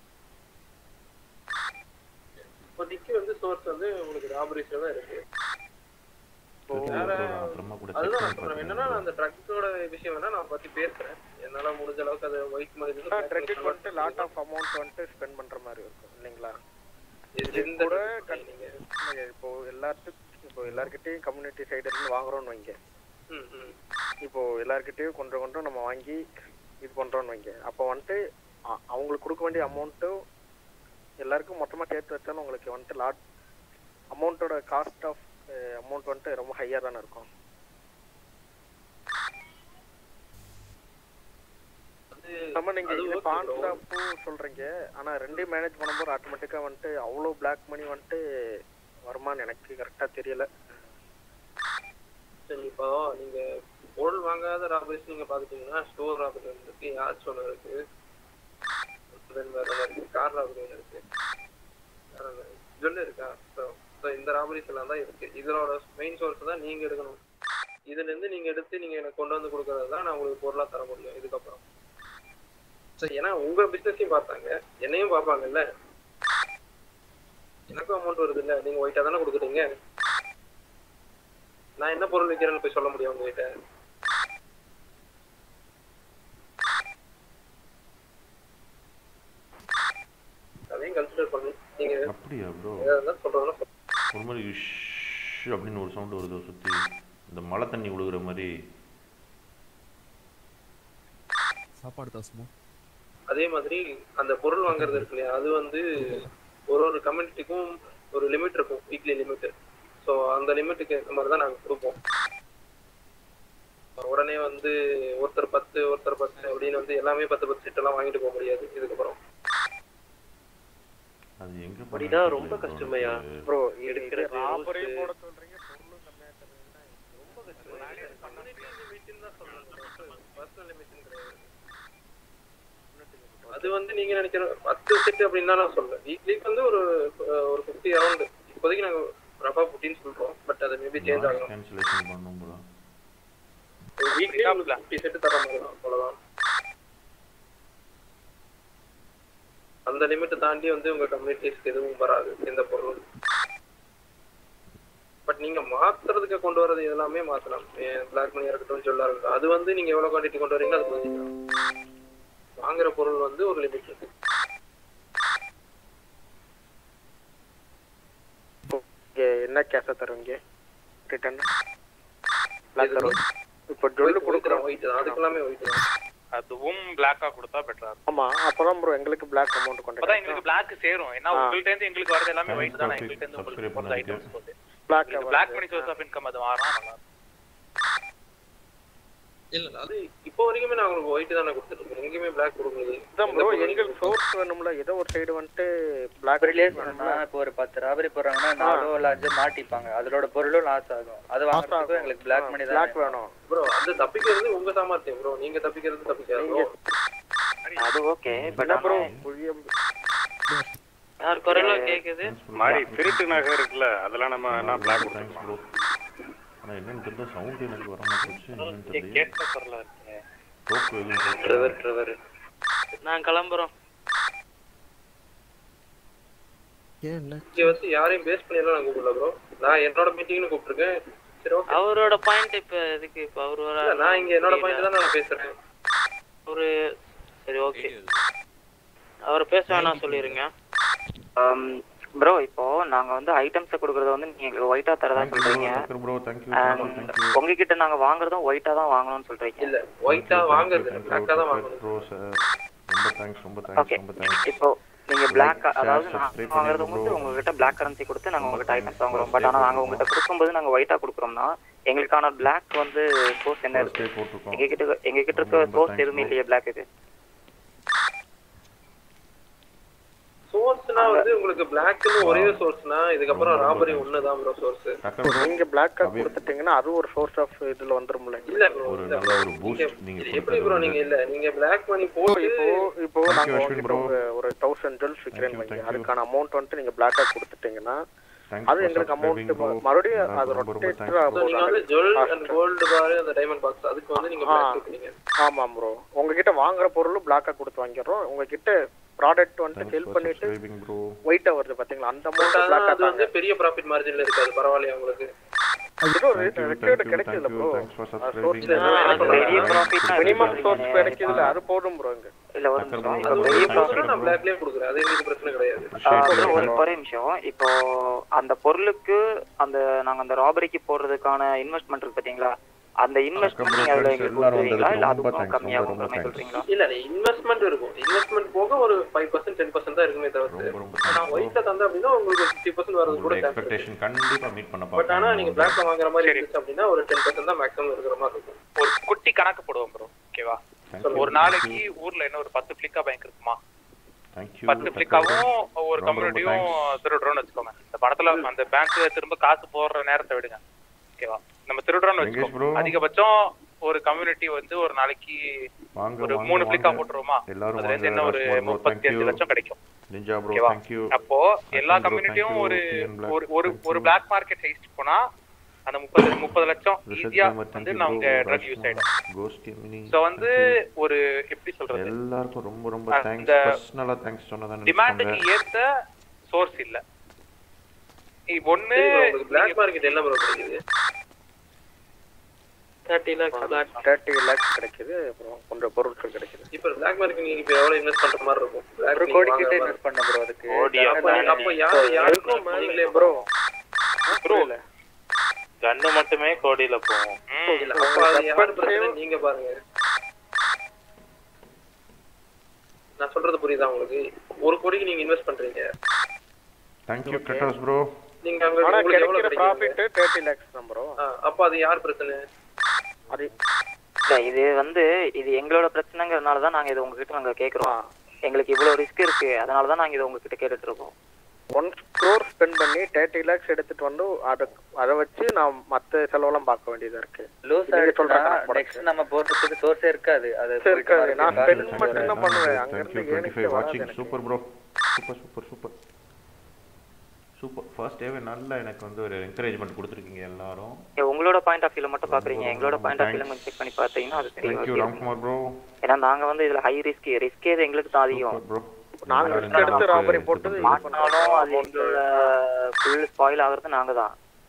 இப்போதைக்கு வந்து சோர்ஸ் வந்து உங்களுக்கு ராபரிஸ்ல தான் இருக்கு தெரியல வேற bro, நான் அப்புறமா கூட செக் அதுதான் பண்ணி நான் சொல்றேன் பார்க்குறேன் என்னன்னா நான் அந்த ட்ரக்ஸோட விஷயம் வேணா நான் பத்தி பேசுறேன் என்னால முடிஞ்ச அளவுக்கு அதை ஒயிட் மாதிரி ட்ரக்குக்கு வந்துட்டு லாட் ஆஃப் அமௌண்ட் வந்துட்டு ஸ்பெண்ட் பண்ற மாதிரி இருக்கும் இல்லைங்களா இது இது எந்த கூட drug கண்- இல்லைங்க, இப்போ எல்லாத்துக்கும் இப்போ எல்லார்கிட்டயும் கம்யூனிட்டி சைடு இருந்து வாங்குறோம்னு வைங்க ம், ம். இப்போ எல்லார்கிட்டயும் கொஞ்சம் கொஞ்சம் நம்ம வாங்கி இது பண்றோம்னு வைங்க அப்போ வந்துட்டு அ- அவங்களுக்கு கொடுக்க வேண்டிய அமௌண்ட்டும் எல்லாருக்கும் மொத்தமா சேர்த்து வச்சாலும் உங்களுக்கு வந்துட்டு லாட் அமௌண்ட்டோட காஸ்ட் ஆஃப் அமௌண்ட் வந்துட்டு ரொம்ப ஹையா தானே இருக்கும் நம்ம நீங்க அது இது okay பான் bro. ஷாப்பு சொல்றீங்க ஆனா ரெண்டையும் மேனேஜ் பண்ணும்போது ஆட்டோமேட்டிக்கா வந்துட்டு அவ்வளோ பிளாக் மணி வந்துட்டு வருமான்னு எனக்கு கரெக்டா தெரியல சரி இப்போ நீங்க பொருள் வாங்காத ராபரிஸ் நீங்க பாத்துட்டீங்கன்னா ஸ்டோர் ராபரி ஒன்று இருக்கு யார்ச் ஒன்று இருக்கு then வேற என்ன இருக்கு கார் ராபரி ஒன்று இருக்கு வேற என்ன ஜுவல் இருக்கா ஸோ இந்த ராபரிஸ் எல்லாம் தான் இருக்கு இதனோட மெயின் சோர்ஸ் தான் நீங்க எடுக்கணும் இதுல இருந்து நீங்க எடுத்து நீங்க எனக்கு கொண்டு வந்து கொடுக்கறது தான் நான் உங்களுக்கு பொருளா தர முடியும் இதுக்கப்புறம் சரி ஏன்னா உங்க பிசினஸையும் பார்த்தாங்க என்னையும் பார்ப்பாங்கல்ல எனக்கும் அமௌண்ட் வருது இல்ல நீங்க ஒயிட்டா தானே கொடுக்குறீங்க நான் என்ன பொருள் விற்கிறேன்னு போய் சொல்ல முடியும் உங்ககிட்ட அப்படின்னு ஒரு சவுண்ட் வருது சுற்றி இந்த மழை தண்ணி விழுகிற மாதிரி சாப்பாடு தாசுமா அதே மாதிரி அந்த பொருள் வாங்குறது இருக்கு இல்லையா அது வந்து ஒரு ஒரு கம்யூனிட்டிக்கும் ஒரு லிமிட் இருக்கும் வீக்லி லிமிட் ஸோ அந்த லிமிட்டுக்கு ஏற்ற மாதிரி தான் நாங்கள் கொடுப்போம் உடனே வந்து ஒருத்தர் பத்து ஒருத்தர் பத்து அப்படின்னு வந்து எல்லாமே பத்து பத்து செட் எல்லாம் வாங்கிட்டு போக முடியாது இதுக்கப்புறம் அது எங்கே அப்படின்னா ரொம்ப கஷ்டமையா ப்ரோ எடுக்கிற ராபரே rules. போட சொல்றீங்க பொருளும் கம்மியா தருவீங்கன்னா ரொம்ப கஷ்டம் அது வந்து நீங்க நினைக்கிற பத்து செட் அப்படின்னா நான் சொல்றேன் வீக்லிக்கு வந்து ஒரு அஹ், ஒரு ஃபிஃப்டி அரௌண்ட் இப்போதைக்கு நாங்க ரஃபா புட்டின்னு சொல்றோம் பட் அது மேபி சேஞ்ச் ஆகலாம் கேன்சலேஷன் பண்ணும் போல வீக்லி உங்களுக்கு ஃபிஃப்டி செட் தர மாதிரி தான் அவ்வளவுதான் அந்த லிமிட்டை தாண்டி வந்து உங்க கம்யூனிட்டிஸ்க்கு எதுவும் வராது எந்த பொருளும் பட் நீங்க மாத்துறதுக்கு கொண்டு வரது எல்லாமே மாத்தலாம் பிளாக் மணியா இருக்கட்டும் சொல்லா இருக்கட்டும் அது வந்து நீங்க எவ்வளவு குவான்டிட்டி கொண்டு வரீங்களோ அது புரிஞ்சுக்கலாம் வாங்குற பொருள் வந்து ஒரு லிமிட் இருக்கு இங்க என்ன கேஸ தருவீங்க ரிட்டர்ன் பிளாக் தருவோம் இப்போ ஜொல்லு கொடுக்குறோம் ஒயிட் தான் அதுக்கெல்லாமே ஒயிட் தான் அதுவும் பிளாக்கா கொடுத்தா பெட்டரா இருக்கும் ஆமா அப்பதான் ப்ரோ எங்களுக்கு பிளாக் அமௌண்ட் கொண்டு அப்பதான் எங்களுக்கு பிளாக் சேரும் ஏன்னா ஆ. உங்கள்ட்ட இருந்து எங்களுக்கு வரது எல்லாமே Thanks, ஒயிட் தானே Karthik. எங்கள்ட்ட இருந்து உங்களுக்கு Subscribe போறது பண்ணிருக்கேன். ஐட்டம்ஸ் போகுது Black உங்களுக்கு ஆ பிளாக் வருது. மணி சோர்ஸ் ஆஃப் இன்கம் அது மாறினா நல்லா இருக்கும் இல்ல இல்ல, அது இப்போ வரைக்குமே நான் உங்களுக்கு ஒயிட் தானே கொடுத்துட்டு இருக்கேன் எங்கேயுமே பிளாக் கொடுக்கல அதான் ப்ரோ எங்களுக்கு சோர்ஸ் வேணும்ல ஏதோ ஒரு சைடு வந்துட்டு பிளாக் ரிலேஸ் பண்ணா இப்போ ஒரு பத்து ராபரி போடுறாங்கன்னா நாலோ இல்ல அஞ்சு மாட்டிப்பாங்க அதோட பொருளும் லாஸ் ஆகும் அது வாங்குறதுக்கும் எங்களுக்கு பிளாக் மணி தான் பிளாக் வேணும் ப்ரோ அது தப்பிக்கிறது உங்க சாமர்த்தியம் ப்ரோ நீங்க தப்பிக்கிறது தப்பிக்காது ப்ரோ அது ஓகே பட் என்ன ப்ரோ யார் குரலா கேக்குது மாதிரி திருட்டு நகை இருக்குல்ல அதெல்லாம் நம்ம என்ன பிளாக் தேங்க்ஸ் ப்ரோ ஆனால் என்னன்னு தெரியல சவுண்ட் எனக்கு வர மாட்டேங்குது என்னன்னு தெரியல கேட்ட குரலா இருக்கு டோக்கு எதுவும் ட்ரெவர் ட்ரெவர் நான் கிளம்புறோம் இங்க வச்சு யாரையும் பேஸ் பண்ணி எல்லாம் நான் கூப்பிடல ப்ரோ நான் என்னோட மீட்டிங்னு கூப்பிட்டுருக்கேன் சரி ஓகே அவரோட பாயிண்ட் இப்ப எதுக்கு இப்ப அவர் வர நான் இங்க என்னோட பாயிண்ட் தான் நான் பேசுறேன் ஒரு சரி ஓகே அவர் பேச வேணாம் சொல்லிருங்க ப்ரோ இப்போ நாங்க வந்து ஐட்டம்ஸ் கொடுக்கறது வந்து நீங்க ஒயிட்டா தரதா சொல்றீங்க ப்ரோ தேங்க்யூ And உங்ககிட்ட நாங்க வாங்குறதும் ஒயிட்டா தான் வாங்கணும்னு சொல்றீங்க இல்ல ஒயிட்டா வாங்குறது பிளாக்கா தான் வாங்கணும் ப்ரோ சார் ரொம்ப தேங்க்ஸ் ரொம்ப தேங்க்ஸ் ஓகே ரொம்ப தேங்க்ஸ் இப்போ நீங்க பிளாக் Like, அதாவது share, subscribe நாங்க வாங்குறது பண்ணுங்க வந்து bro. உங்ககிட்ட பிளாக் கரன்சி கொடுத்து நாங்க உங்ககிட்ட ஐட்டம்ஸ் வாங்குறோம் பட் ஆனா நாங்க உங்ககிட்ட கொடுக்கும்போது நாங்க ஒயிட்டா கொடுக்குறோம்னா எங்களுக்கான பிளாக் வந்து சோர்ஸ் என்ன First day இருக்கு போட்டிருக்கோம். எங்க கிட்ட எங்க கிட்ட ரொம்ப இருக்க ரொம்ப சோர்ஸ் thanks எதுவுமே bro. இல்லையே பிளாக் இது சோர்ஸ்னா வந்து உங்களுக்கு பிளாக்னு ஒரே சோர்ஸ்னா இதுக்கப்புறம் ராபரி ஒண்ணுதான் ப்ரோ சோர்ஸ் நீங்க பிளாக் கொடுத்துட்டீங்கன்னா அது ஒரு சோர்ஸ் ஆஃப் இதுல வந்துரும்ல இல்ல ப்ரோ ஒரு நல்ல ஒரு பூஸ்ட் நீங்க எப்படி ப்ரோ நீங்க இல்ல நீங்க பிளாக் மணி இப்போ போட்டு இப்போ இப்போ Thank நாங்க you, Ashwin உங்ககிட்ட bro. ஒரு- ஒரு தௌசண்ட் ஜுவல்ஸ் விற்கிறேன்னு Thank you, வைங்க thank you. அதுக்கான அமௌண்ட் வந்துட்டு நீங்க பிளாக்கா கொடுத்துட்டீங்கன்னா Thanks அது for எங்களுக்கு subscribing, அமௌண்ட் bro. மறுபடியும் அது ரொம்ப ரொம்ப ரொட்டேட் thanks, bro. So, நீங்க வந்து ஜுவல் அண்ட் கோல்டு பார் அந்த டைமண்ட் பாக்ஸ் அதுக்கு வந்து நீங்க பிளாக் கொடுக்குறீங்க ஆமா ப்ரோ உங்ககிட்ட வாங்குற பொருளும் பிளாக்கா கொடுத்து வாங்கிடுறோம் உங்ககிட்ட ப்ராடக்ட் வந்துட்டு Thanks செல் for பண்ணிட்டு subscribing, bro. ஒயிட்டா வருது பாத்தீங்களா அந்த பட் அமௌண்ட் ஆனா பிளாக்கா அது வந்து பெரிய ப்ராஃபிட் மார்ஜின்ல இருக்காது பரவாயில்லையா உங்களுக்கு ஏதோ Thank you, record thank you, கிடைக்குதுல thank bro you. Thanks for subscribing. பெரிய ப்ராஃபிட் மினிமம் சோர்ஸ் கிடைக்குதுல அது போதும் ப்ரோ இங்க இல்ல ஒரு Thank you, நிமிஷம் bro. இப்போ பெரிய Thanks, ப்ராஃபிட் bro. நான் பிளாக்லயே கொடுக்குறேன் அது எங்களுக்கு பிரச்சனை கிடையாது ஒரு ஒரே நிமிஷம் இப்போ அந்த பொருளுக்கு அந்த நாங்க அந்த ராபரிக்கு போடுறதுக்கான இன்வெஸ்ட்மெண்ட் இருக்கு பாத்தீங்களா அந்த இன்வெஸ்ட்மெண்ட் நீங்க அதுல எங்களுக்கு எல்லாரும் கொடுத்துருவீங்களா இல்ல வந்ததுக்கு ரொம்ப அதுக்கும் thanks, கம்மியா ரொம்ப ரொம்ப கொடுக்குற மாதிரி thanks. சொல்றீங்களா இல்ல இல்ல இன்வெஸ்ட்மெண்ட் இருக்கும் இன்வெஸ்ட்மெண்ட் போக ஒரு ஃபைவ் பர்சன்ட் டென் பர்சன்ட் தான் இருக்குமே தவிர்த்து நான் ஒயிட்ல தந்தேன் அப்படின்னா உங்களுக்கு ஃபிஃப்டி பர்சன்ட் வரது கூட உங்களோட சான்ஸ் இருக்கு எக்ஸ்பெக்டேஷன் கண்டிப்பா மீட் பண்ண பட் ஆனா நீங்க பார்ப்போம் பிளாக்ல வாங்குற மாதிரி இருந்துச்சு அப்படின்னா ஒரு டென் பர்சன்ட் தான் மேக்ஸிமம் இருக்கிற மாதிரி இருக்கும் ஒரு குட்டி கணக்கு போடுவோம் ப்ரோ ஓகேவா ஒரு நாளைக்கு ஊர்ல என்ன ஒரு பத்து பிளிக்கா பேங்க் இருக்குமா தேங்க்யூ பத்து பிளிக்காவும் ஒரு ரொம்ப ரொம்ப கம்யூனிட்டியும் திருடுறோம்னு வச்சுக்கோங்க இந்த படத்துல அந்த பேங்க் திரும்ப காசு போடுற நேரத்தை விடுங்க ஓகேவா நம்ம திருடுறோம்னு வெங்கேஷ் வச்சுக்கோங்க bro. அதிகபட்சம் ஒரு கம்யூனிட்டி வந்து ஒரு நாளைக்கு வாங்க ஒரு வாங்க, மூணு பிளிக்கா வாங்க. போட்டுருவோமா எல்லாரும் அதுல இருந்து வாங்க, என்ன ஒரு Rashmore bro, முப்பத்தி thank அஞ்சு you. லட்சம் கிடைக்கும் நிஞ்சா ப்ரோ ஓகேவா தேங்க்யூ அப்போ எல்லா Ashwin bro, கம்யூனிட்டியும் thank you. ஒரு TN Black, ஒரு ஒரு thank ஒரு you. பிளாக் மார்க்கெட் ஹைஸ்ட் போனா அந்த முப்பது முப்பது லட்சம் ரிஷத் ஈஸியா gamer, thank வந்து you நமக்கு bro. ட்ரக் யூஸ் ஆயிடும் Rashmore, Ghost Gemini, சோ வந்து thank you. ஒரு எப்படி சொல்றது எல்லாருக்கும் ரொம்ப ரொம்ப அந்த தேங்க்ஸ் பர்சனலா தேங்க்ஸ் சொன்னதான டிமாண்டுக்கு ஏத்த சோர்ஸ் இல்ல இ- ஒண்ணு பிளாக் மார்க்கெட் என்ன ப்ரோ கிடைக்குது thirty lakhs black thirty lakhs கிடைக்குது அப்புறம் கொஞ்சம் பொருட்கள் கிடைக்குது இப்போ பிளாக் மார்க்கெட் நீங்க இப்போ எவ்வளவு இன்வெஸ்ட் பண்ற மாதிரி இருக்கும் Black ஒரு நீங்க கோடி வாங்குற கிட்ட மாதிரி. இன்வெஸ்ட் பண்ண ப்ரோ அதுக்கு அப்ப- அப்ப யாரு யாருக்கும் நீங்களே ப்ரோ ப்ரோ கன்னு மட்டுமே கோடியில போகும் இல்ல, அப்ப அது யாரு பிரச்சனை நீங்க பாருங்க நான் சொல்றது புரியுதா உங்களுக்கு ஒரு கோடிக்கு நீங்க இன்வெஸ்ட் பண்றீங்க தேங்க்யூ கட்டர்ஸ் ப்ரோ நீங்க அங்க ஆனா உங்களுக்கு எவ்வளவு கிடைக்கிற கிடைக்கும் ப்ராஃபிட் தேர்ட்டி லேக்ஸ் தான் ப்ரோ அப்ப அது யார் பிரச்சனை அது இல்ல இது வந்து இது எங்களோட பிரச்சனைங்கிறதுனால தான் நாங்க இதை உங்ககிட்ட நாங்க கேக்குறோம் எங்களுக்கு இவ்வளவு ரிஸ்க் இருக்கு அதனால தான் நாங்க இதை உங்ககிட்ட கேட்டுட்டு இருக்கோம் ஒன் க்ரோர் ஸ்பெண்ட் பண்ணி தேர்ட்டி லேக்ஸ் எடுத்துட்டு வந்து அதை அதை வச்சு நான் மத்த செலவெல்லாம் பார்க்க வேண்டியதா இருக்கு லூஸ் நீங்க சொல்ற ஆயிடுச்சுன்னா கணக்கு நெக்ஸ்ட் நம்ம போடுறதுக்கு சோர்ஸே இருக்காது அது சரி, போயிட்டு இருக்காது. நான் வரதுக்கு spend காசு மட்டும் தான் பண்ணுவேன். அங்க தேங்க்யூ இருந்து டுவெண்ட்டி ஃபைவ் ஏனிக்ஸே வாட்சிங் வராது super bro super super super super first டேவே நல்லா எனக்கு வந்து ஒரு என்கரேஜ்மெண்ட் கொடுத்துருக்கீங்க எல்லாரும் ஏ, உங்களோட பாயிண்ட் ஆஃப் வியூல மட்டும் பாக்குறீங்க எங்களோட பாயிண்ட் ஆஃப் வியூல கொஞ்சம் செக் பண்ணி பார்த்தீங்கன்னா அது தேங்க்யூ தெரியும் ராம்குமார் ப்ரோ ஏன்னா நாங்க வந்து இதுல ஹை ரிஸ்க் ரிஸ்கே இது எங்களுக்கு தான் அதிகம் ப்ரோ நாங்க risk எடுத்து ராபரி போட்டு இது மாட்டினாலும் அது எங்களோட ஃபுல் ஸ்பாயில் ஆகுறது நாங்க தான்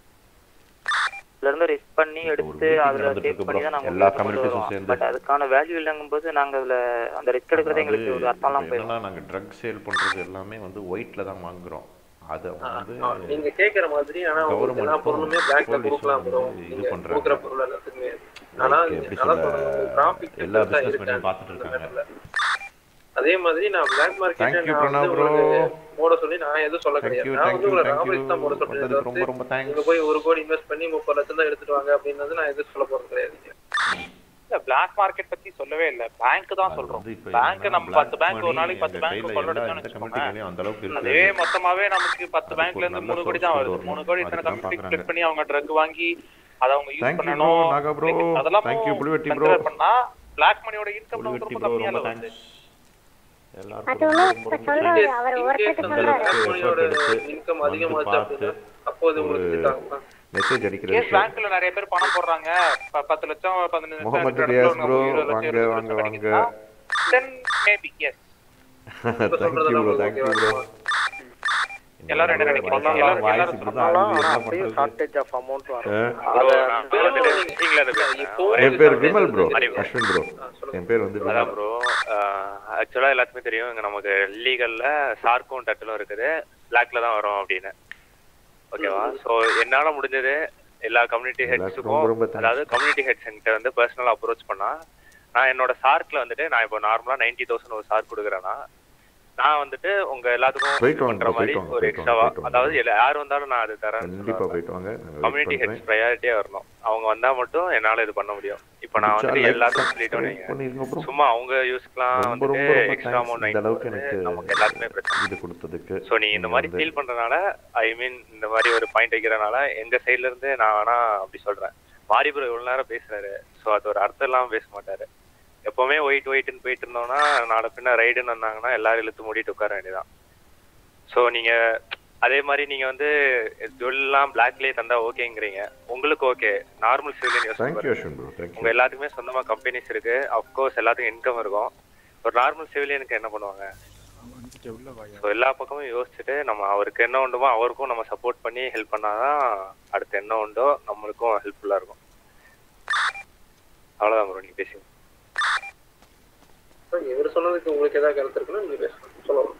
இதுல இருந்து ரிஸ்க் பண்ணி எடுத்து அதுல நடந்துட்டு சேவ் இருக்கு பண்ணி bro. தான் நாங்க எல்லா உங்களுக்கு கொண்டு communities-ம் வருவோம் சேர்ந்து. பட் அதுக்கான வேல்யூ இல்லங்கும்போது நாங்க அதுல அந்த ரிஸ்க் எடுக்கிறதே எங்களுக்கு ஒரு அர்த்தம் எல்லாம் போயிடும் என்னன்னா நாங்க ட்ரக் சேல் பண்றது எல்லாமே வந்து ஒயிட்ல தான் வாங்குறோம் அதை வந்து நீங்க கேக்குற மாதிரி ஆனா உங்களுக்கு எல்லா பொருளுமே பிளாக்ல கொடுக்கலாம் bro நீங்க பண்றாங்க. கொடுக்குற பொருள் எல்லாத்துக்குமே ஆனா Okay, எப்படி அதான் சொல்ல, சொல்றேன் ப்ராஃபிட் எல்லா business மேனையும் பார்த்துட்டு இருக்காங்க. அதே மாதிரி நான் பிளாக் மார்க்கெட் Thank you, நான் வந்து Pranav bro. உங்களுக்கு போட சொல்லி நான் எதுவும் சொல்ல Thank கிடையாது you, நான் thank வந்து you, உங்களை thank ராபரிஸ் தான் you. போட சொல்றேன் வந்ததுக்கு ரொம்ப ரொம்ப thanks. நீங்க போய் ஒரு கோடி இன்வெஸ்ட் பண்ணி முப்பது லட்சம் தான் எடுத்துட்டு வாங்க அப்படின்றது நான் எதுவும் சொல்ல போறது கிடையாது இல்ல பிளாக் மார்க்கெட் பத்தி சொல்லவே இல்ல பேங்க் தான் சொல்றோம் பேங்க் நம்ம பத்து பேங்க் ஒரு நாளைக்கு பத்து பேங்க் கொள்ளடிச்சோம்னு வச்சுக்கோங்க அந்த அளவுக்கு இருக்கு அதே மொத்தமாவே நமக்கு பத்து அதுக்கு பேங்க்ல ஒரு இருந்து நல்ல மூணு கோடி source தான் கொண்டு வருது வரணும். மூணு கோடி இத்தனை அதுக்கு தான் கம்பெனி பார்க்கறாங்க. ஸ்ப்ளிட் பண்ணி அவங்க ட்ரக் வாங்கி அதை அவங்க யூஸ் Thank you bro, பண்ணணும் நாகா bro. அதெல்லாம் Thank you, Pulivetti bro. consider பண்ணா பிளாக் மணியோட இன்கம் புலிவெட்டி ரொம்ப bro, கம்மியா ரொம்ப வருது thanks. அது எல்லாருக்கும் ஒண்ணும் ரொம்ப இப்ப ரொம்ப சொல்றாரு thanks. அவர் In ஒருத்தருக்கு case அந்த சொல்றாரு black money-யோட எடுத்து income வந்து அதிகமாச்சு பார்த்து அப்படின்னா அப்போ அது ஒரு உங்களுக்கு இதாகும். மெசேஜ் கேஸ் அடிக்கிறதுக்கு பேங்க்ல நிறைய பேர் பணம் போடுறாங்க ப- பத்து லட்சம் பதினஞ்சு லட்சம் முகமது இருக்கிற டியாஸ் இடத்துல ப்ரோ நம்ம இருபது லட்சம், வாங்க இருபது வாங்க லட்சம் வாங்க கிடைக்குதுன்னா, then maybe yes thank you bro thank you bro எல்லாரும் என்ன நினைக்கிறீங்க? எல்லாரும் எல்லாரும் வாய்ஸ் எல்லாரும் இப்படி தான் பண்ணலாம் ஆகுது, ஆனா என்ன அப்படியே பண்றது ஷார்டேஜ் ஆஃப் அமௌண்ட் வரும் என் பேர் விமல் ப்ரோ அஸ்வின் ப்ரோ என் பேர் வந்து அதான் விமல் ப்ரோ ஆக்சுவலா எல்லாத்துக்குமே தெரியும் இங்க நமக்கு லீகல்ல ஷார்க்கும் டட்டிலும் இருக்குது பிளாக்ல தான் வரும் அப்படின்னு ஓகேவா சோ என்னால முடிஞ்சது எல்லா கம்யூனிட்டி எல்லாருக்கும் ரொம்ப ரொம்ப ஹெட்ஸுக்கும் thanks. அதாவது கம்யூனிட்டி ஹெட்ஸ் என்கிட்ட வந்து பர்சனலா அப்ரோச் பண்ணா நான் என்னோட சார்க்ல வந்துட்டு நான் இப்போ நார்மலா நைன்டி தௌசண்ட் ஒரு சார் கொடுக்குறேன்னா நான் வந்துட்டு உங்க எல்லாத்துக்கும் போயிட்டு இது வாங்க பண்ற bro, மாதிரி போயிட்டு வாங்க, ஒரு போயிட்டு எக்ஸ்ட்ராவா வாங்க, போயிட்டு வாங்க. அதாவது எல்லா- யார் வந்தாலும் நான் அது தரேன் கண்டிப்பா போயிட்டு வாங்க நான் wait கம்யூனிட்டி பண்றேன். ஹெட்ஸ் ப்ரையாரிட்டியா வரணும் அவங்க வந்தா மட்டும் என்னால இது பண்ண முடியும் இப்போ நான் முடிஞ்சா வந்துட்டு like, எல்லாத்துக்கும் subscribe சொல்லிட்டோம் பண்ணிருங்க bro. சும்மா அவங்க யூஸ்க்குலாம் ரொம்ப வந்துட்டு ரொம்ப ரொம்ப எக்ஸ்ட்ரா thanks அமௌண்ட் இந்த அளவுக்கு எனக்கு நமக்கு எல்லாத்துக்குமே பிரச்சனை இது கொடுத்ததுக்கு ஸோ நீ இந்த மாதிரி வந்து- ஃபீல் பண்றதுனால ஐ மீன் இந்த மாதிரி ஒரு பாயிண்ட் வைக்கிறனால எங்க சைடுல இருந்து நான் வேணா அப்படி சொல்றேன் மாரிபுரம் இவ்வளவு நேரம் பேசுறாரு ஸோ அது ஒரு அர்த்தம் இல்லாம பேச மாட்டாரு எப்பவுமே ஒயிட் ஒயிட்னு போயிட்டு இருந்தோம்னா நாளை பின்ன ரைடுன்னு வந்தாங்கன்னா எல்லாரும் இழுத்து மூடிட்டு உட்கார வேண்டியதான் ஸோ நீங்க அதே மாதிரி நீங்க வந்து ஜுவல்லாம் பிளாக்லயே தந்தா ஓகேங்கிறீங்க உங்களுக்கு okay normal civilian use thank you Ashwin bro thank you உங்க எல்லாத்துக்குமே சொந்தமா கம்பெனிஸ் இருக்கு அஃப்கோர்ஸ் எல்லாத்துக்கும் இன்கம் இருக்கும் ஒரு நார்மல் சிவிலியனுக்கு என்ன பண்ணுவாங்க ஸோ எல்லா பக்கமும் யோசிச்சுட்டு நம்ம அவருக்கு என்ன உண்டுமோ அவருக்கும் நம்ம சப்போர்ட் பண்ணி ஹெல்ப் பண்ணாதான் அடுத்து என்ன உண்டோ நம்மளுக்கும் ஹெல்ப்ஃபுல்லா இருக்கும் அவ்வளவுதான் ப்ரோ நீங்க பேசுங்க இவர் சொன்னதுக்கு உங்களுக்கு ஏதாவது கருத்து இருக்குன்னா நீங்க பேசலாம் சொல்லலாம்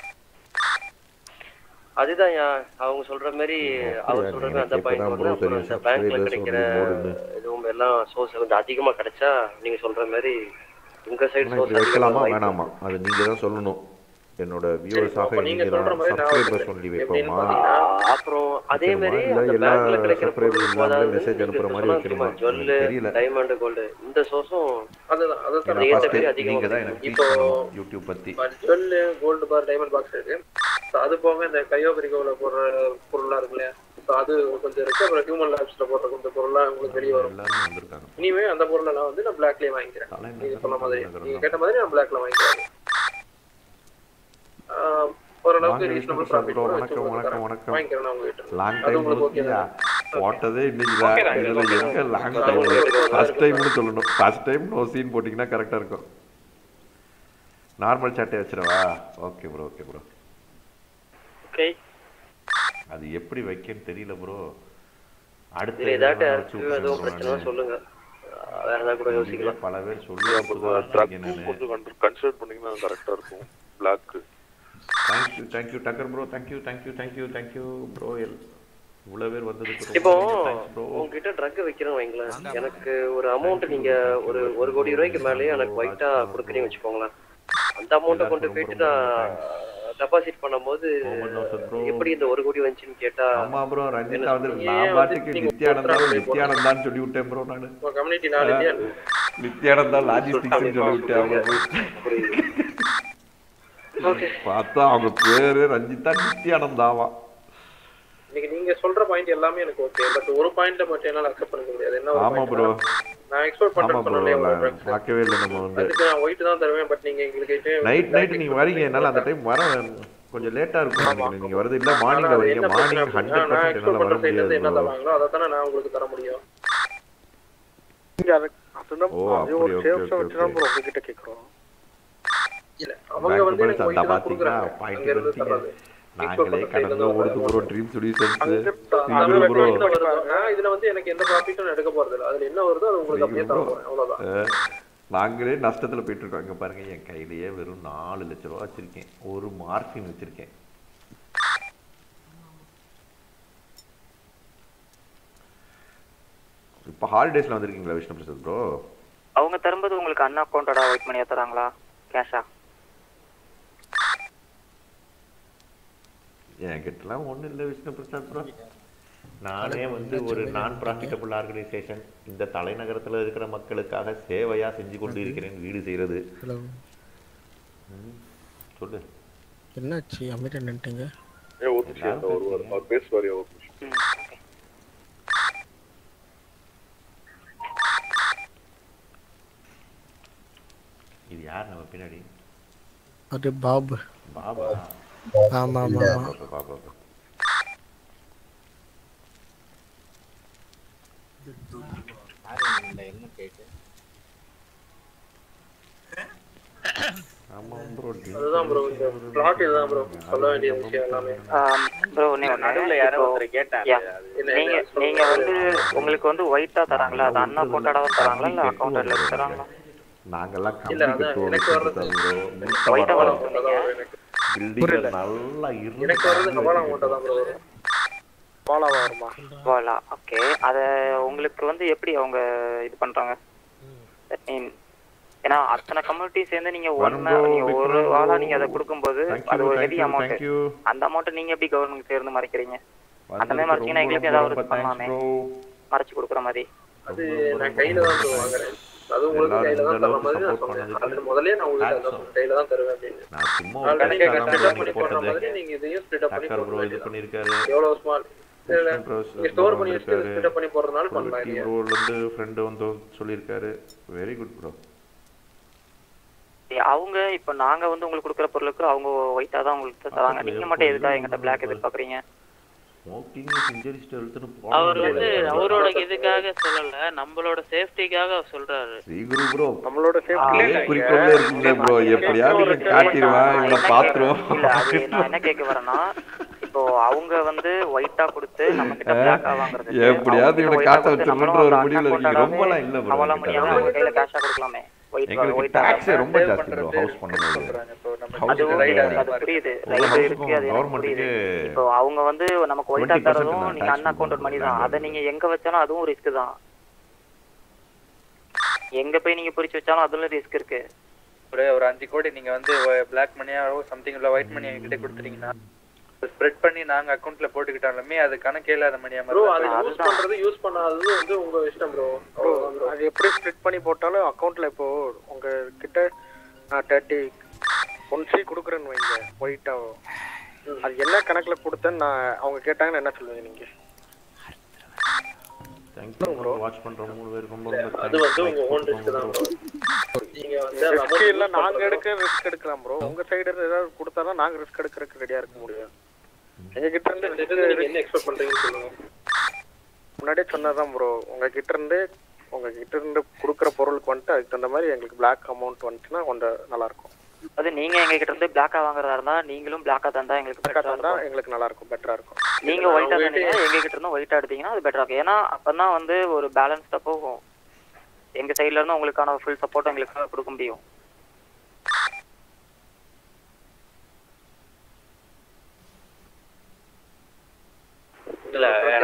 அதுதான் அவங்க சொல்ற மாதிரி அவர் சொல்ற மாதிரி அந்த பாயிண்ட் வந்து அப்புறம் அந்த பேங்க்ல கிடைக்கிற இதுவும் எல்லாம் சோர்ஸ் கொஞ்சம் அதிகமா கிடைச்சா நீங்க சொல்ற மாதிரி உங்க சைடு ஆனா சோர்ஸ் இப்படி வைக்கலாமா அதிகமா வேணாமா அது நீங்க தான் சொல்லணும் என்னோட வியூவர்ஸாக அப்ப நீங்க நீங்க சொல்ற தான் மாதிரி நான் சப்ஸ்கிரைபர்ஸ் ஒன்லி வைப்போமா அப்புறம் அதே மாதிரி இல்ல அந்த எல்லா பேங்க்ல கிடைக்கிற சப்ஸ்கிரைபர் பொருள் இல்லாமலே அதாவது மெசேஜ் நீங்க அனுப்புற மாதிரி சொன்னா வைக்கணுமா தெரியுமா, ஜுவல்லு எனக்கு தெரியல டைமண்ட் கோல்டு இந்த சோர்ஸும் அதுதான் அதான் ஏன்னா ஏத்த first மாதிரி அதிகமா நீங்க தான் எனக்கு இப்போ டீச் பண்ணணும் யூடியூப் பத்தி jewel gold bar diamond box இருக்கு So அது போக இந்த கையோபரிகோல போடுற பொருள்லாம் இருக்கு இல்லையா So அது கொஞ்சம் இருக்கு அப்புறம் ஹியூமன் லேப்ஸ்ல போடுற கொஞ்சம் பொருள்லாம் உங்களுக்கு வெளியே வரும் எல்லாரும் வந்திருக்காங்க இனிமே அந்த பொருளெல்லாம் வந்து நான் பிளாக்லயே வாங்கிக்கிறேன் நீங்க சொன்ன மாதிரி நீங்க கேட்ட மாதிரி நான் பிளாக்ல வாங்கிக்கிறேன் ஆஹ் ஓரளவுக்கு வாங்க ரீசனபிள் விஷ்ணு ப்ராஃபிட் bro, கூட வணக்கம் வச்சு வணக்கம் உங்களுக்கு வணக்கம் வாங்கிக்கிறேன் நான் உங்ககிட்ட லாங் அது டைம் உங்களுக்கு ஓகே ஓகேயா போட்டதே இன்னைக்கு Okay தான் தான், இதுல okay தான். எங்க லாங் அது டைம் உங்களுக்கு ஃபர்ஸ்ட் டைம்னு சொல்லணும் ஃபர்ஸ்ட் டைம் நோ சீன் போட்டிங்கன்னா கரெக்டா இருக்கும் நார்மல் சாட்டே வச்சிரவா okay bro okay bro okay அது எப்படி வைக்கன்னு தெரியல ப்ரோ அடுத்து இதுல ஏதாட்டு எதுனா வச்சு எதுவும் விட்டுறேன் bro பிரச்சனை நானு. சொல்லுங்க வேற ஏதாவது கூட யோசிக்கலாம் பல பேர் சொல்லி கொஞ்சம் கன்சிடர் பண்ணீங்கன்னா கரெக்டா இருக்கும் பிளாக் தேங்க்யூ தேங்க்யூ டக்கர் bro thank you thank you thank you thank you bro எல் இவ்வளவு பேர் வந்ததுக்கு இப்போ ரொம்ப thanks bro. உங்ககிட்ட ட்ரக் வைக்கிறேன் வைங்களேன் எனக்கு ஒரு அமௌண்ட் நீங்க ஒரு ஒரு கோடி ரூபாய்க்கு மேலேயே எனக்கு ஒயிட்டா கொடுக்குறீங்க வச்சுக்கோங்களேன் அந்த அமௌண்ட்டை கொண்டு போயிட்டு நான் டெபாசிட் பண்ணும்போது எப்படி இந்த ஒரு கோடி வந்துச்சுன்னு கேட்டா ஆமா ப்ரோ ரஞ்சிதா வந்து ஏன் நான் வந்து பாட்டுக்கு நீங்க நித்யானந்தா போட்டுறாங்க நித்யானந்தான்னு சொல்லி விட்டேன் ப்ரோ நானு கம்யூனிட்டி நாலு ஆ, நித்யானந்தா லாஜிஸ்டிக்ஸ் சொல்லி விட்டேன் அவங்க போய் பார்த்தா அவங்க பேரு ரஞ்சிதா நித்யானந்தாவா இன்னைக்கு நீங்க சொல்ற பாயிண்ட் எல்லாமே எனக்கு ஓகே பட் ஒரு பாயிண்ட மட்டும் என்னால அக்செப்ட் பண்ணிக்க முடியாது என்ன ஒரு ஆமா point ப்ரோ னா, நான் எக்ஸ்போர்ட் ஆமா பண்றேன் ப்ரோ சொன்னேன் உங்களுக்கு drugs. பார்க்கவே இல்லை நம்ம வந்து அதுக்கு நான் ஒயிட் தான் தருவேன் பட் நீங்க எங்களுக்கு நைட் நைட் நீங்க வரீங்க என்னால அந்த டைம் வர கொஞ்சம் லேட்டா இருக்கும் நினைக்கிறேன் நீங்க வரது இல்ல மார்னிங்ல வரீங்க என்ன பிரச்சனை மார்னிங் அப்படின்னா, ஹண்ட்ரட் நான் பர்சன்ட் எக்ஸ்போர்ட் என்னால வர பண்ற சைடுல இருந்து என்ன முடியாது bro. தருவாங்களோ அதை தானே நான் உங்களுக்கு தர முடியும் நீங்க அது அதுதான் ஓ, அது ஒரு அப்படி, okay, சேவ்ஸை okay, வச்சு தான் okay. ப்ரோ உங்ககிட்ட கேட்குறோம் அவங்க Back to வந்து back எனக்கு சந்தா ஒயிட் தான் பாத்தீங்களா கொடுக்குறாங்க பாயிண்ட் அங்க இருந்து வந்துட்டீங்க தர்றது நாங்களே கடந்த ஓடுது ப்ரோ ட்ரீம் சொல்யூஷன்ஸ் அதுல ப்ரோ என்ன வருதோ, நான் இதுல வந்து எனக்கு எந்த ப்ராஃபிட்டும் எடுக்க போறது இல்ல அதுல என்ன வருதோ அது உங்களுக்கு அப்படியே தர போறேன் அவ்வளவுதான் நாங்களே நஷ்டத்துல போயிட்டு இருக்கோம் இங்க பாருங்க என் கையிலேயே வெறும் நாலு லட்ச ரூபா வச்சிருக்கேன் ஒரு மார்ஃபின் வச்சிருக்கேன் இப்போ ஹாலிடேஸ்ல வந்திருக்கீங்களா விஷ்ணு பிரசாத் ப்ரோ அவங்க தரும்போது உங்களுக்கு அன் அக்கௌண்டடா ஒயிட் மணியா தராங்களா கேஷா என்கிட்டலாம் ஒண்ணும் இல்லை விஷ்ணு பிரசாத் ப்ரோ நானே வந்து ஒரு நான் ப்ராஃபிட்டபிள் ஆர்கனைசேஷன் இந்த தலைநகரத்துல இருக்கிற மக்களுக்காக சேவையா செஞ்சு கொண்டு இருக்கிறேன் வீடு செய்யறது ஹலோ ம், சொல்லு என்னாச்சு அமைதியா நின்ட்டீங்க ஏ ஒரு நிமிஷம் இருங்க, ஒரு ஒரு அவர் பேசுவாரு ஒரு நிமிஷம் இது யார் நம்ம பின்னாடி அது பாபு பாபா ஆமா ஆமா இல்ல, ஆமா பாப்பா, பாப்பா, பாப்பா. ஆமா ப்ரோ அதுதான் ப்ரோ இந்த பிளாட் இதுதான் ப்ரோ சொல்ல வேண்டிய விஷயம் எல்லாமே ப்ரோ நீ நடுவுல யாரோ ஒருத்தர் கேட்டாங்க. நீங்க நீங்க வந்து உங்களுக்கு வந்து ஒயிட்டா தராங்களா அது அன் அக்கௌண்டடா தராங்களா இல்ல அக்கௌண்டட்ல தராங்களா நாங்கெல்லாம் இல்ல, கம்பி அதான் கட்டுவோம் எனக்கு வர்றது ப்ரோ white ஆ வரும் பில்டிங்ல நல்லா இருந்து எனக்கு வர்றது ஹவாலா அமௌண்ட் தான் ப்ரோ வரும் ஃபாலோவா வருமா வாலா ஓகே அத உங்களுக்கு வந்து எப்படி அவங்க இது பண்றாங்க That mean, ஏன்னா அத்தனை கம்யூனிட்டி சேர்ந்து நீங்க வரும் ஒண்ணு bro, நீங்க விக்ரம் ஒரு bro. ஆளா நீங்க அதை கொடுக்கும்போது Thank அது you, ஒரு thank heavy you, amount thank you. அந்த அமௌண்ட் நீங்க எப்படி கவர்மெண்ட் சேர்ந்து மறைக்கிறீங்க அந்த மாதிரி வந்ததுக்கு மறைச்சீங்கன்னா ரொம்ப, எங்களுக்கு ரொம்ப, ஏதாவது ரொம்ப thanks பண்ணலாமே bro. மறைச்சு கொடுக்குற மாதிரி அது நான் கையில தான் ப்ரோ வாங்குறேன் அது உங்களுக்கு எல்லாரும் கையில தான் இந்த தர அளவுக்கு மாதிரி நான் support சொன்னேன் பண்ணதுக்கு அது முதல்லயே நான் உங்களுக்கு அதான் கையில தான் தருவேன் அப்படின்னு நான் சும்மா ஒரு ஆல்ரெடி கணக்காக ஸ்பிளிட் தான் பண்ணி bro போடுற போட்டது. மாதிரி நீங்க இதையும் ஸ்பிளிட் பண்ணி டக்கர் ப்ரோ போட இது வேண்டியது பண்ணியிருக்காரு எவ்வளவு ஸ்மால் இல்ல விஷ்ணு bro நீங்க ஸ்டோர் பண்ணி வச்சுட்டு வந்திருக்காரு. ஸ்பிளிட் பண்ணி போடுறதுனால பண்ணலாம் குருட்டி இல்லையா bro ல இருந்து ஃப்ரெண்டு வந்து சொல்லியிருக்காரு வெரி குட் ப்ரோ அவங்க இப்ப நாங்க வந்து உங்களுக்கு கொடுக்குற பொருளுக்கு அவங்க ஒயிட்டா தான் உங்களுக்கு தராங்க நீங்க மட்டும் எதுக்காக எங்கிட்ட பிளாக் எதிர்பார்க்கறீங்க ஸ்மோக்கிங் இஸ் இன்ஜுரிஸ் டு ஹெல்த்னு அவர் வந்து அவரோட இதுக்காக சொல்லல நம்மளோட சேஃப்டிக்காக அவர் சொல்றாரு ஸ்ரீகுரு ப்ரோ நம்மளோட அதே குறிக்கோள்ல இருக்கீங்க ப்ரோ எப்படியாவது நீங்க காட்டிடுவேன் இவனை பாத்துருவோம் இல்ல அது நான் என்ன கேட்க வரேன்னா இப்போ அவங்க வந்து ஒயிட்டா கொடுத்து நம்ம கிட்ட பிளாக்கா வாங்குறது எப்படியாவது இவனை காட்ட வச்சிடணுன்ற ஒரு முடிவுல இருக்கீங்க ரொம்பலாம் இல்ல ப்ரோ அவளா முடியாம அவங்க கையில கேஷா கொடுக்கலாமே ஒயிட் எங்களுக்கு ஒயிட் டாக்ஸே ரொம்ப ஜாஸ்தி ப்ரோ ஹவுஸ் பண்ணும்போது அது புரியுது அது புரியுது ரைட் இருக்கு அது எனக்கு புரியுது இப்போ அவங்க வந்து நமக்கு ஒயிட்டா 20% தரதும் நான் நீங்க tax அன் அக்கௌண்டட் மணி தான் அதை நீங்க எங்க வச்சாலும் அதுவும் ரிஸ்க் தான் எங்க போய் நீங்க பிரிச்சு வச்சாலும் அதுல ரிஸ்க் இருக்கு ஒரு ஒரு அஞ்சு கோடி நீங்க வந்து பிளாக் மணியாவோ சம்திங் இல்ல ஒயிட் மணி என்கிட்ட கொடுத்துட்டீங்கன்னா ஸ்ப்ரெட் பண்ணி நாங்க அக்கவுண்ட்ல போட்டுக்கிட்டாலுமே அது கணக்கே இல்லாத மணியா ப்ரோ அது மாதிரி யூஸ் பண்றது யூஸ் பண்ணாதது வந்து உங்க இஷ்டம் ப்ரோ ப்ரோ அது எப்படி ஸ்ப்ளிட் பண்ணி போட்டாலும் அக்கௌண்ட்ல இப்போ உங்க கிட்ட நான் தேர்ட்டி ஒன் சி கொடுக்குறேன்னு வைங்க ஒயிட்டா அது என்ன கணக்குல கொடுத்தேன்னு நான் அவங்க கேட்டாங்கன்னா என்ன சொல்லுவீங்க நீங்க தேங்க்யூ ப்ரோ வாட்ச் பண்ற மூணு பேர் ரொம்ப ரொம்ப அது வந்து உங்க ஓன் ரிஸ்க் தான் ப்ரோ நீங்க வந்து அந்த ரிஸ்க் amount இல்ல use நாங்க பண்றது- எடுக்க ரிஸ்க் எடுக்கலாம் ப்ரோ உங்க சைடு ஏதாவது கொடுத்தா தான் நாங்க ரிஸ்க் எடுக்கிறதுக்கு ரெடியா இருக்க முடியும் எங்க கிட்ட இருந்து இந்த இதுல நீங்க என்ன எக்ஸ்பெக்ட் பண்றீங்கன்னு சொல்லுங்க முன்னாடியே சொன்னதான் ப்ரோ உங்க கிட்ட இருந்து உங்க கிட்ட இருந்து கொடுக்குற பொருளுக்கு வந்துட்டு அதுக்கு தகுந்த மாதிரி எங்களுக்கு பிளாக் அமௌண்ட் வந்துச்சுன்னா கொஞ்சம் நல்லா இருக்கும் அது நீங்க எங்க கிட்ட இருந்து பிளாக்கா வாங்குறதா இருந்தா நீங்களும் பிளாக்கா தந்தா எங்களுக்கு பிளாக்கா better ஆ தந்தா இருக்கும். எங்களுக்கு நல்லா இருக்கும் பெட்டரா இருக்கும் நீங்க ஒயிட்டா தந்தீங்க எங்க கிட்ட இருந்தும் ஒயிட்டா எடுத்தீங்கன்னா அது பெட்டரா இருக்கும் ஏன்னா அப்பதான் வந்து ஒரு பேலன்ஸ்டா போகும் எங்க சைடுல இருந்து உங்களுக்கான ஃபுல் சப்போர்ட் எங்களுக்கு கொடுக்க முடியும் இல்ல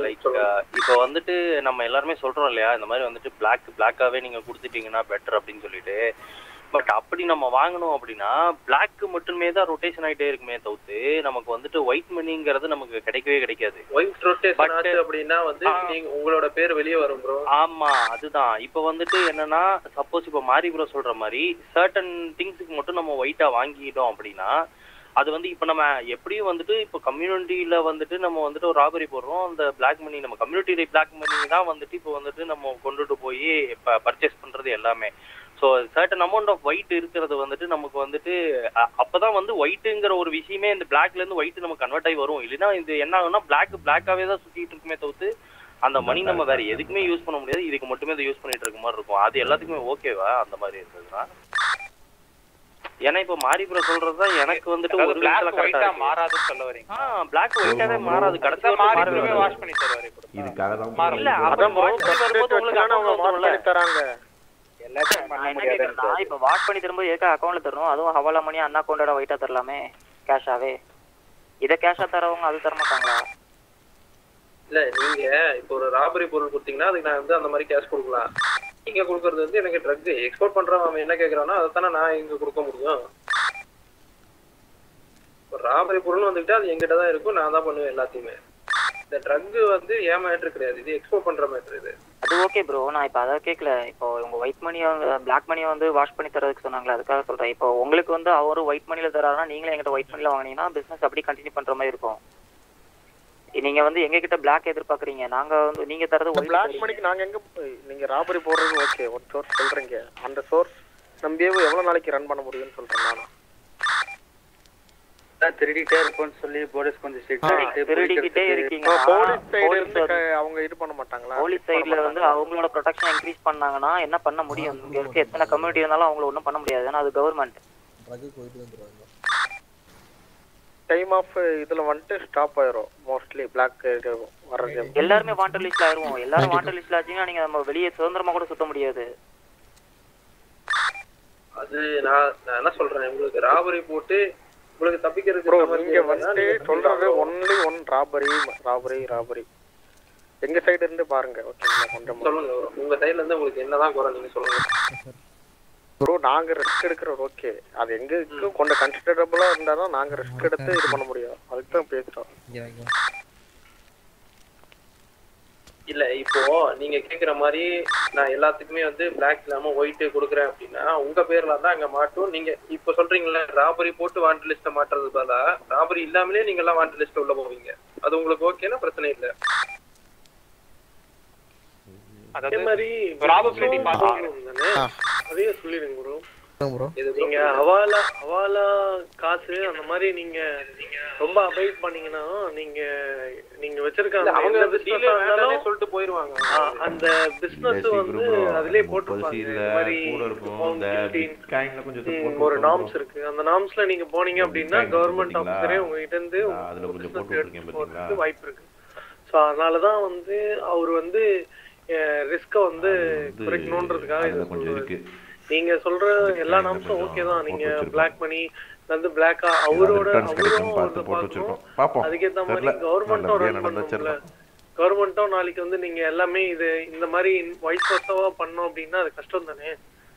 லைக் இப்போ வந்துட்டு நம்ம எல்லாருமே சொல்றோம் இல்லையா இந்த மாதிரி வந்துட்டு பிளாக் பிளாக்காவே நீங்க கொடுத்துட்டீங்கன்னா பெட்டர் அப்படின்னு சொல்லிட்டு பட் அப்படி நம்ம வாங்கணும் அப்படின்னா பிளாக் மட்டுமே தான் ரொட்டேஷன் ஆயிட்டே இருக்குமே தவிர்த்து நமக்கு வந்துட்டு ஒயிட் மணிங்கிறது நமக்கு கிடைக்கவே கிடைக்காது ஒயிட் ரொட்டேஷன் ஆச்சு அப்படின்னா வந்து நீங்க உங்களோட பேர் வெளியே வரும் ப்ரோ ஆமா அதுதான் இப்போ வந்துட்டு என்னன்னா சப்போஸ் இப்போ மாரி ப்ரோ சொல்ற மாதிரி சர்டன் திங்ஸுக்கு மட்டும் நம்ம ஒயிட்டா வாங்கிட்டோம் அப்படின்னா அது வந்து இப்போ நம்ம எப்படியும் வந்துட்டு இப்போ கம்யூனிட்டியில வந்துட்டு நம்ம வந்துட்டு ஒரு ராபரி போடுறோம் அந்த பிளாக் மணி நம்ம கம்யூனிட்டி பிளாக் மணி தான் வந்துட்டு இப்போ வந்துட்டு நம்ம கொண்டுட்டு போய் இப்போ பர்ச்சேஸ் பண்றது எல்லாமே so certain amount of white இருக்கிறது வந்துட்டு நமக்கு வந்துட்டு அ- அப்பதான் வந்து ஒயிட்டுங்கிற ஒரு விஷயமே இந்த பிளாக்ல இருந்து ஒயிட் நமக்கு கன்வெர்ட் ஆகி வரும் இல்லைன்னா இது என்ன ஆகும்னா பிளாக் பிளாக்காவே தான் சுத்திட்டு இருக்குமே தவிர்த்து அந்த மணி நம்ம வேற எதுக்குமே யூஸ் பண்ண முடியாது இதுக்கு மட்டுமே இதை யூஸ் பண்ணிட்டு இருக்க மாதிரி இருக்கும் அது எல்லாத்துக்குமே ஓகேவா அந்த மாதிரி இருந்ததுன்னா ஏன்னா இப்போ மாரி ப்ரோ சொல்றதுதான் எனக்கு வந்துட்டு அதாவது ஒரு black விதத்துல white கரெக்டா ஆ மாறாதுன்னு சொல்ல வரீங்க ஆ பிளாக் ஒயிட்டாவே மாறாது கடைசி அதான் மாறி மாறவே ப்ரோவே வராது. வாஷ் பண்ணி தருவாரு இதுக்காக தான் இல்ல அப்ப வாஷ் பண்ணி வரும்போது உங்களுக்கு account வந்துரும்ல தராங்க நான் என்ன கேக்குறேன்னா இப்ப வாஷ் பண்ணி தரும்போது எதுக்கு அக்கௌண்ட்ல தரணும் அதுவும் ஹவாலா மணி அண்ணா அக்கௌண்டோட ஒயிட்டா தரலாமே கேஷாவே இத கேஷா தரவங்க அது தர மாட்டாங்களா இல்ல நீங்க இப்போ ஒரு ராபரி பொருள் கொடுத்தீங்கன்னா அதுக்கு நான் வந்து அந்த மாதிரி கேஷ் கொடுக்கலாம் நீங்க கொடுக்கறது வந்து எனக்கு ட்ரக் எக்ஸ்போர்ட் பண்றவன் அவன் என்ன கேக்குறானோ அதை தானே நான் இங்க கொடுக்க முடியும் இப்போ ராபரி பொருள் வந்துக்கிட்டா அது எங்கிட்ட தான் இருக்கும் நான் தான் பண்ணுவேன் எல்லாத்தையுமே இந்த ட்ரக் வந்து ஏன் மேட்ரு கிடையாது இது எக்ஸ்போர்ட் பண்ற மேட்ரு இது அது ஓகே ப்ரோ நான் இப்ப அதை கேட்கல இப்போ உங்க ஒயிட் மணியை பிளாக் மணியை வந்து வாஷ் பண்ணி தரதுக்கு சொன்னாங்களே அதுக்காக சொல்றேன் இப்போ உங்களுக்கு வந்து அவரு ஒயிட் மணில தராருன்னா நீங்களே எங்கிட்ட ஒயிட் மணில வாங்குனீங்கன்னா பிசினஸ் அப்படி கண்டினியூ பண்ற மாதிரி இருக்கும் நீங்க வந்து எங்க கிட்ட பிளாக் எதிர்பார்க்கறீங்க நாங்க வந்து நீங்க தரது இந்த ஒயிட் பிளாக் மணிக்கு நாங்க எங்க போய் நீங்க ராபரி போடுறது ஓகே ஒரு சோர்ஸ் சொல்றீங்க அந்த சோர்ஸ் நம்பியே எவ்வளவு நாளைக்கு ரன் பண்ண முடியும்னு சொல்றேன் நானும் அதான் திருடிட்டே இருப்போம்னு சொல்லி போலீஸ் கொஞ்சம் ஸ்ட்ரிக்ட் ஆகிட்டு திருடிக்கிட்டே இருக்கீங்க போலீஸ் சைடு இருந்து க- அவங்க இது பண்ண மாட்டாங்களா போலீஸ் சைடுல வந்து அவங்களோட ப்ரொடெக்ஷன் இன்க்ரீஸ் பண்ணாங்கன்னா என்ன பண்ண முடியும் இங்க இருக்க எத்தனை கம்யூனிட்டி இருந்தாலும் அவங்கள ஒன்றும் பண்ண முடியாது ஏன்னா அது கவர்மெண்ட் ட்ரக்கு போயிட்டு வந்துருவாங்க டைம் ஆஃப் இதுல வந்துட்டு ஸ்டாப் ஆயிரும் மோஸ்ட்லி பிளாக் வர்றது எல்லாருமே வாண்டர் லிஸ்ட்ல ஆயிருவோம் எல்லாரும் வாண்டர் லிஸ்ட்ல ஆச்சுன்னா நீங்க நம்ம வெளியே சுதந்திரமா கூட சுத்த முடியாது அது நான் நான் என்ன சொல்றேன் உங்களுக்கு ராபரி போட்டு உங்களுக்கு தப்பிக்கிறதுக்கு ப்ரோ சம்மந்தம் நீங்க இல்லைன்னா வந்துட்டு நீங்க சொல்றது only one robbery robbery robbery எங்க சைடு இருந்து பாருங்க ஓகேங்களா கொஞ்சம் சொல்லுங்க bro. உங்க சைடுல இருந்து உங்களுக்கு என்னதான் குறை நீங்க சொல்லுங்க ப்ரோ நாங்க ரிஸ்க் எடுக்கிறோம் ஓகே அது எங்களுக்கு கொஞ்சம் கன்சிடரபிளா இருந்தா தான் நாங்க ரிஸ்க் எடுத்து இது பண்ண முடியும் அதுக்கு தான் பேசுறோம் இல்ல இப்போ நீங்க கேக்குற மாதிரி நான் எல்லாத்துக்குமே வந்து பிளாக் இல்லாம ஒயிட் கொடுக்குறேன் அப்படின்னா உங்க பேர்ல தான் அங்க மாட்டும் நீங்க இப்ப சொல்றீங்கல்ல ராபரி போட்டு வாண்ட் லிஸ்ட மாட்டுறது பதிலா ராபரி இல்லாமலே நீங்க எல்லாம் வாண்ட் லிஸ்ட் உள்ள போவீங்க அது உங்களுக்கு ஓகேனா பிரச்சனை இல்ல அதே மாதிரி probability பார்த்து தானே அதையே சொல்லிடுங்க ப்ரோ ப்ரோ நீங்க ஹவாலா ஹவாலா காசு அந்த மாதிரி நீங்க ரொம்ப அபைட் பண்ணீங்கன்னா நீங்க நீங்க வச்சிருக்க இல்ல, அந்த அவங்க எந்த வந்து business dealer ஆ இருந்தாலும் வேண்டாம்னே சொல்லிட்டு போயிருவாங்க ஆ, அந்த பிசினஸ் Basic வந்து bro. அதுலயே முப்பது போட்டிருப்பாங்க சீல்ல இந்த மாதிரி கூட இருக்கும். form இந்த 15, Bitcoin-ல கொஞ்சம் ம், support ஒரு கொடுக்கும் நார்ம்ஸ் bro. இருக்கு அந்த நார்ம்ஸ்ல நீங்க போனீங்க அப்படின்னா Bitcoin கவர்மெண்ட் பாத்தீங்களா? ஆஃபீஸரே உங்ககிட்ட இருந்து ஆ, அதுல கொஞ்சம் business போட்டு எடுத்து விட்டுருக்கேன் போறதுக்கு பாத்தீங்களா? வாய்ப்பு இருக்கு ஸோ அதனாலதான் வந்து அவர் வந்து ரிஸ்க வந்து குறைக்கணுன்றதுக்காக அதுல இதை கொஞ்சம் சொல்றாரு இருக்கு நீங்க சொல்ற எல்லா நாம்ஸும் ஓகே தான் நீங்க பிளாக் மணி வந்து பிளாக்கா ஏதாவது அவரோட returns அவரும் கிடைக்கும்னு பார்த்து வந்து போட்டு பார்க்கணும் வச்சிருக்கோம். பார்ப்போம். அதுக்கேத்த மாதிரி தெரியல. கவர்மெண்ட்டும் நல்லபடியா ரன் நடந்தா பண்ணும்ல சரிதான். கவர்மெண்ட்டும் நாளைக்கு வந்து நீங்க எல்லாமே இது இந்த மாதிரி வைஸ் வர்ஸாவா பண்ணோம் அப்படின்னா அது கஷ்டம் தானே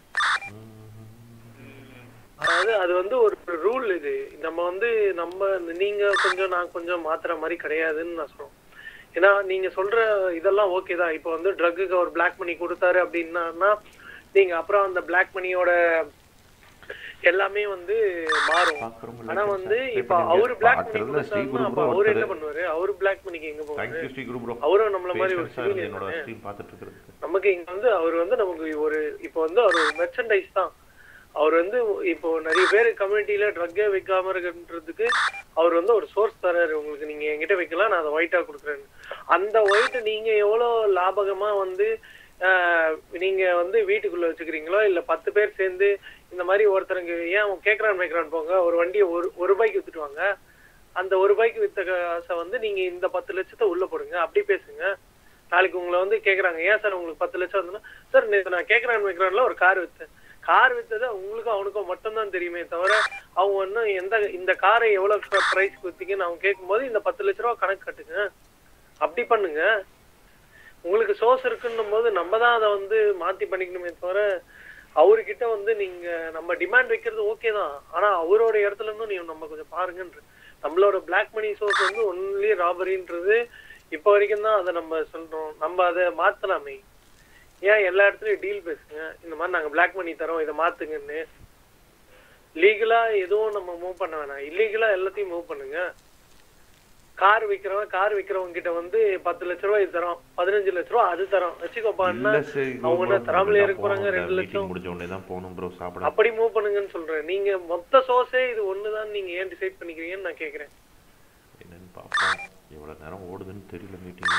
அதாவது அது வந்து ஒரு ரூல் இது நம்ம வந்து நம்ம நீங்க கொஞ்சம் நான் கொஞ்சம் மாத்துற மாதிரி கிடையாதுன்னு நான் சொல்றேன் ஏன்னா நீங்க சொல்ற இதெல்லாம் ஓகே தான் இப்போ வந்து ட்ரக்குக்கு அவர் பிளாக் மணி கொடுத்தாரு அப்படின்னா நீங்க அப்புறம் அந்த பிளாக் மணியோட எல்லாமே வந்து மாறும் ஆனா வந்து இப்ப அவரு பிளாக் மணி பாக்குறதுல ஸ்ரீ கொடுத்தாருன்னா குரு அப்ப bro அவரு என்ன ஒருத்தர். பண்ணுவாரு அவரு பிளாக் மணிக்கு எங்க Thank you, போவாரு ஸ்ரீ குரு bro. அவரும் நம்மள மாதிரி ஒரு Patience ஆ இருந்து civilian என்னோட தானே. stream பார்த்துட்டு இருக்கிறதுக்கு. நமக்கு இங்க வந்து அவர் வந்து நமக்கு ஒரு இப்போ வந்து அவர் ஒரு மெர்ச்சன்டைஸ் தான் அவர் வந்து இப்போ நிறைய பேர் கம்யூனிட்டியில ட்ரக்கே வைக்காம இருக்குன்றதுக்கு அவர் வந்து ஒரு சோர்ஸ் தராரு உங்களுக்கு நீங்க என்கிட்ட வைக்கலாம் நான் அதை ஒயிட்டா கொடுக்குறேன்னு அந்த ஒயிட் நீங்க எவ்வளவு லாபகமா வந்து ஆஹ், நீங்க வந்து வீட்டுக்குள்ள வச்சுக்கிறீங்களோ இல்ல பத்து பேர் சேர்ந்து இந்த மாதிரி ஒருத்தருங்க ஏன் அவன் கேக்குறான் வைக்கிறான் போங்க ஒரு வண்டியை ஒரு ஒரு ரூபாய்க்கு வித்துட்டு வாங்க அந்த ஒரு ரூபாய்க்கு வித்த காசை வந்து நீங்க இந்த பத்து லட்சத்தை உள்ள போடுங்க அப்படி பேசுங்க நாளைக்கு உங்களை வந்து கேக்குறாங்க ஏன் சார் உங்களுக்கு பத்து லட்சம் வந்துன்னா சார் நேத்து நான் கேக்குறேன் வைக்கிறான்ல ஒரு கார் வித்தேன் கார் வித்தது உங்களுக்கும் அவனுக்கும் மட்டும்தான் தெரியுமே தவிர அவங்க ஒன்றும் எந்த இந்த காரை எவ்வளவு பிரைஸ்க்கு வித்தீங்கன்னு அவங்க கேட்கும்போது இந்த பத்து லட்ச ரூபா கணக்கு கட்டுங்க அப்படி பண்ணுங்க உங்களுக்கு சோர்ஸ் இருக்குன்னும் போது நம்ம தான் அதை வந்து மாத்தி பண்ணிக்கணுமே தவிர அவர்கிட்ட வந்து நீங்க நம்ம டிமாண்ட் வைக்கிறது ஓகே தான் ஆனா அவரோட இடத்துல இருந்தும் நீங்க நம்ம கொஞ்சம் பாருங்கன்ற நம்மளோட பிளாக் மணி சோர்ஸ் வந்து ஒன்லி ராபரின்றது இப்போ வரைக்கும் தான் அதை நம்ம சொல்றோம் நம்ம அதை மாத்தலாமே ஏன் எல்லா இடத்துலயும் டீல் பேசுங்க இந்த மாதிரி நாங்க பிளாக் மணி தரோம் இதை மாத்துங்கன்னு லீகலா எதுவும் நம்ம மூவ் பண்ண வேணாம் இல்லீகலா எல்லாத்தையும் மூவ் பண்ணுங்க கார் விக்கிறவன் கார் விக்கிறவங்க கிட்ட வந்து பத்து லட்ச ரூபாய் இது தரோம் பதினஞ்சு லட்ச ரூபாய் அது தரோம் வச்சுக்கோப்பான்னா இல்ல சரி அவங்க என்ன தராமலே இருக்க போறாங்க ரெண்டு மீட்டிங் லட்சம் முடிஞ்ச உடனே தான் போகணும் ப்ரோ சாப்பிட அப்படி மூவ் பண்ணுங்கன்னு சொல்றேன் நீங்க மொத்த சோர்ஸே இது ஒண்ணுதான் நீங்க ஏன் டிசைட் பண்ணிக்கிறீங்கன்னு நான் கேக்குறேன் என்னன்னு பார்ப்போம் எவ்வளவு நேரம் ஓடுதுன்னு தெரியல மீட்டிங்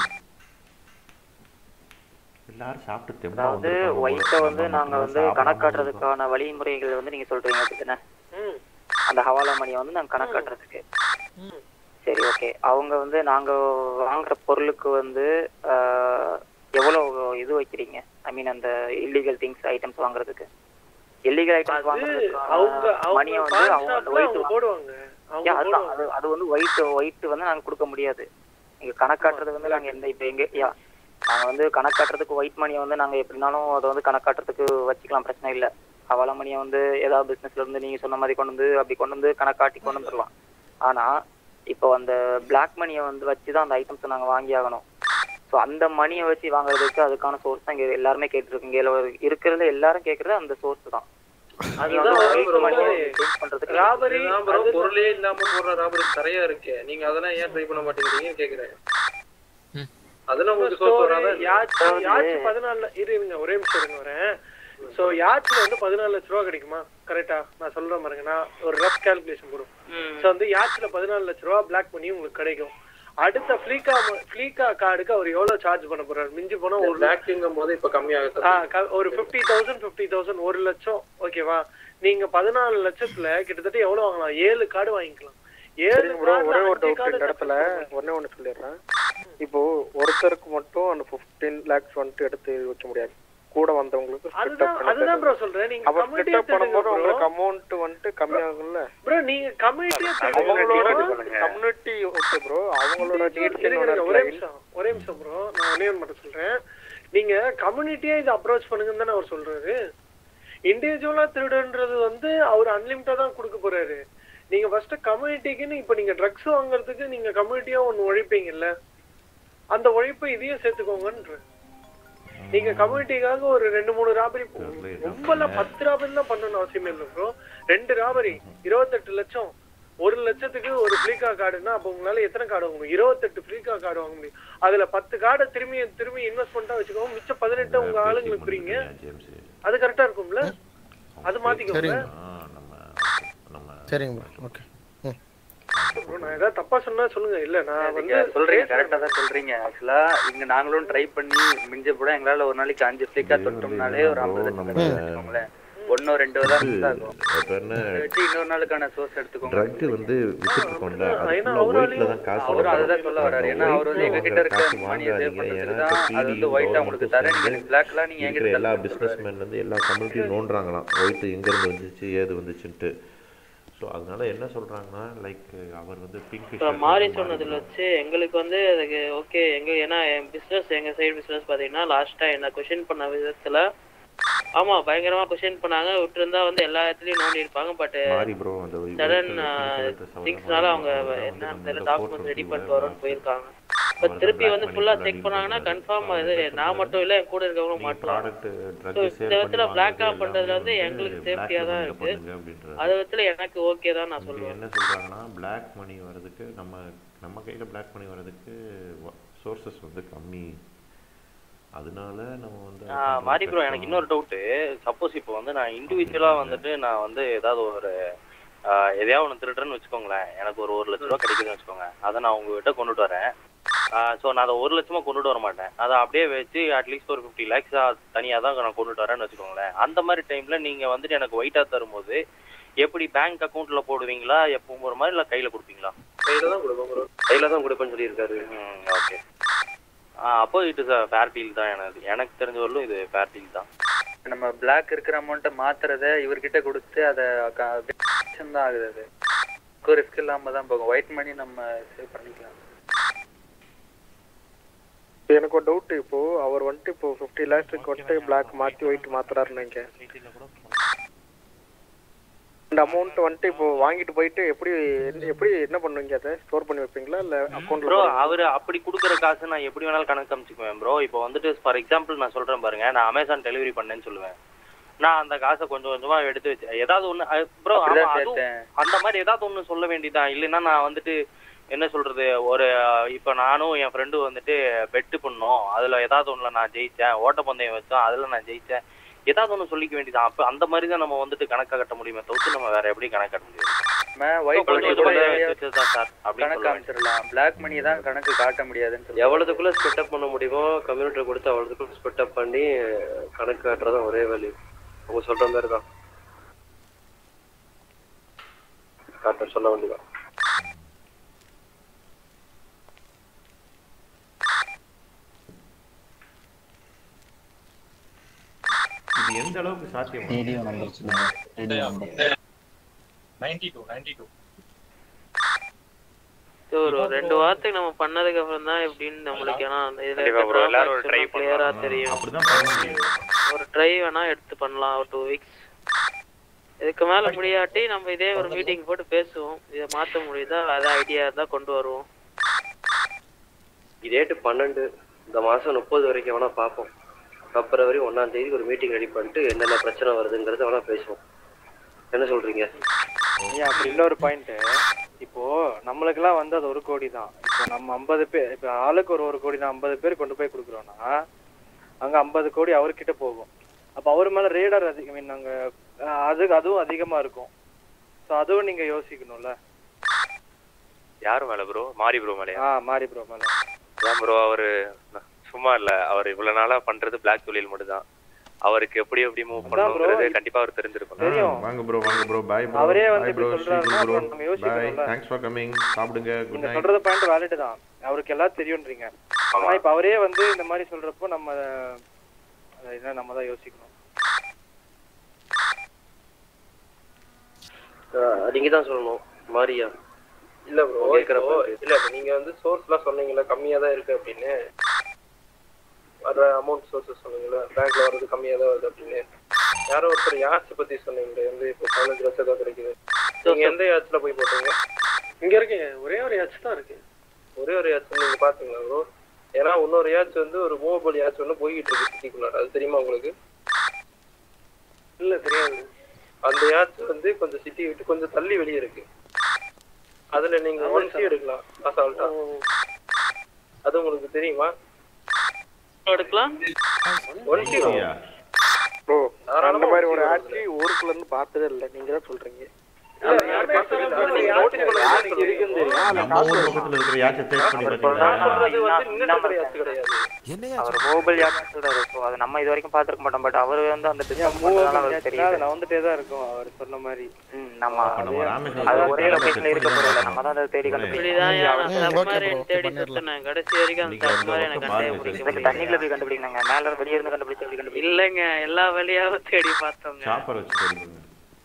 எல்லாரும் சாப்பிட்டு தெம்பா அதாவது வந்திருப்பாங்க போல. ஒயிட்டை வந்து நம்ம நாங்க மட்டும் வந்து சாப்பிடாம கணக்காட்டுறதுக்கான வழிமுறைகள் வந்து நீங்க சொல்றீங்க அப்படித்தானே ம். அந்த ஹவாலா மணியை வந்து நாங்க கணக்காட்டுறதுக்கு ம். சரி ஓகே அவங்க வந்து நாங்க வாங்குற பொருளுக்கு வந்து ஆஹ், எவ்வளவு இது வைக்கிறீங்க ஐ மீன் அந்த இல்லீகல் திங்ஸ் ஐட்டம்ஸ் வாங்குறதுக்கு இல்லீகல் ஐட்டம்ஸ் அவங்க வாங்குறதுக்கு அவங்க மணியை வந்து pawn அவங்க அந்த shopல ஒயிட் அவங்க போடுவாங்க அவங்க Yeah, அதுதான் போடுவாங்க அது அது வந்து ஒயிட் ஒயிட் வந்து நாங்க கொடுக்க முடியாது நீங்க கணக்காட்டுறது வந்து நாங்க எந்த இப்ப எங்க யா நாங்க வந்து கணக்காட்டுறதுக்கு ஒயிட் மணியை வந்து நாங்க எப்படினாலும் அதை வந்து கணக்காட்டுறதுக்கு வச்சுக்கலாம் பிரச்சனை இல்ல ஹவாலா மணியை வந்து ஏதாவது பிசினஸ்ல இருந்து நீங்க சொன்ன மாதிரி கொண்டு வந்து அப்படி கொண்டு வந்து கணக்காட்டி கொண்டு வந்துடலாம் ஆனா இப்போ அந்த பிளாக் மணியை வந்து வச்சு தான் அந்த ஐட்டம்ஸ் நாங்க வாங்கி ஆகணும் ஸோ அந்த மணியை வச்சு வாங்குறதுக்கு அதுக்கான சோர்ஸ் தான் இங்க எல்லாருமே கேட்டுருக்கீங்க இதுல ஒரு இருக்கிறதுல எல்லாரும் கேட்கறது அந்த சோர்ஸ் தான் நீங்க வந்து அதுதான் white bro money சொல்றது. ய change பண்றதுக்கு ராபரி இதுதான் bro, பொருளே இல்லாம போடுற ராபரி நிறைய இருக்கு நீங்க அதெல்லாம் ஏன் ட்ரை பண்ண மாட்டேங்கிறீங்கன்னு கேக்குறேன் அதெல்லாம் உங்களுக்கு சோர்ஸ் வராதா யாச்சு யாச்சு பதினாலு இரு இருங்க ஒரே நிமிஷம் இருங்க வரேன் சோ யாச்சில வந்து பதினாலு லட்ச ரூபா கிடைக்குமா கரெக்டா நான் சொல்றேன் பாருங்க நான் ஒரு ரஃப் கால்குலேஷன் போடும் சோ வந்து யாச்சில பதினாலு லட்ச ரூபா பிளாக் பண்ணி உங்களுக்கு கிடைக்கும் அடுத்த ஃபிளீக்கா ஃபிளீக்கா கார்டுக்கு அவர் எவ்வளவு சார்ஜ் பண்ண போறாரு மிஞ்சி போனா ஒரு பிளாக்ங்கும் போது இப்ப கம்மியாகுது ஆ, க- ஒரு ஃபிஃப்டி தௌசண்ட் ஃபிஃப்டி தௌசண்ட் ஒரு லட்சம் ஓகேவா நீங்க பதினாலு லட்சத்துல கிட்டத்தட்ட எவ்வளவு வாங்கலாம் ஏழு கார்டு வாங்கிக்கலாம் ஏழு சரிங்க ப்ரோ cardல ஒரே ஒரு அஞ்சு டவுட் card இந்த இடத்துல ஒண்ணே ஒண்ணு சொல்லிடுறேன் இப்போ ஒருத்தருக்கு மட்டும் அந்த 15 லேக்ஸ் வந்துட்டு எடுத்து வைக்க முடியாது கூட வந்தவங்களுக்கு split up அதுதான் பண்ணி அதுதான் தருது. ப்ரோ சொல்றேன் நீங்க அப்ப split கமிட்டியா up பண்ணும்போது ப்ரோ உங்களுக்கு அமௌண்ட் வந்துட்டு கம்மியாகும்ல ப்ரோ நீங்க கமிட்டியா அவங்களோட கம்யூனிட்டி ஓகே ப்ரோ அவங்களோட நீட்ஸ் இருங்க, இருங்க, ஒரே நிமிஷம் ஒரே நிமிஷம் ப்ரோ நான் ஒரே ஒன்று மட்டும் சொல்றேன் நீங்க கம்யூனிட்டியா இதை அப்ரோச் பண்ணுங்கன்னு தானே அவர் சொல்றாரு இண்டிவிஜுவலா திருடுன்றது வந்து அவர் அன்லிமிட்டா தான் கொடுக்க போறாரு நீங்க ஃபர்ஸ்ட் கம்யூனிட்டிக்குன்னு இப்ப நீங்க ட்ரக்ஸ் வாங்குறதுக்கு நீங்க கம்யூனிட்டியா ஒண்ணு உழைப்பீங்கல்ல அந்த உழைப்பை இதையும் சேர்த்துக்கோங்கன்ற நீங்க கம்யூனிட்டிக்காக ஒரு ரெண்டு மூணு ராபரி ரொம்ப எல்லாம் பத்து ராபரி தான் பண்ணணும் அவசியமே இல்லை ப்ரோ ரெண்டு ராபரி இருபத்தெட்டு லட்சம் ஒரு லட்சத்துக்கு ஒரு ஃப்ளீகா கார்டுன்னா அப்போ உங்களால எத்தனை கார்டு வாங்க முடியும் இருபத்தெட்டு ஃப்ளீகா கார்டு வாங்க முடியும் அதுல பத்து கார்டை திரும்பி திரும்பி இன்வெஸ்ட்மெண்ட்டா வச்சுக்கோங்க மிச்சம் பதினெட்டு உங்க ஆளுங்களுக்கு புரியுங்க அது கரெக்டா இருக்கும்ல அது மாத்திக்கோங்க சரிங்க. சரிங்க ப்ரோ ஓகே ம் bro, நான் ஏதாவது தப்பா சொன்னா சொல்லுங்க இல்ல நான் நீங்க வந்து சொல்றீங்க கரெக்டா தான் சொல்றீங்க ஆக்சுவலா இங்க நாங்களும் ட்ரை பண்ணி மிஞ்ச கூட எங்களால ஒரு நாளைக்கு அஞ்சு ஃபிளிக்கா தொட்டோம்னாலே ஒரு ஐம்பது லட்சம் கிடைக்கும் வச்சுக்கோங்களேன் ஒன்னோ ரெண்டோ தான் miss ஆகும் இப்ப என்ன வச்சு இன்னொரு நாளுக்கான சோர்ஸ் எடுத்துக்கோங்க ட்ரக் வந்து வித்துட்டு இருக்கோம்ல அது ஏன்னா ஃபுல்லா அவராலையும் ஒயிட்ல தான் காசு அவரும் வரும். அதுதான் சொல்ல வர்றாரு ஏன்னா அந்த அவர் வந்து எங்க white கிட்ட இருக்க காசு மணியை சேவ் வாங்காதீங்க. பண்றதுக்கு ஏன்னா தான் இப்ப அது வந்து PD, ஒயிட்டா உங்களுக்கு government தரேன் நீங்க சேர்ந்து பிளாக்லாம் நீங்க இருக்கிற எங்கிட்ட எல்லா தரலாம் பிசினஸ்மேன் வந்து எல்லா கம்யூனிட்டியும் நோண்டுறாங்களாம் ஒயிட் எங்க இருந்து வந்துச்சு ஏது வந்துச்சுன்ட்டு ஸோ அதனால என்ன சொல்றாங்கன்னா லைக் அவர் வந்து பிங்க் இப்ப மாறி சொன்னதுல வச்சு எங்களுக்கு வந்து அதுக்கு ஓகே எங்க ஏன்னா என் பிசினஸ் எங்க சைடு பிசினஸ் பாத்தீங்கன்னா லாஸ்டா என்ன கொஸ்டின் பண்ண விதத்துல ஆமா பயங்கரமா கொஸ்டின் பண்ணாங்க விட்டுருந்தா வந்து எல்லா இடத்துலயும் நோண்டி இருப்பாங்க பட் மாறி bro, அந்த white sudden color pink color திங்ஸ்னால சவரம் அவங்க அதெல்லாம் வந்து என்ன நம்ம தெரியல இதை டாக்குமெண்ட் ரெடி போட்டிருக்கோம்ல, பண்ணிட்டு வரோம்னு போயிருக்காங்க இப்ப அவர் திருப்பி black வந்து money ஃபுல்லா full-ஆ செக் deal பண்ணாங்கன்னா பண்றாரு. கன்ஃபார்ம் இது நான் மட்டும் இல்ல என் கூட இருக்கவங்களும் மாட்டுவாங்க product, drug So, sale இந்த விதத்துல பண்ணி பிளாக்கா வாங்குறது பண்றதுல வந்து எல்லாமே எங்களுக்கு வந்து சேஃப்டியா black தான் money-ல இருக்கு பண்ணுங்க அப்படின்றாரு. அது விதத்துல எனக்கு ஓகே தான் நான் இங்க சொல்லுவேன் என்ன சொல்றாங்கன்னா black money வர்றதுக்கு நம்ம நம்ம கையில black money வர்றதுக்கு சோர்சஸ் வந்து கம்மி அதனால நம்ம வந்து அது பண்றது மாறி ப்ரோ எனக்கு கஷ்டம். இன்னொரு டவுட்டு சப்போஸ் இப்போ வந்து நான் இண்டிவிஜுவலா வந்துட்டு நான் வந்து ஏதாவது ஒரு ஆஹ், எதையாவது ஒன்று திருடுறேன்னு வச்சுக்கோங்களேன் எனக்கு ஒரு ஒரு லட்ச ரூபா கிடைக்குதுன்னு வச்சுக்கோங்க அதை நான் உங்ககிட்ட கொண்டுட்டு வரேன் ஸோ நான் அதை ஒரு லட்சமா கொண்டுட்டு வர மாட்டேன் அதை அப்படியே வச்சு அட்லீஸ்ட் ஒரு ஃபிஃப்டி லேக்ஸா தனியாக தான் நான் கொண்டுட்டு வரேன்னு வச்சுக்கோங்களேன் அந்த மாதிரி டைம்ல நீங்க வந்துட்டு எனக்கு ஒயிட்டா தரும்போது எப்படி பேங்க் அக்கௌண்ட்ல போடுவீங்களா எப்பவும் ஒரு மாதிரி இல்லை கையில கொடுப்பீங்களா கையில தான் கொடுப்போம் ப்ரோ கையில தான் கொடுப்பேன்னு சொல்லியிருக்காரு ஓகே அப்போ இட் இஸ் ஃபேர் டீல் தான் எனக்கு எனக்கு தெரிஞ்ச வரலும் இது ஃபேர் டீல் தான் நம்ம பிளாக் இருக்கிற அமௌண்ட்டை மாத்துறத இவர்கிட்ட கொடுத்து அதை தான் ஆகுது அது uh, ரிஸ்க் இல்லாம தான் போகும் ஒயிட் மணி நம்ம சேவ் பண்ணிக்கலாம் எனக்கு ஒரு டவுட் இப்போ அவர் வந்துட்டு இப்போ ஃபிஃப்டி லேக்ஸுக்கு வந்துட்டு பிளாக் மாற்றி ஒயிட் மாத்துறாருன்னு நினைக்க இந்த அமௌண்ட் வந்துட்டு இப்போ வாங்கிட்டு போயிட்டு எப்படி எப்படி என்ன பண்ணுவீங்க அதை ஸ்டோர் பண்ணி வைப்பீங்களா இல்லை அக்கௌண்ட்ல ப்ரோ அவரு அப்படி கொடுக்குற காசு நான் எப்படி வேணாலும் கணக்கு காமிச்சுக்குவேன் ப்ரோ இப்போ வந்துட்டு ஃபார் எக்ஸாம்பிள் நான் சொல்றேன் பாருங்க நான் அமேசான் டெலிவரி பண்ணேன்னு சொல்லுவேன் நான் அந்த காசை கொஞ்சம் கொஞ்சமா எடுத்து வச்சு ஏதாவது ஒண்ணு ப்ரோ அப்படிதான் அதுவும் சேர்த்தேன். அந்த மாதிரி ஏதாவது ஒண்ணு சொல்ல வேண்டியதான் இல்லைன்னா நான் வந்துட்டு என்ன சொல்றது ஒரு இப்போ நானும் என் ஃப்ரெண்டு வந்துட்டு பெட்டு பண்ணோம் அதுல ஏதாவது ஒண்ணுல நான் ஜெயிச்சேன் ஓட்டப்பந்தயம் வச்சோம் அதுல நான் ஜெயிச்சேன் ஏதாவது ஒண்ணு சொல்லிக்க வேண்டியதான் அப்ப அந்த மாதிரி தான் நம்ம வந்துட்டு கணக்கா கட்ட முடியுமே தவிர்த்து நம்ம வேற எப்படி கணக்கு கட்ட முடியும் ஒயிட் கொஞ்சம் மணி கூட கொஞ்சம் எதையாவது வச்சுதான் சார் அப்படின்னு கணக்கு சொல்லுவேன். காமிச்சிடலாம் பிளாக் மணி தான் கணக்கு காட்ட முடியாதுன்னு சொல்லுவாங்க எவ்வளவுக்குள்ள ஸ்பிட் அப் பண்ண முடியுமோ கம்ப்யூட்டர் கொடுத்து அவ்வளவுக்குள்ள ஸ்பிட் அப் பண்ணி கணக்கு காட்டுறதும் ஒரே வேல்யூ அவங்க சொல்ற மாதிரி தான் காட்ட சொல்ல வேண்டியதான் இது எந்த அளவுக்கு சாத்தியம் ரேடியோ நம்பர் சொல்லுங்க radio number ninety two ninety two ஒரு ரெண்டு வாரத்துக்கு நம்ம பண்ணதுக்கு அப்புறம் தான் எப்படின்னு நம்மளுக்கு ஏன்னா அந்த இதுல கண்டிப்பா bro, எல்லாரும் ஒரு try கிளியரா பண்ணலாம். தெரியும் அப்படிதான் பண்ண முடியும் ஒரு ட்ரை வேணா எடுத்து பண்ணலாம் ஒரு டூ வீக்ஸ் இதுக்கு மேல முடியாட்டி நம்ம இதே ஒரு மீட்டிங் போட்டு பேசுவோம் இதை மாத்த முடியுதா அதான் ஐடியா இருந்தா கொண்டு வருவோம் டேட்டு பன்னெண்டு இந்த மாசம் முப்பது வரைக்கும் வேணா பார்ப்போம் பிப்ரவரி ஒண்ணாம் தேதி ஒரு மீட்டிங் ரெடி பண்ணிட்டு என்னென்ன பிரச்சனை வருதுங்கிறத வேணா பேசுவோம் என்ன சொல்றீங்க ஏன் அப்படி இன்னொரு பாயிண்ட் இப்போ நம்மளுக்கெல்லாம் வந்து அது ஒரு கோடி தான் இப்போ நம்ம ஐம்பது பேர் இப்போ ஆளுக்கு ஒரு ஒரு கோடி தான் ஐம்பது பேர் கொண்டு போய் கொடுக்குறோம்னா அங்க ஐம்பது கோடி அவர்கிட்ட போகும் அப்போ அவர் மேல ரேடார் அதிகம் மீன் அங்க அஹ், அது அதுவும் அதிகமா இருக்கும் ஸோ அதுவும் நீங்க யோசிக்கணும்ல யார் மேல ப்ரோ மாரி ப்ரோ மேலயா ஆ மாறி ப்ரோ மேல அதான் ப்ரோ அவரு சும்மா இல்ல அவர் இவ்வளவு நாளா பண்றது பிளாக் தொழில் மட்டும்தான் அவருக்கு எப்படி எப்படி மூவ் அதான் bro, பண்ணுங்கிறது இப்ப- கண்டிப்பா அவர் தெரிஞ்சிருக்கும் தெரியும். வாங்க ப்ரோ வாங்க ப்ரோ பாய் ப்ரோ அவரே வந்து பாய் இப்படி ப்ரோ சொல்றாருன்னா ப்ரோ அப்புறம் நம்ம பாய் யோசிக்கணும்ல. தேங்க்ஸ் ஃபார் கமிங் சாப்பிடுங்க குட் நீங்க நைட் சொல்றது பாயிண்ட் வேலிட் தான் அவருக்கு எல்லாம் தெரியும்ன்றீங்க ஆனா இப்ப அவரே வந்து இந்த மாதிரி சொல்றப்போ நம்ம அஹ், என்ன நம்ம தான் யோசிக்கணும் அஹ் நீங்க தான் சொல்லணும் மாரியா இல்ல ப்ரோ கேக்குற இப்போ point. இல்ல இப்ப நீங்க வந்து சோர்ஸ்லாம் சொன்னீங்கல்ல கம்மியா தான் இருக்கு அப்படின்னு வர அமௌண்ட் சோர்சஸ் சொன்னீங்கல்ல பேங்க்ல வர்றது கம்மியா தான் வருது அப்படின்னு யாரோ ஒருத்தர் யாட்ச் பத்தி சொன்னீங்களே வந்து இப்போ பதினஞ்சு லட்சம் தான் கிடைக்குது நீங்க எந்த யாட்ச்ல போய் போட்டீங்க இங்க இருக்கு ஒரே ஒரு யாச்சு தான் இருக்கு ஒரே ஒரு யாட்ச் நீங்க பாத்தீங்களா ப்ரோ ஏன்னா இன்னொரு யாட்ச் வந்து ஒரு மூவபிள் யாட்ச் ஒன்று போய்கிட்டு இருக்கு சிட்டிக்குள்ளார அது தெரியுமா உங்களுக்கு இல்ல தெரியாது அந்த யாட்ச் வந்து கொஞ்சம் சிட்டி விட்டு கொஞ்சம் தள்ளி வெளியே இருக்கு அதுல நீங்க ஆமா ஒன் சி sir. எடுக்கலாம் அசால்ட்டா அது உங்களுக்கு தெரியுமா எடுக்கலாம் ஒன் சி ப்ரோ தாராளமா அந்த மாதிரி ஒரு ஒரு ஆட்சி ஊருக்குள்ள இருந்து பார்த்ததே இல்லை நீங்க தான் சொல்றீங்க நம்ம ஊர் பக்கத்துல இருக்கிற யாச்சை டேஸ்ட் பண்ணி பாத்தீங்களா அவர் மொபைல் யாருன்னு சொல்றாரு ஸோ அது நம்ம இது வரைக்கும் பார்த்துருக்க மாட்டோம் பட் அவர் வந்து அந்த பிசினஸ் பண்றதுனால அவருக்கு தெரியும் நான் வந்துட்டே தான் இருக்கும் அவர் சொன்ன மாதிரி ம் நம்ம அப்ப நம்ம ராமேஸ்வரம் அது போய் ஒரே தேடி லொகேஷன்ல இருக்க check போறதில்ல பண்ணி நம்ம தான் அதை தேடி இப்படிதான் நான் கண்டுபிடிக்கணும் சப்மரீன் தேடி சுத்தினேன் கடைசி வரைக்கும் அந்த நீங்க அந்த சப்மரீன் எனக்கு பக்கம் கண்டே பாருங்க பிடிக்க இதுக்கு தண்ணிக்குள்ள போய் கண்டுபிடிக்கணுங்க மேல வெளியே இருந்து கண்டுபிடிச்சு எப்படி கண்டுபிடிச்சு இல்லைங்க எல்லா வழியாவும் தேடி பார்த்தோங்க சாப்பர் வச்சு தேடி பாருங்க.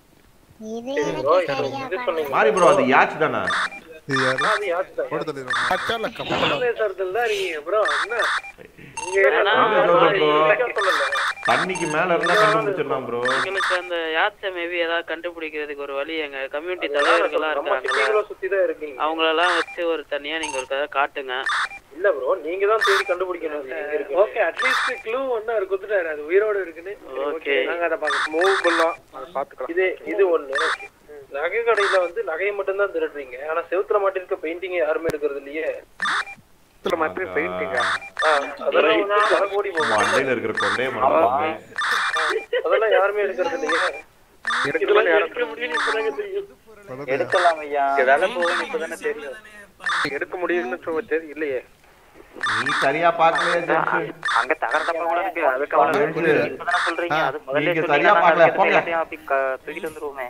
இது சொன்னீங்க மாரி ப்ரோ அது யாச் தானே இது யாரு அது யாட்ச் தான் போட்டு தள்ளிடுவாங்க ராமேஸ்வரத்துல தான் இருக்கீங்க ப்ரோ என்ன இங்க ஆனா, ராமேஸ்வரம் bro. தண்ணிக்கு மேல இருந்தா கண்டுபிடிச்சிடலாம் ப்ரோ எங்களுக்கு அந்த யாச்சை மேபி ஏதாவது கண்டுபிடிக்கிறதுக்கு ஒரு வழி எங்க கம்யூனிட்டி தலைவர்களா நம்ம இருக்காங்கல்ல சிட்டிக்குள்ள சுத்தி தான் இருக்கீங்க அவங்களெல்லாம் வச்சு ஒரு தனியா நீங்க ஒரு கதை காட்டுங்க இல்ல ப்ரோ நீங்க தான் தேடி கண்டுபிடிக்கணும் அது எங்க இருக்கு ஓகே அட்லீஸ்ட் க்ளூ ஒன்னு அவர் குடுத்துட்டாரு அது உயிரோட இருக்குன்னு Okay. நாங்க அதை பார்க்க மூவ் பண்ணலாம் அதை பார்த்துக்கலாம் இது இது ஒண்ணு நகை கடையில வந்து நகையை மட்டும் தான் திருடுறீங்க ஆனா செவுத்துல மாட்டிருக்க பெயிண்டிங் யாருமே எடுக்கிறது இல்லையே இதுல மட்டும் பெயிண்டிங்கா ஆ, அதெல்லாம் வந்து பல கோடி போகும் மண்டையில இருக்கிற கொண்டைய மரம் அதெல்லாம் யாருமே எடுக்கிறது இல்லையே எடுக்கலாம் யாரும் எடுக்க முடியும்னு இப்பதாங்க தெரியும் எடுக்கலாம் ஐயா வேலை போகும் இப்பதானே தெரியும் எடுக்க முடியும்னு சொல்ல இல்லையே நீ சரியா பார்க்கலையா ஜென்ஸ் அங்க தகர தப்பா கூட இருக்கு அதுக்கு அவ்வளவு ஜென்ஸ் இப்பதானே சொல்றீங்க அது முதல்ல நீங்க சொன்னீங்கன்னா சரியா நாங்க பார்க்கல எடுத்து போங்க எல்லாத்தையும் அப்படி க- தூக்கிட்டு வந்துருவோமே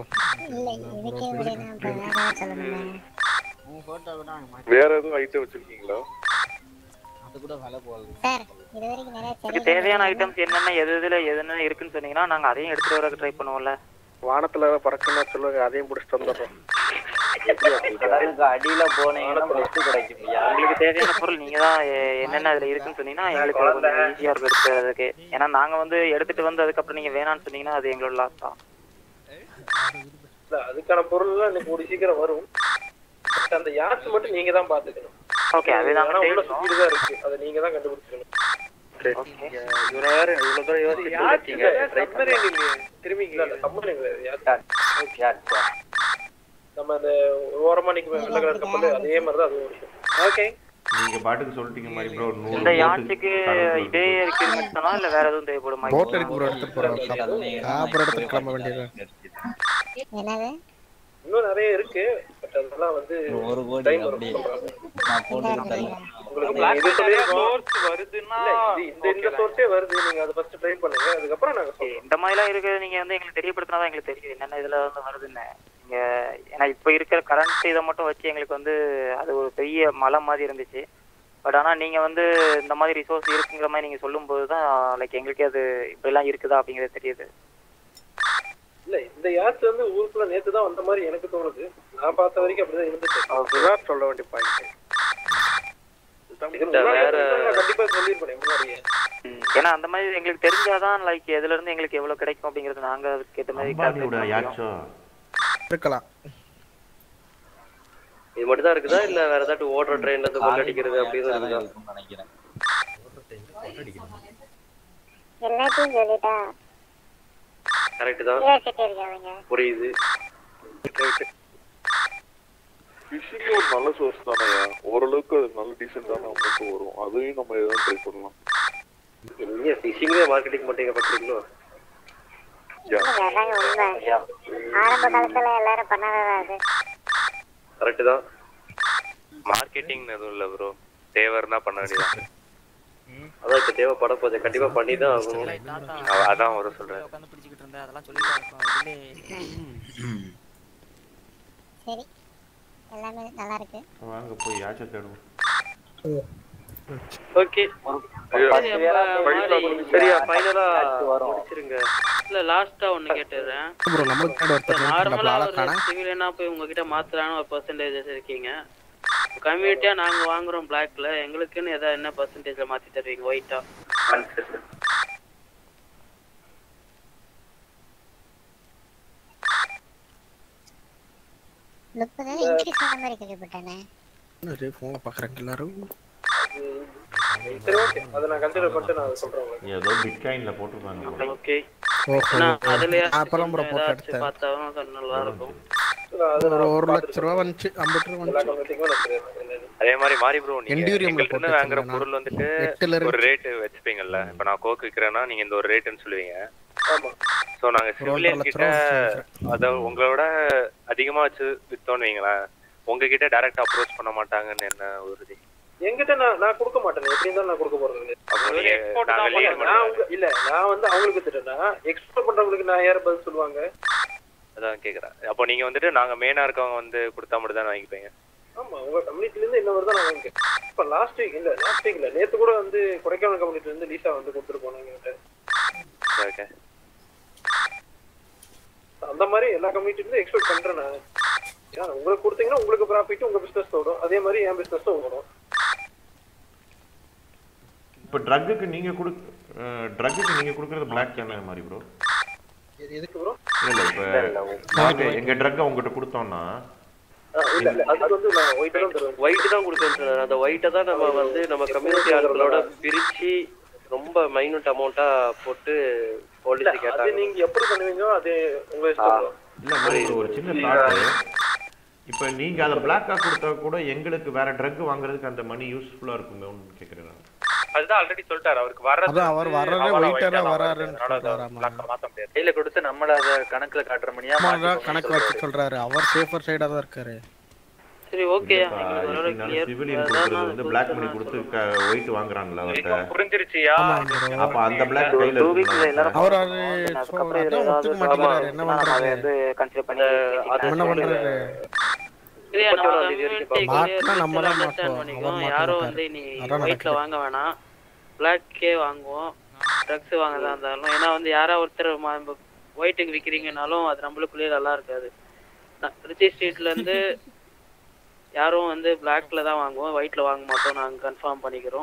வேற எதுவும் ஐட்டம் வச்சிருக்கீங்களா அது கூட விலை போகுது இதுக்கு தேவையான ஐட்டம்ஸ் என்னென்ன எது எதுல எதுன்னு இருக்குன்னு சொன்னீங்கன்னா நாங்க அதையும் எடுத்துட்டு வரக்கு ட்ரை பண்ணுவோம்ல வானத்துல பறக்குன்னா சொல்லுங்க அதையும் பிடிச்சிட்டு வந்துடுறோம் கடலுக்கு அடியில போனீங்கன்னா பெஸ்ட் கிடைக்கும் உங்களுக்கு தேவையான பொருள் நீங்க தான் எ- என்னென்ன அதுல இருக்குன்னு சொன்னீங்கன்னா எங்களுக்கு கொஞ்சம் ஈஸியா இருக்கும் எடுக்கிறதுக்கு ஏன்னா நாங்க வந்து எடுத்துட்டு வந்து அதுக்கப்புறம் நீங்க வேணாம்னு சொன்னீங்கன்னா அது எங்களோட லாஸ் தான் இல்ல அதுக்கான பொருள் எல்லாம் இன்னைக்கு கூடி சீக்கிரம் வரும் But அந்த யாட்ஸ் மட்டும் நீங்க தான் பாத்துக்கணும் ஓகே அது நாங்க ஆனா உள்ள தேடுறோம். சுத்திட்டு தான் இருக்கு அதை நீங்க தான் கண்டுபிடிச்சிக்கணும் இவ்வளவு நேரம் இவ்வளவு தூரம் யோசிச்சு யாட்ஸ் சொல்லிட்டீங்க. இல்ல, Try submarine இல்லையே. திரும்பி இல்ல இல்ல, submarine கிடையாது, yacht. நம்ம அந்த ஓரமா நிக்குமே வெள்ளை கலர் கப்பல் அதே மாதிரி தான் அது விஷயம் ஓகே நீங்க பாட்டுக்கு சொல்லிட்டீங்க மாதிரி ப்ரோ நூறு இந்த boat யாட்சுக்கு இதே ரெக்யூர்மெண்ட் தானா இல்ல வேற எதுவும் தேவைப்படுமா போட் இருக்கு ப்ரோ எடுத்துட்டு போறோம் அப்புறம் எடுத்துட்டு கிளம்ப வேண்டியது என்னது இன்னும் நிறைய இருக்கு பட் அதெல்லாம் வந்து ஒரு கோடி time வரும் அப்படி சொல்றாங்க. நான் போட்டு உங்களுக்கு Black இது சொல்லிருக்கோம். source வருதுன்னா இல்ல, இது- இந்த இந்த சோர்ஸே வருது நீங்க அதை ஃபர்ஸ்ட் ட்ரை பண்ணுங்க அதுக்கப்புறம் நாங்க சொல்றோம் இந்த மாதிரிலாம் இருக்கிறது நீங்க வந்து எங்களுக்கு தெரியப்படுத்தினா தான் எங்களுக்கு தெரியும் என்னென்ன இதுல வந்து வருதுன்னு நீங்க ஏன்னா இப்ப இருக்கிற கரண்ட் இதை மட்டும் வச்சு எங்களுக்கு வந்து அது ஒரு பெரிய மலை மாதிரி இருந்துச்சு பட் ஆனா நீங்க வந்து இந்த மாதிரி ரிசோர்ஸ் இருக்குங்கிற மாதிரி நீங்க சொல்லும்போது தான் லைக் எங்களுக்கே அது இப்படிலாம் இருக்குதா அப்படிங்கிறது தெரியுது இல்ல இந்த யாட்ஸ் வந்து ஊருக்குள்ள நேத்து தான் வந்த மாதிரி எனக்கு தோணுது நான் பார்த்த வரைக்கும் அப்படிதான் இருந்துச்சு விராட் சொல்ல வேண்டிய பாயிண்ட் இது முன்னாடியே சொல்லிருந்தா நான் கண்டிப்பா சொல்லிருப்பேன் முன்னாடியே ஏன்னா அந்த மாதிரி எங்களுக்கு தெரிஞ்சாதான் லைக் எதுல இருந்து எங்களுக்கு எவ்வளவு கிடைக்கும் அப்படிங்கறது நாங்க அதுக்கு ஏத்த மாதிரி calculate அம்பானியோட பண்ண முடியும். யாச்சோ இருக்கலாம் இது மட்டும் தான் இருக்குதா இல்ல வேற ஏதாட்டும் ஓடுற ட்ரெயின்ல இருந்து கொள்ளடிக்கிறது அப்படின்னு இருக்குதா நினைக்கிறேன் எல்லாத்தையும் சொல்லிட்டா கரெக்ட் தான் யோசிச்சுட்டு இருக்காங்க புரியுது ஃபிஷிங் ஒரு நல்ல சோர்ஸ் தானேயா ஓரளவுக்கு அது நல்ல டீசெண்டான அமௌண்ட் வரும் அதையும் நம்ம எதாவது ட்ரை பண்ணலாம் நீங்க ஃபிஷிங்கே மார்க்கெட்டிங் பண்றீங்க பாக்குறீங்களோ அதாங்க உண்மை ஆரம்ப காலத்துல எல்லாரும் பண்ணாதான் அது கரெக்ட் தான் மார்க்கெட்டிங் எதுவும் இல்ல ப்ரோ தேவை இருந்தா பண்ண வேண்டியதான் அதான் இப்ப தேவைப்பட போகுது கண்டிப்பா பண்ணி தான் ஆகணும் அவ- அதான் ஒரு சொல்றேன் உட்காந்து பிடிச்சிக்கிட்டு இருந்தேன் அதெல்லாம் சொல்லிட்டு இருக்கோம் இதுலே சரி எல்லாமே நல்லா இருக்கு வாங்க போய் யாச்சை தேடுவோம் ஓகே சரியா ஃபைனலா முடிச்சிருங்க இல்ல லாஸ்டா ஒண்ணு கேட்டுறேன் ப்ரோ நம்மளுக்கு முன்னாடி ஒருத்தர் நார்மலா ஆளை ஒரு காணா சிவிலியனா போய் உங்ககிட்ட மாத்தலான்னு ஒரு பர்சன்டேஜ் இருக்கீங்க கம்யூனிட்டியா நாங்க வாங்குறோம் பிளாக்ல எங்களுக்குன்னு ஏதாவது என்ன பர்சன்டேஜ்ல மாத்தி தருவீங்க ஒயிட்டா முப்பது இன்க்ரீஸ் ஆன மாதிரி கேள்விப்பட்டானே நிறைய ஃபோனை பார்க்குறாங்க எல்லாரும் சரி ஓகே அதை நான் கன்சிடர் பண்ணிட்டு நான் சொல்றேன் உங்களுக்கு. ஏதோ பிட்காயின்ல போட்டிருப்பாங்க ஓகே ஓஹோ அதுலயே அப்புறம் ப்ரோ போட்டு எடுத்தேன் பார்த்தாலும் நல்லா இருக்கும் ஒரு ஒரு லட்ச ரூபா வந்துச்சு ஐம்பது ரூபா எல்லா வந்துச்சு கம்யூனிட்டிக்குமே நான் தெரியாது அதே மாதிரி மாறி ப்ரோ நீங்க Endurium ல எங்கள்கிட்ட இருந்து போட்டு வாங்குற வச்சிருந்தேன் பொருள் வந்துட்டு எட்டுல இருந்து- ஒரு ரேட் வச்சுப்பீங்கல்ல இப்ப நான் கோக் விக்கிறேன்னா நீங்க இந்த ஒரு ரேட்னு சொல்லுவீங்க ஆமா சோ நாங்க ஒரு ஒன்றரை சிவிலியன் லட்ச கிட்ட ரூபா அத உங்களோட அதிகமா வச்சு வித்தோன்னு வைங்களேன் உங்ககிட்ட டைரக்ட் அப்ரோச் பண்ண மாட்டாங்கன்னு என்ன உறுதி என்கிட்ட நான் நான் கொடுக்க மாட்டேன் எப்படி இருந்தாலும் நான் கொடுக்க போறது இல்ல. அப்போ நீங்க நாங்க இல்ல, lead நான் பண்ண உங்க இல்ல நான் வந்து அவங்களுக்கு வித்துட்டேன்னா எக்ஸ்போர்ட் பண்றவங்களுக்கு நான் யார பதில் சொல்லுவாங்க அதான் கேக்குறேன் அப்போ நீங்க வந்துட்டு நாங்க மெயினா இருக்கவங்க வந்து கொடுத்தா மட்டும் தான் வாங்கிப்பீங்க ஆமா உங்க கம்யூனிட்டில இருந்து என்ன வருதோ நான் வாங்கிக்கிறேன் இப்ப லாஸ்ட் வீக் இல்ல லாஸ்ட் வீக் இல்ல நேத்து கூட வந்து கொடைக்கானல் கம்யூனிட்டில இருந்து லீசா வந்து கொடுத்துட்டு போனாங்க என்கிட்ட. ஓகே அந்த மாதிரி எல்லா கம்யூனிட்டில இருந்து எக்ஸ்பெக்ட் பண்றேன் நான் ஏன்னா, உங்களுக்கு கொடுத்தீங்கன்னா உங்களுக்கு ப்ராஃபிட் உங்க பிசினஸ் ஓடும் அதே மாதிரி என் பிசினஸும் ஓடும் இப்போ ட்ரக்குக்கு நீங்க கொடு ட்ரக்குக்கு நீங்க கொடுக்கறது பிளாக் தானே மாதிரி ப்ரோ எதுக்கு ப்ரோ இல்ல இல்ல இப்போ நாங்க எங்க ட்ரக்கை உங்ககிட்ட கொடுத்தோம்னா இல்ல இல்ல அதுக்கு வந்து நான் ஒயிட் தான் தருவேன் ஒயிட் தான் கொடுப்பேன் சார் அந்த ஒயிட்டை தான் நம்ம வந்து நம்ம கம்யூனிட்டி ஆட்களோட பிரிச்சு ரொம்ப மைனூட் அமௌண்ட்டா போட்டு இல்ல, பாலிசி அது கேட்டாங்க நீங்க எப்படி பண்ணுவீங்களோ அது உங்க இஷ்டம் bro. இல்ல மாதிரி ஒரு சின்ன தாட் இப்போ நீங்க அதை பிளாக்கா கொடுத்தா கூட எங்களுக்கு வேற ட்ரக் வாங்குறதுக்கு அந்த மணி யூஸ்ஃபுல்லா இருக்குமேன்னு கேக்குறேன் நான். அதுதான் ஆல்ரெடி சொல்லிட்டாரு அவருக்கு வர்றது அதான் அவர் வந்து வர்றதே அவ்வளவு வெயிட்டரா weight ஆ வராருன்னு அதனால அதை சொல்றாராமா. black ஆ மாத்த முடியாது கையில கொடுத்து நம்மள அத கணக்குல காட்டுற மணியா ஆமாடா கணக்கு வச்சு சொல்றாரு அவர் சேஃபர் சைடா தான் இருக்காரு சரி ஓகே இல்லப்பா, எப்படினாலும் சிவிலியன் கொடுக்கறது வந்து பிளாக் மணி கொடுத்து ஒயிட் வாங்குறாங்கல்ல அவர்கிட்ட புரிஞ்சிருச்சியா அப்ப அந்த பிளாக் கையில டூ வீக்ஸ்ல இருக்கும்ல எல்லாரும் அவர் அது அதுக்கப்புறம் இதுல அதான் ஏதாவது ஒத்துக்க மாட்டேங்கிறாரு என்ன நம்ம அதை பண்றது வந்து கன்சிடர் பண்ணி என்ன பண்றது சரியா நம்ம முப்பத்தோராம் தேதி வரைக்கும் community மாட்டினா நம்ம தான் understand மாட்டுவோம். பண்ணிக்குவோம். அவர் மாட்ட யாரும் மாட்டாரு. வந்து நீ அதான் ஒயிட்ல நடக்குது. வாங்க வேணாம் பிளாக்கே வாங்குவோம் ட்ரக்ஸ் வாங்கதா இருந்தாலும் ஏன்னா வந்து யாரா ஒருத்தர் ஒயிட்டுக்கு விக்கிறீங்கனாலும் அது நம்மளுக்குள்ளேயே நல்லா இருக்காது திருச்சி ஸ்ட்ரீட்ல இருந்து யாரும் வந்து பிளாக்ல தான் வாங்குவோம் ஒயிட்ல வாங்க மாட்டோம் நாங்க கன்ஃபார்ம் பண்ணிக்கிறோம்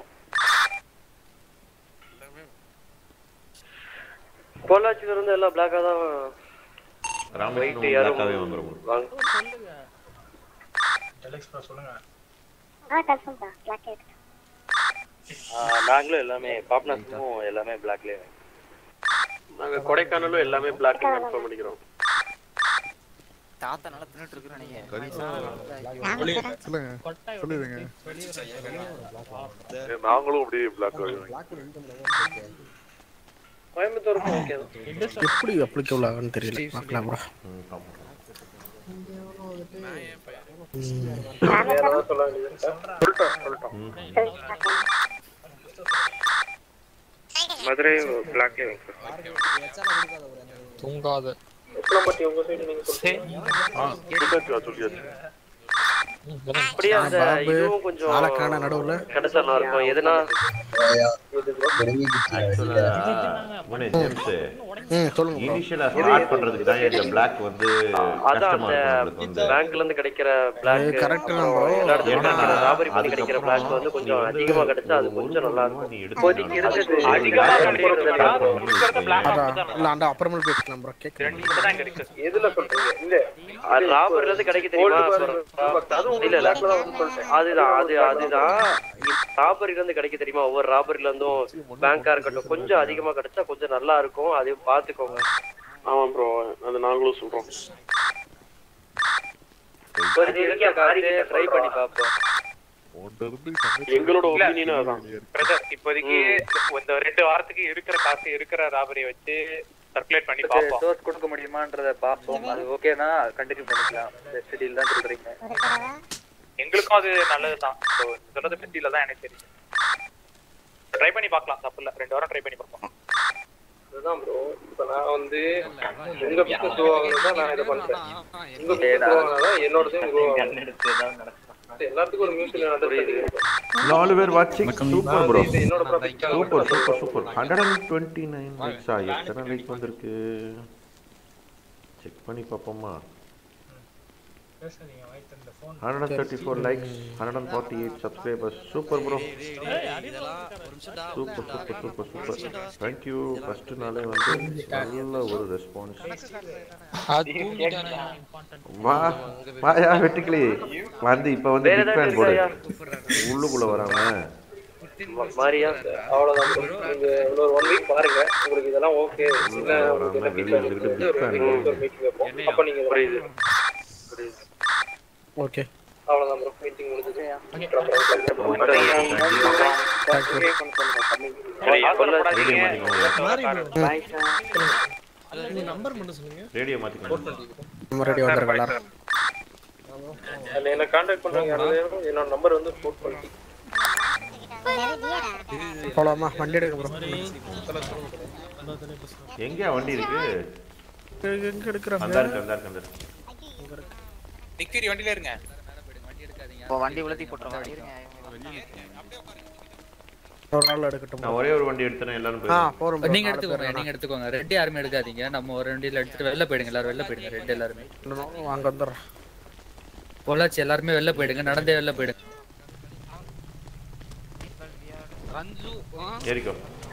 பொள்ளாச்சியில இருந்து எல்லாம் பிளாக்கா தான் ராமகிருஷ்ணன் ஒயிட் யாரும் black-ஆவே வந்துரும். வாங்க டெலெக்ஸ் ப்ரோ சொல்லுங்க ஆ கன்ஃபார்ம் தான் பிளாக் எடுத்து ஆஹ் நாங்களும் எல்லாமே பாப்னாஸும் எல்லாமே பிளாக்லேயே நாங்க கொடைக்கானலும் எல்லாமே பிளாக் கன்ஃபார்ம் பண்ணிக்கிறோம் தாத்தா நல்லா தின்னுட்டு இருக்கிறோம் நீங்க சொல்லுங்க சொல்லிடுங்க நாங்களும் அப்படியே பிளாக் கோயம்புத்தூருக்கும் ஓகே எப்படி அப்ளிகபிள் ஆகும்னு தெரியல பார்க்கலாம் ப்ரோ யாராவது சொல்ல வேண்டியது சொல்லிட்டோம் சொல்லிட்டோம் மதுரை பிளாக்லேயே தூங்காத உப்பலம்பட்டி உங்க சைடு நீங்க சொல்லுங்க சொல்லியாச்சு அப்படியே அந்த பாபு, இதுவும் கொஞ்சம் ஆளக்கான நடுவுல. கிடைச்சா நல்லா இருக்கும் எதுனா மோனே, ஜேம்ஸ், ம் சொல்லுங்க bro. initial-ஆ start பண்றதுக்கு தான் இந்த black வந்து அதான் கஷ்டமா அந்த இருக்கும் உங்களுக்கு வந்து. பேங்க்ல இருந்து கிடைக்கிற பிளாக் அது correct தான் bro. எல்லா இடத்துலயும் என்னன்னா, கிடைக்கிற ராபரி பண்ணி கிடைக்கிற அதுக்கப்புறம் பிளாக் வந்து கொஞ்சம் நீ வந்து அதிகமா கிடைச்சா அது கொஞ்சம் நல்லா இருக்கும் இப்போதைக்கு இருக்கிறது அதிகமா அதான் இல்ல அந்த அப்புறமேல் பேசிக்கலாம் ப்ரோ கேட்குறேன் எதுல சொல்றீங்க இல்ல ராபர்ல இருந்து கிடைக்க தெரியுமா இல்ல இல்ல அதுதான் அது அதுதான் ராபரில இருந்து கிடைக்க தெரியுமா ஒவ்வொரு ராபரில இருந்தும் பேங்கா இருக்கட்டும் கொஞ்சம் அதிகமா கிடைச்சா கொஞ்சம் நல்லா இருக்கும் அதையும் பாத்துக்கோங்க ஆமா ப்ரோ அது நாங்களும் சொல்றோம் ஒரு இருக்க காரியை ட்ரை பண்ணி பாப்போம் எங்களோட ஒப்பீனியன் அதான் பிரதர் இப்போதைக்கு இந்த ரெண்டு வாரத்துக்கு இருக்கிற காசு இருக்கிற ராபரியை வச்சு சர்க்குலேட் பண்ணி பார்ப்போம் டோஸ் கொடுக்க முடியுமான்றத பார்ப்போம் அது ஓகேனா கண்டினியூ பண்ணிக்கலாம் பெஸ்ட் டீல் தான் சொல்றீங்க எங்களுக்கும் அது நல்லதுதான் ஸோ சொல்றது பெஸ்ட் இல்ல தான் எனக்கு தெரியும் ட்ரை பண்ணி பார்க்கலாம் தப்பு இல்ல ரெண்டு வாரம் ட்ரை பண்ணி பார்ப்போம் அதுதான் ப்ரோ இப்ப நான் வந்து உங்க பிசினஸ் க்ரோ ஆகுறதா நான் இதை பண்றேன் உங்க பிசினஸ் க்ரோ ஆகுறதா என்னோட சேர்ந்து க்ரோ ஆகும் எல்லாத்துக்கும் ஒரு மியூச்சுவல் அண்டர்ஸ்டாண்டிங் நாலு பேர் வாட்சிங் சூப்பர் ப்ரோ இது என்னோட profit super super super hundred and twenty nine லைக்ஸா எத்தனை லைக் வந்திருக்கு செக் பண்ணி பார்ப்போமா பேசாதீங்க வைட் இந்த phone hundred and thirty four likes hundred and forty eight subscribers super bro super super super super thank you first நாளே வந்து நல்ல ஒரு ரெஸ்பான்ஸ் வா வாயா வெட்டுக்கிளி வந்து இப்போ வந்து வேற பிக் ஃபேன் ஏதாவது போடு இருக்காயா? உள்ளுக்குள்ள வராம மாரியா அவ்வளவுதான் bro. நீங்க இன்னொரு ஒன் வீக் பாருங்க உங்களுக்கு இதெல்லாம் ஓகே இல்ல உங்களுக்கு என்ன வெளியே feedback வந்துக்கிட்டு வந்து ஒரு big fan meeting ஒரு meeting வைப்போம் அப்ப நீங்க புரியுது ஓகே அவ்வளவுதான் ப்ரோ மீட்டிங் முடிஞ்சது நம்பர் மட்டும் சொல்லுங்க ரேடியோ மாத்திக்கணும் நம்ம ரெடி வந்துருங்க எல்லாரும் அதுல என்ன கான்டாக்ட் பண்றவங்க யாராவது என்னோட நம்பர் வந்து போட் பண்ணி போலாமா வண்டி எடுக்க ப்ரோ எங்கயா வண்டி இருக்கு எங்க எடுக்கிறோம் அந்த இருக்கு அந்த இருக்கு அந்த இருக்கு நிக்கிரி வண்டியில இருங்க இப்போ வண்டி உலத்தி போட்டுருவோம் இருங்க ஒரு நாள் எடுக்கட்டும் நான் ஒரே ஒரு வண்டி எடுத்தேன் எல்லாரும் ஆ போயிடும் போறோம் bro. நீங்க நாலு எடுத்துக்கோங்க பேர் நீங்க எடுத்துக்கோங்க ரெட் யாருமே எடுக்காதீங்க நம்ம ஒரு வண்டியில எடுத்துட்டு வெளில போயிடுங்க எல்லாரும் வெளில போயிடுங்க ரெட் எல்லாருமே வேணா. அங்க வந்துடுறேன் பொள்ளாச்சி எல்லாருமே வெளில போயிடுங்க நடந்தே வெளில போயிடுங்க ஏறிக்கோ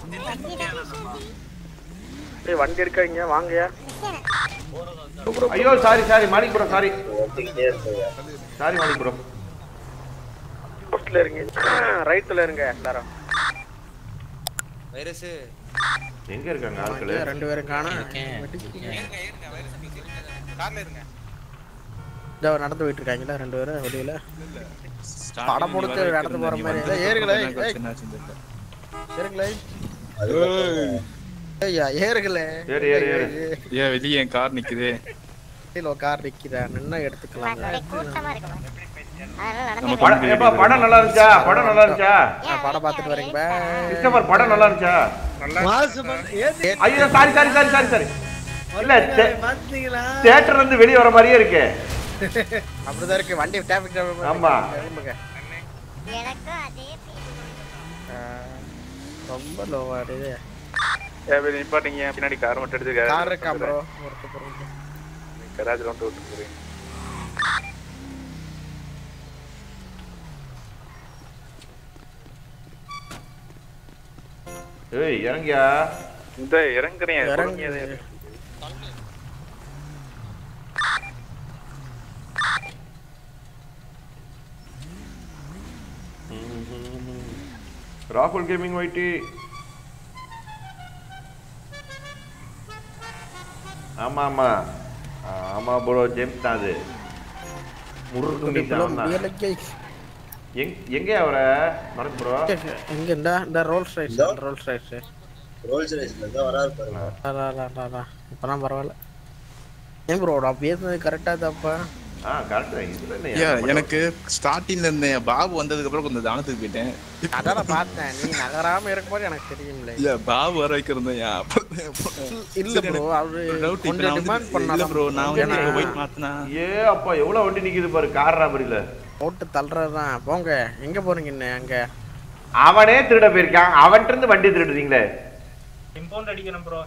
டேய் வண்டி எடுக்காதீங்க வாங்கயா ஐயோ sorry sorry Manik bro sorry sorry Manik bro லெஃப்ட்ல இருங்க ரைட்ல இருங்க எல்லாரும் வைரஸ் எங்க இருக்காங்க ஆட்களு ரெண்டு பேரும் காணோம் கார்ல இருங்க இதோ நடந்து போயிட்டு இருக்காங்களா ரெண்டு பேரும் வெளியில படம் முடிச்சு நடந்து போற மாதிரி ஏய், ஏறுங்களே ஏய். ஏறுங்களே ஐயா ஏறுங்களே ஏறு, ஏறு, ஏறு. ஏன் வெளியே என் கார் நிக்குது கீழே கார் நிக்குதா நின்னா எடுத்துக்கலாம் படம் ஏப்பா, படம் நல்லா இருந்துச்சா படம் நல்லா இருந்துச்சா படம் பார்த்துட்டு வரீங்க பே கிறிஸ்டபர் படம் நல்லா இருந்துச்சா ஐயோ sorry sorry sorry sorry sorry இல்ல பாத்தீங்களா தியேட்டர்ல இருந்து வெளிய வர மாதிரியே இருக்கு அப்படிதான் இருக்கு வண்டி டிராபிக் ஜாம் ஆமா. ரொம்ப லோவா இருக்கு ஏன் நிப்பாட்டிங்க பின்னாடி கார் மட்டும் எடுத்துக்க கார் இருக்கா ப்ரோ ஒருத்தர் கராஜ் வந்து விட்டு போறீங்க ஏய் இறங்கியா இந்த இறங்குறேன் இறங்கு. பொறுமையா தான் இரு. ராகுல் கேமிங் ஒயிட்டி ஆமா ஆமா ஆமா ப்ரோ ஜேம்ஸ் தான் அது முறுக்கு மீசை அவன் தான். எங் எங்க அவரை மறந்து ப்ரோ எங்க இந்த இந்த Rolls Royce Rolls Royce Rolls ரைஸ்ல தான் வராது பாருங்க இப்பதான் பரவாயில்ல ஏன் ப்ரோ நான் பேசுனது கரெக்டா தப்பா ஆ கரெக்ட் தான் இதுல என்ன ஐயா, எனக்கு ஸ்டார்டிங்ல இருந்தேன் பாபு வந்ததுக்கு அப்புறம் கொஞ்சம் தானத்துக்கு போயிட்டேன் அதான் நான் பார்த்தேன் நீ நகராம இருக்கும்போது எனக்கு தெரியும்ல இல்ல பாபு வர வைக்கிறேன் இல்ல bro, அவரு கொஞ்சம் demand இல்ல பண்ணாதான் ப்ரோ நான் வந்து ஏன்னா- இப்ப போயிட்டு மாத்தினா ஏ அப்பா எவ்வளவு வண்டி நிக்குது பாரு கார் ராபரியில போட்டு தள்ளுறதுதான் போங்க எங்க போறீங்க இன்னும் அங்க அவனே திருட போயிருக்கான் அவன்கிட்ட இருந்து வண்டி திருடுறீங்களே இம்பவுண்ட் அடிக்கணும் ப்ரோ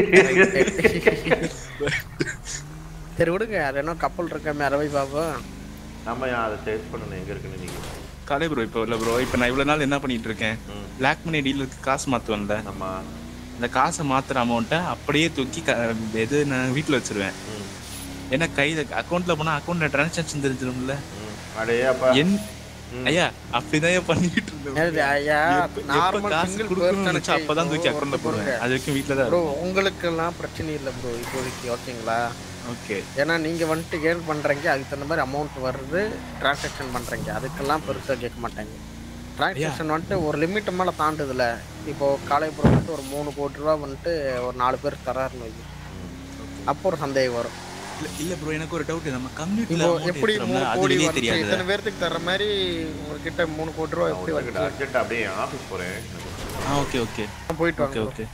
சரி விடுங்க அது என்ன கப்பல் இருக்க மேல போய் பாப்போம் நம்ம அதை சேஸ் பண்ணணும் எங்க இருக்குன்னு நீங்க காலை ப்ரோ இப்போ இல்ல ப்ரோ இப்போ நான் இவ்வளவு நாள் என்ன பண்ணிட்டு இருக்கேன் பிளாக் மணி டீலருக்கு காசு மாத்துவேன்ல ஆமா இந்த காசை மாத்துற அமௌண்ட்டை அப்படியே தூக்கி க- எது நான் வீட்டுல வச்சிருவேன் ஏன்னா கையில அக்கௌண்ட்ல போனா அக்கௌண்ட்ல டிரான்சாக்ஷன் தெரிஞ்சிடும்ல அடே அப்பா என் ஐயா அப்படிதான் பண்ணிட்டு இருந்தேன் ஏது, ஐயா, எப்ப- எப்ப normal காசு single கொடுக்கணும்னு person நினைச்சா அப்பதான் தூக்கி இப்போ அக்கௌண்ட்ல போடுவேன் பாருங்க. அது வரைக்கும் வீட்டுல தான் ப்ரோ இருக்கும் உங்களுக்கெல்லாம் பிரச்சனை இல்லை ப்ரோ இப்போதைக்கு ஓகேங்களா ஓகே ஏன்னா நீங்க வந்துட்டு ஏர்ன் பண்றீங்க அதுக்கு தகுந்த மாதிரி அமௌண்ட் வருது டிரான்சாக்ஷன் பண்றீங்க அதுக்கெல்லாம் பெருசா கேட்க மாட்டாங்க டிரான்சாக்ஷன் வந்துட்டு ஒரு லிமிட் மேல தாண்டுதுல இப்போ காலை ப்ரோ வந்துட்டு ஒரு மூணு கோடி ரூபா வந்துட்டு ஒரு நாலு பேர் தராருன்னு வை. அப்போ ஒரு சந்தேகம் வரும் இல்ல இல்ல ப்ரோ எனக்கு ஒரு டவுட் நம்ம கம்யூனிட்டில இப்போ எப்படி மூணு அது கோடி வெளியே வந்துச்சு தெரியாது இத்தனை பேர்த்துக்கு தர மாதிரி உங்ககிட்ட மூணு கோடி ரூபா எப்படி வந்து அர்ஜென்ட் அப்படியே ஆபீஸ் போறேன் ஆ ஓகே ஓகே போயிட்டு ஓகே வாங்க ஓகே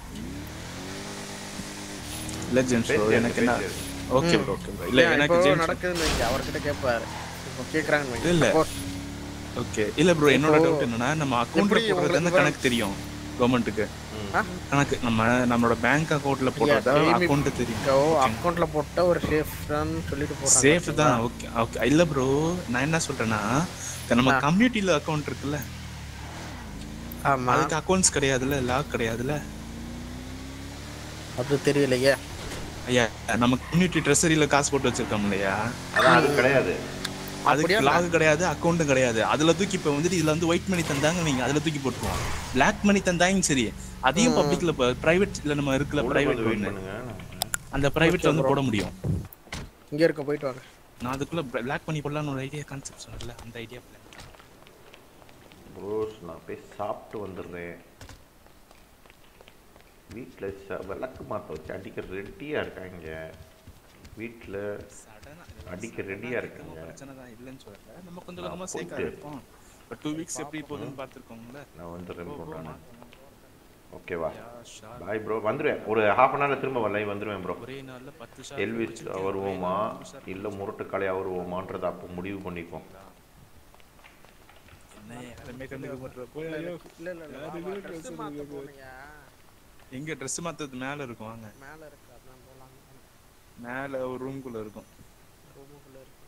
இல்ல ஜேம்ஸ் ப்ரோ பேசியாச்சு, எனக்கு என்ன பேசியாச்சு. ஓகே ப்ரோ ஓகே ப்ரோ இல்ல ஏன் எனக்கு இப்போ ஜேம்ஸ் நடக்குதுன்னு வைங்க அவர்கிட்ட கேட்பாரு இப்போ கேட்குறாங்கன்னு வைங்க இல்ல Suppose ஓகே இல்ல ப்ரோ என்னோட இப்போ டவுட் என்னன்னா நம்ம அக்கவுண்ட்ல எப்படி போடுறது உங்களுக்கு வந்து வர- கணக்கு தெரியும் கவர்மெண்ட்டுக்கு ஆ? கணக்கு நம்ம நம்மளோட பேங்க் அக்கவுண்ட்ல போடுறதா அக்கவுண்ட் தெரியும் அக்கௌண்ட்ல போட்ட ஒரு சேஃப் தான் சொல்லிட்டு போறாங்க சேஃப் தான் ஓகே ஓகே இல்ல ப்ரோ நான் என்ன சொல்றேன்னா இப்ப நம்ம ஆ. கம்யூனிட்டில அக்கவுண்ட் இருக்குல்ல ஆமா அதுக்கு அக்கவுண்ட்ஸ் கிடையாதுல்ல லாக் கிடையாதுல்ல அது தெரியலையே ஐயா நம்ம கம்யூனிட்டி ட்ரெஸரியில காசு போட்டு வச்சிருக்கோம் இல்லையா அதான் அது கிடையாது அதுக்கு அப்படியா? லாக் கிடையாது அக்கௌண்ட்டும் கிடையாது அதுல தூக்கி இப்ப வந்துட்டு இதுல வந்து ஒயிட் மணி தந்தாங்க நீங்க அதுல தூக்கி போட்டுருவோம் பிளாக் மணி தந்தாங்க சரி அதையும் ம். பப்ளிக்ல பிரைவேட்ல நம்ம இருக்குல்ல உள்ள பிரைவேட் வந்து wait ஒண்ணு பண்ணுங்க. அந்த பிரைவேட்ல Okay, வந்து bro. போட முடியும் இங்க இருக்க போயிட்டு வாங்க நான் அதுக்குள்ள பிளாக் பண்ணி போடலாம்னு ஒரு ஐடியா கான்செப்ட் சொன்னல அந்த ஐடியா ப்ரோஸ் நான் போய் சாப்பிட்டு வந்துடுறேன் வீட்டில் ச விளக்கு மாற்ற வச்சு அடிக்க ரெடியாக இருக்காங்க வீட்டில் அடிக்க ரெடியாக இருக்காங்க பிரச்சனை தான் இல்லைன்னு சொல்லல நம்ம கொஞ்சம் நான் கொஞ்சமா சேர்க்க போயிட்டு- ஆரம்பிப்போம் இப்போ டூ வீக்ஸ் எப்படி போகுதுன்னு பார்த்துருக்கோம்ல நான் வந்துடுறேன் போ, ப்ரோ போ, நான் மாத்து, மாத்து. ஓகேவா Yeah, sure. பாய் ப்ரோ வந்துடுவேன் ஒரு ஹாஃப் அன் ஹவரில் திரும்ப லைவ் வந்துடுவேன் ப்ரோ ஒரே நாள்ல பத்து shot எல்விஸ் வச்சிருக்கேன். வருவோமா ஒரே நாள்ல பத்து shot இல்லை முரட்டு காளையாக வருவோமான்றதை அப்போ முடிவு பண்ணிப்போம் என்ன யாருமே கண்டுக்க மாட்றா. போய் இல்ல, ஐயோ. இல்ல, இல்ல, இல்ல, யாரு வா, வா, dress dress மாத்த இருக்கு? போனியா? எங்க ட்ரெஸ் மாத்தது மேல இருக்கும் வாங்க மேல இருக்கு அதான் போலாம் மேல ஒரு ரூம்குள்ள இருக்கும் ரூமுக்குள்ள இருக்கு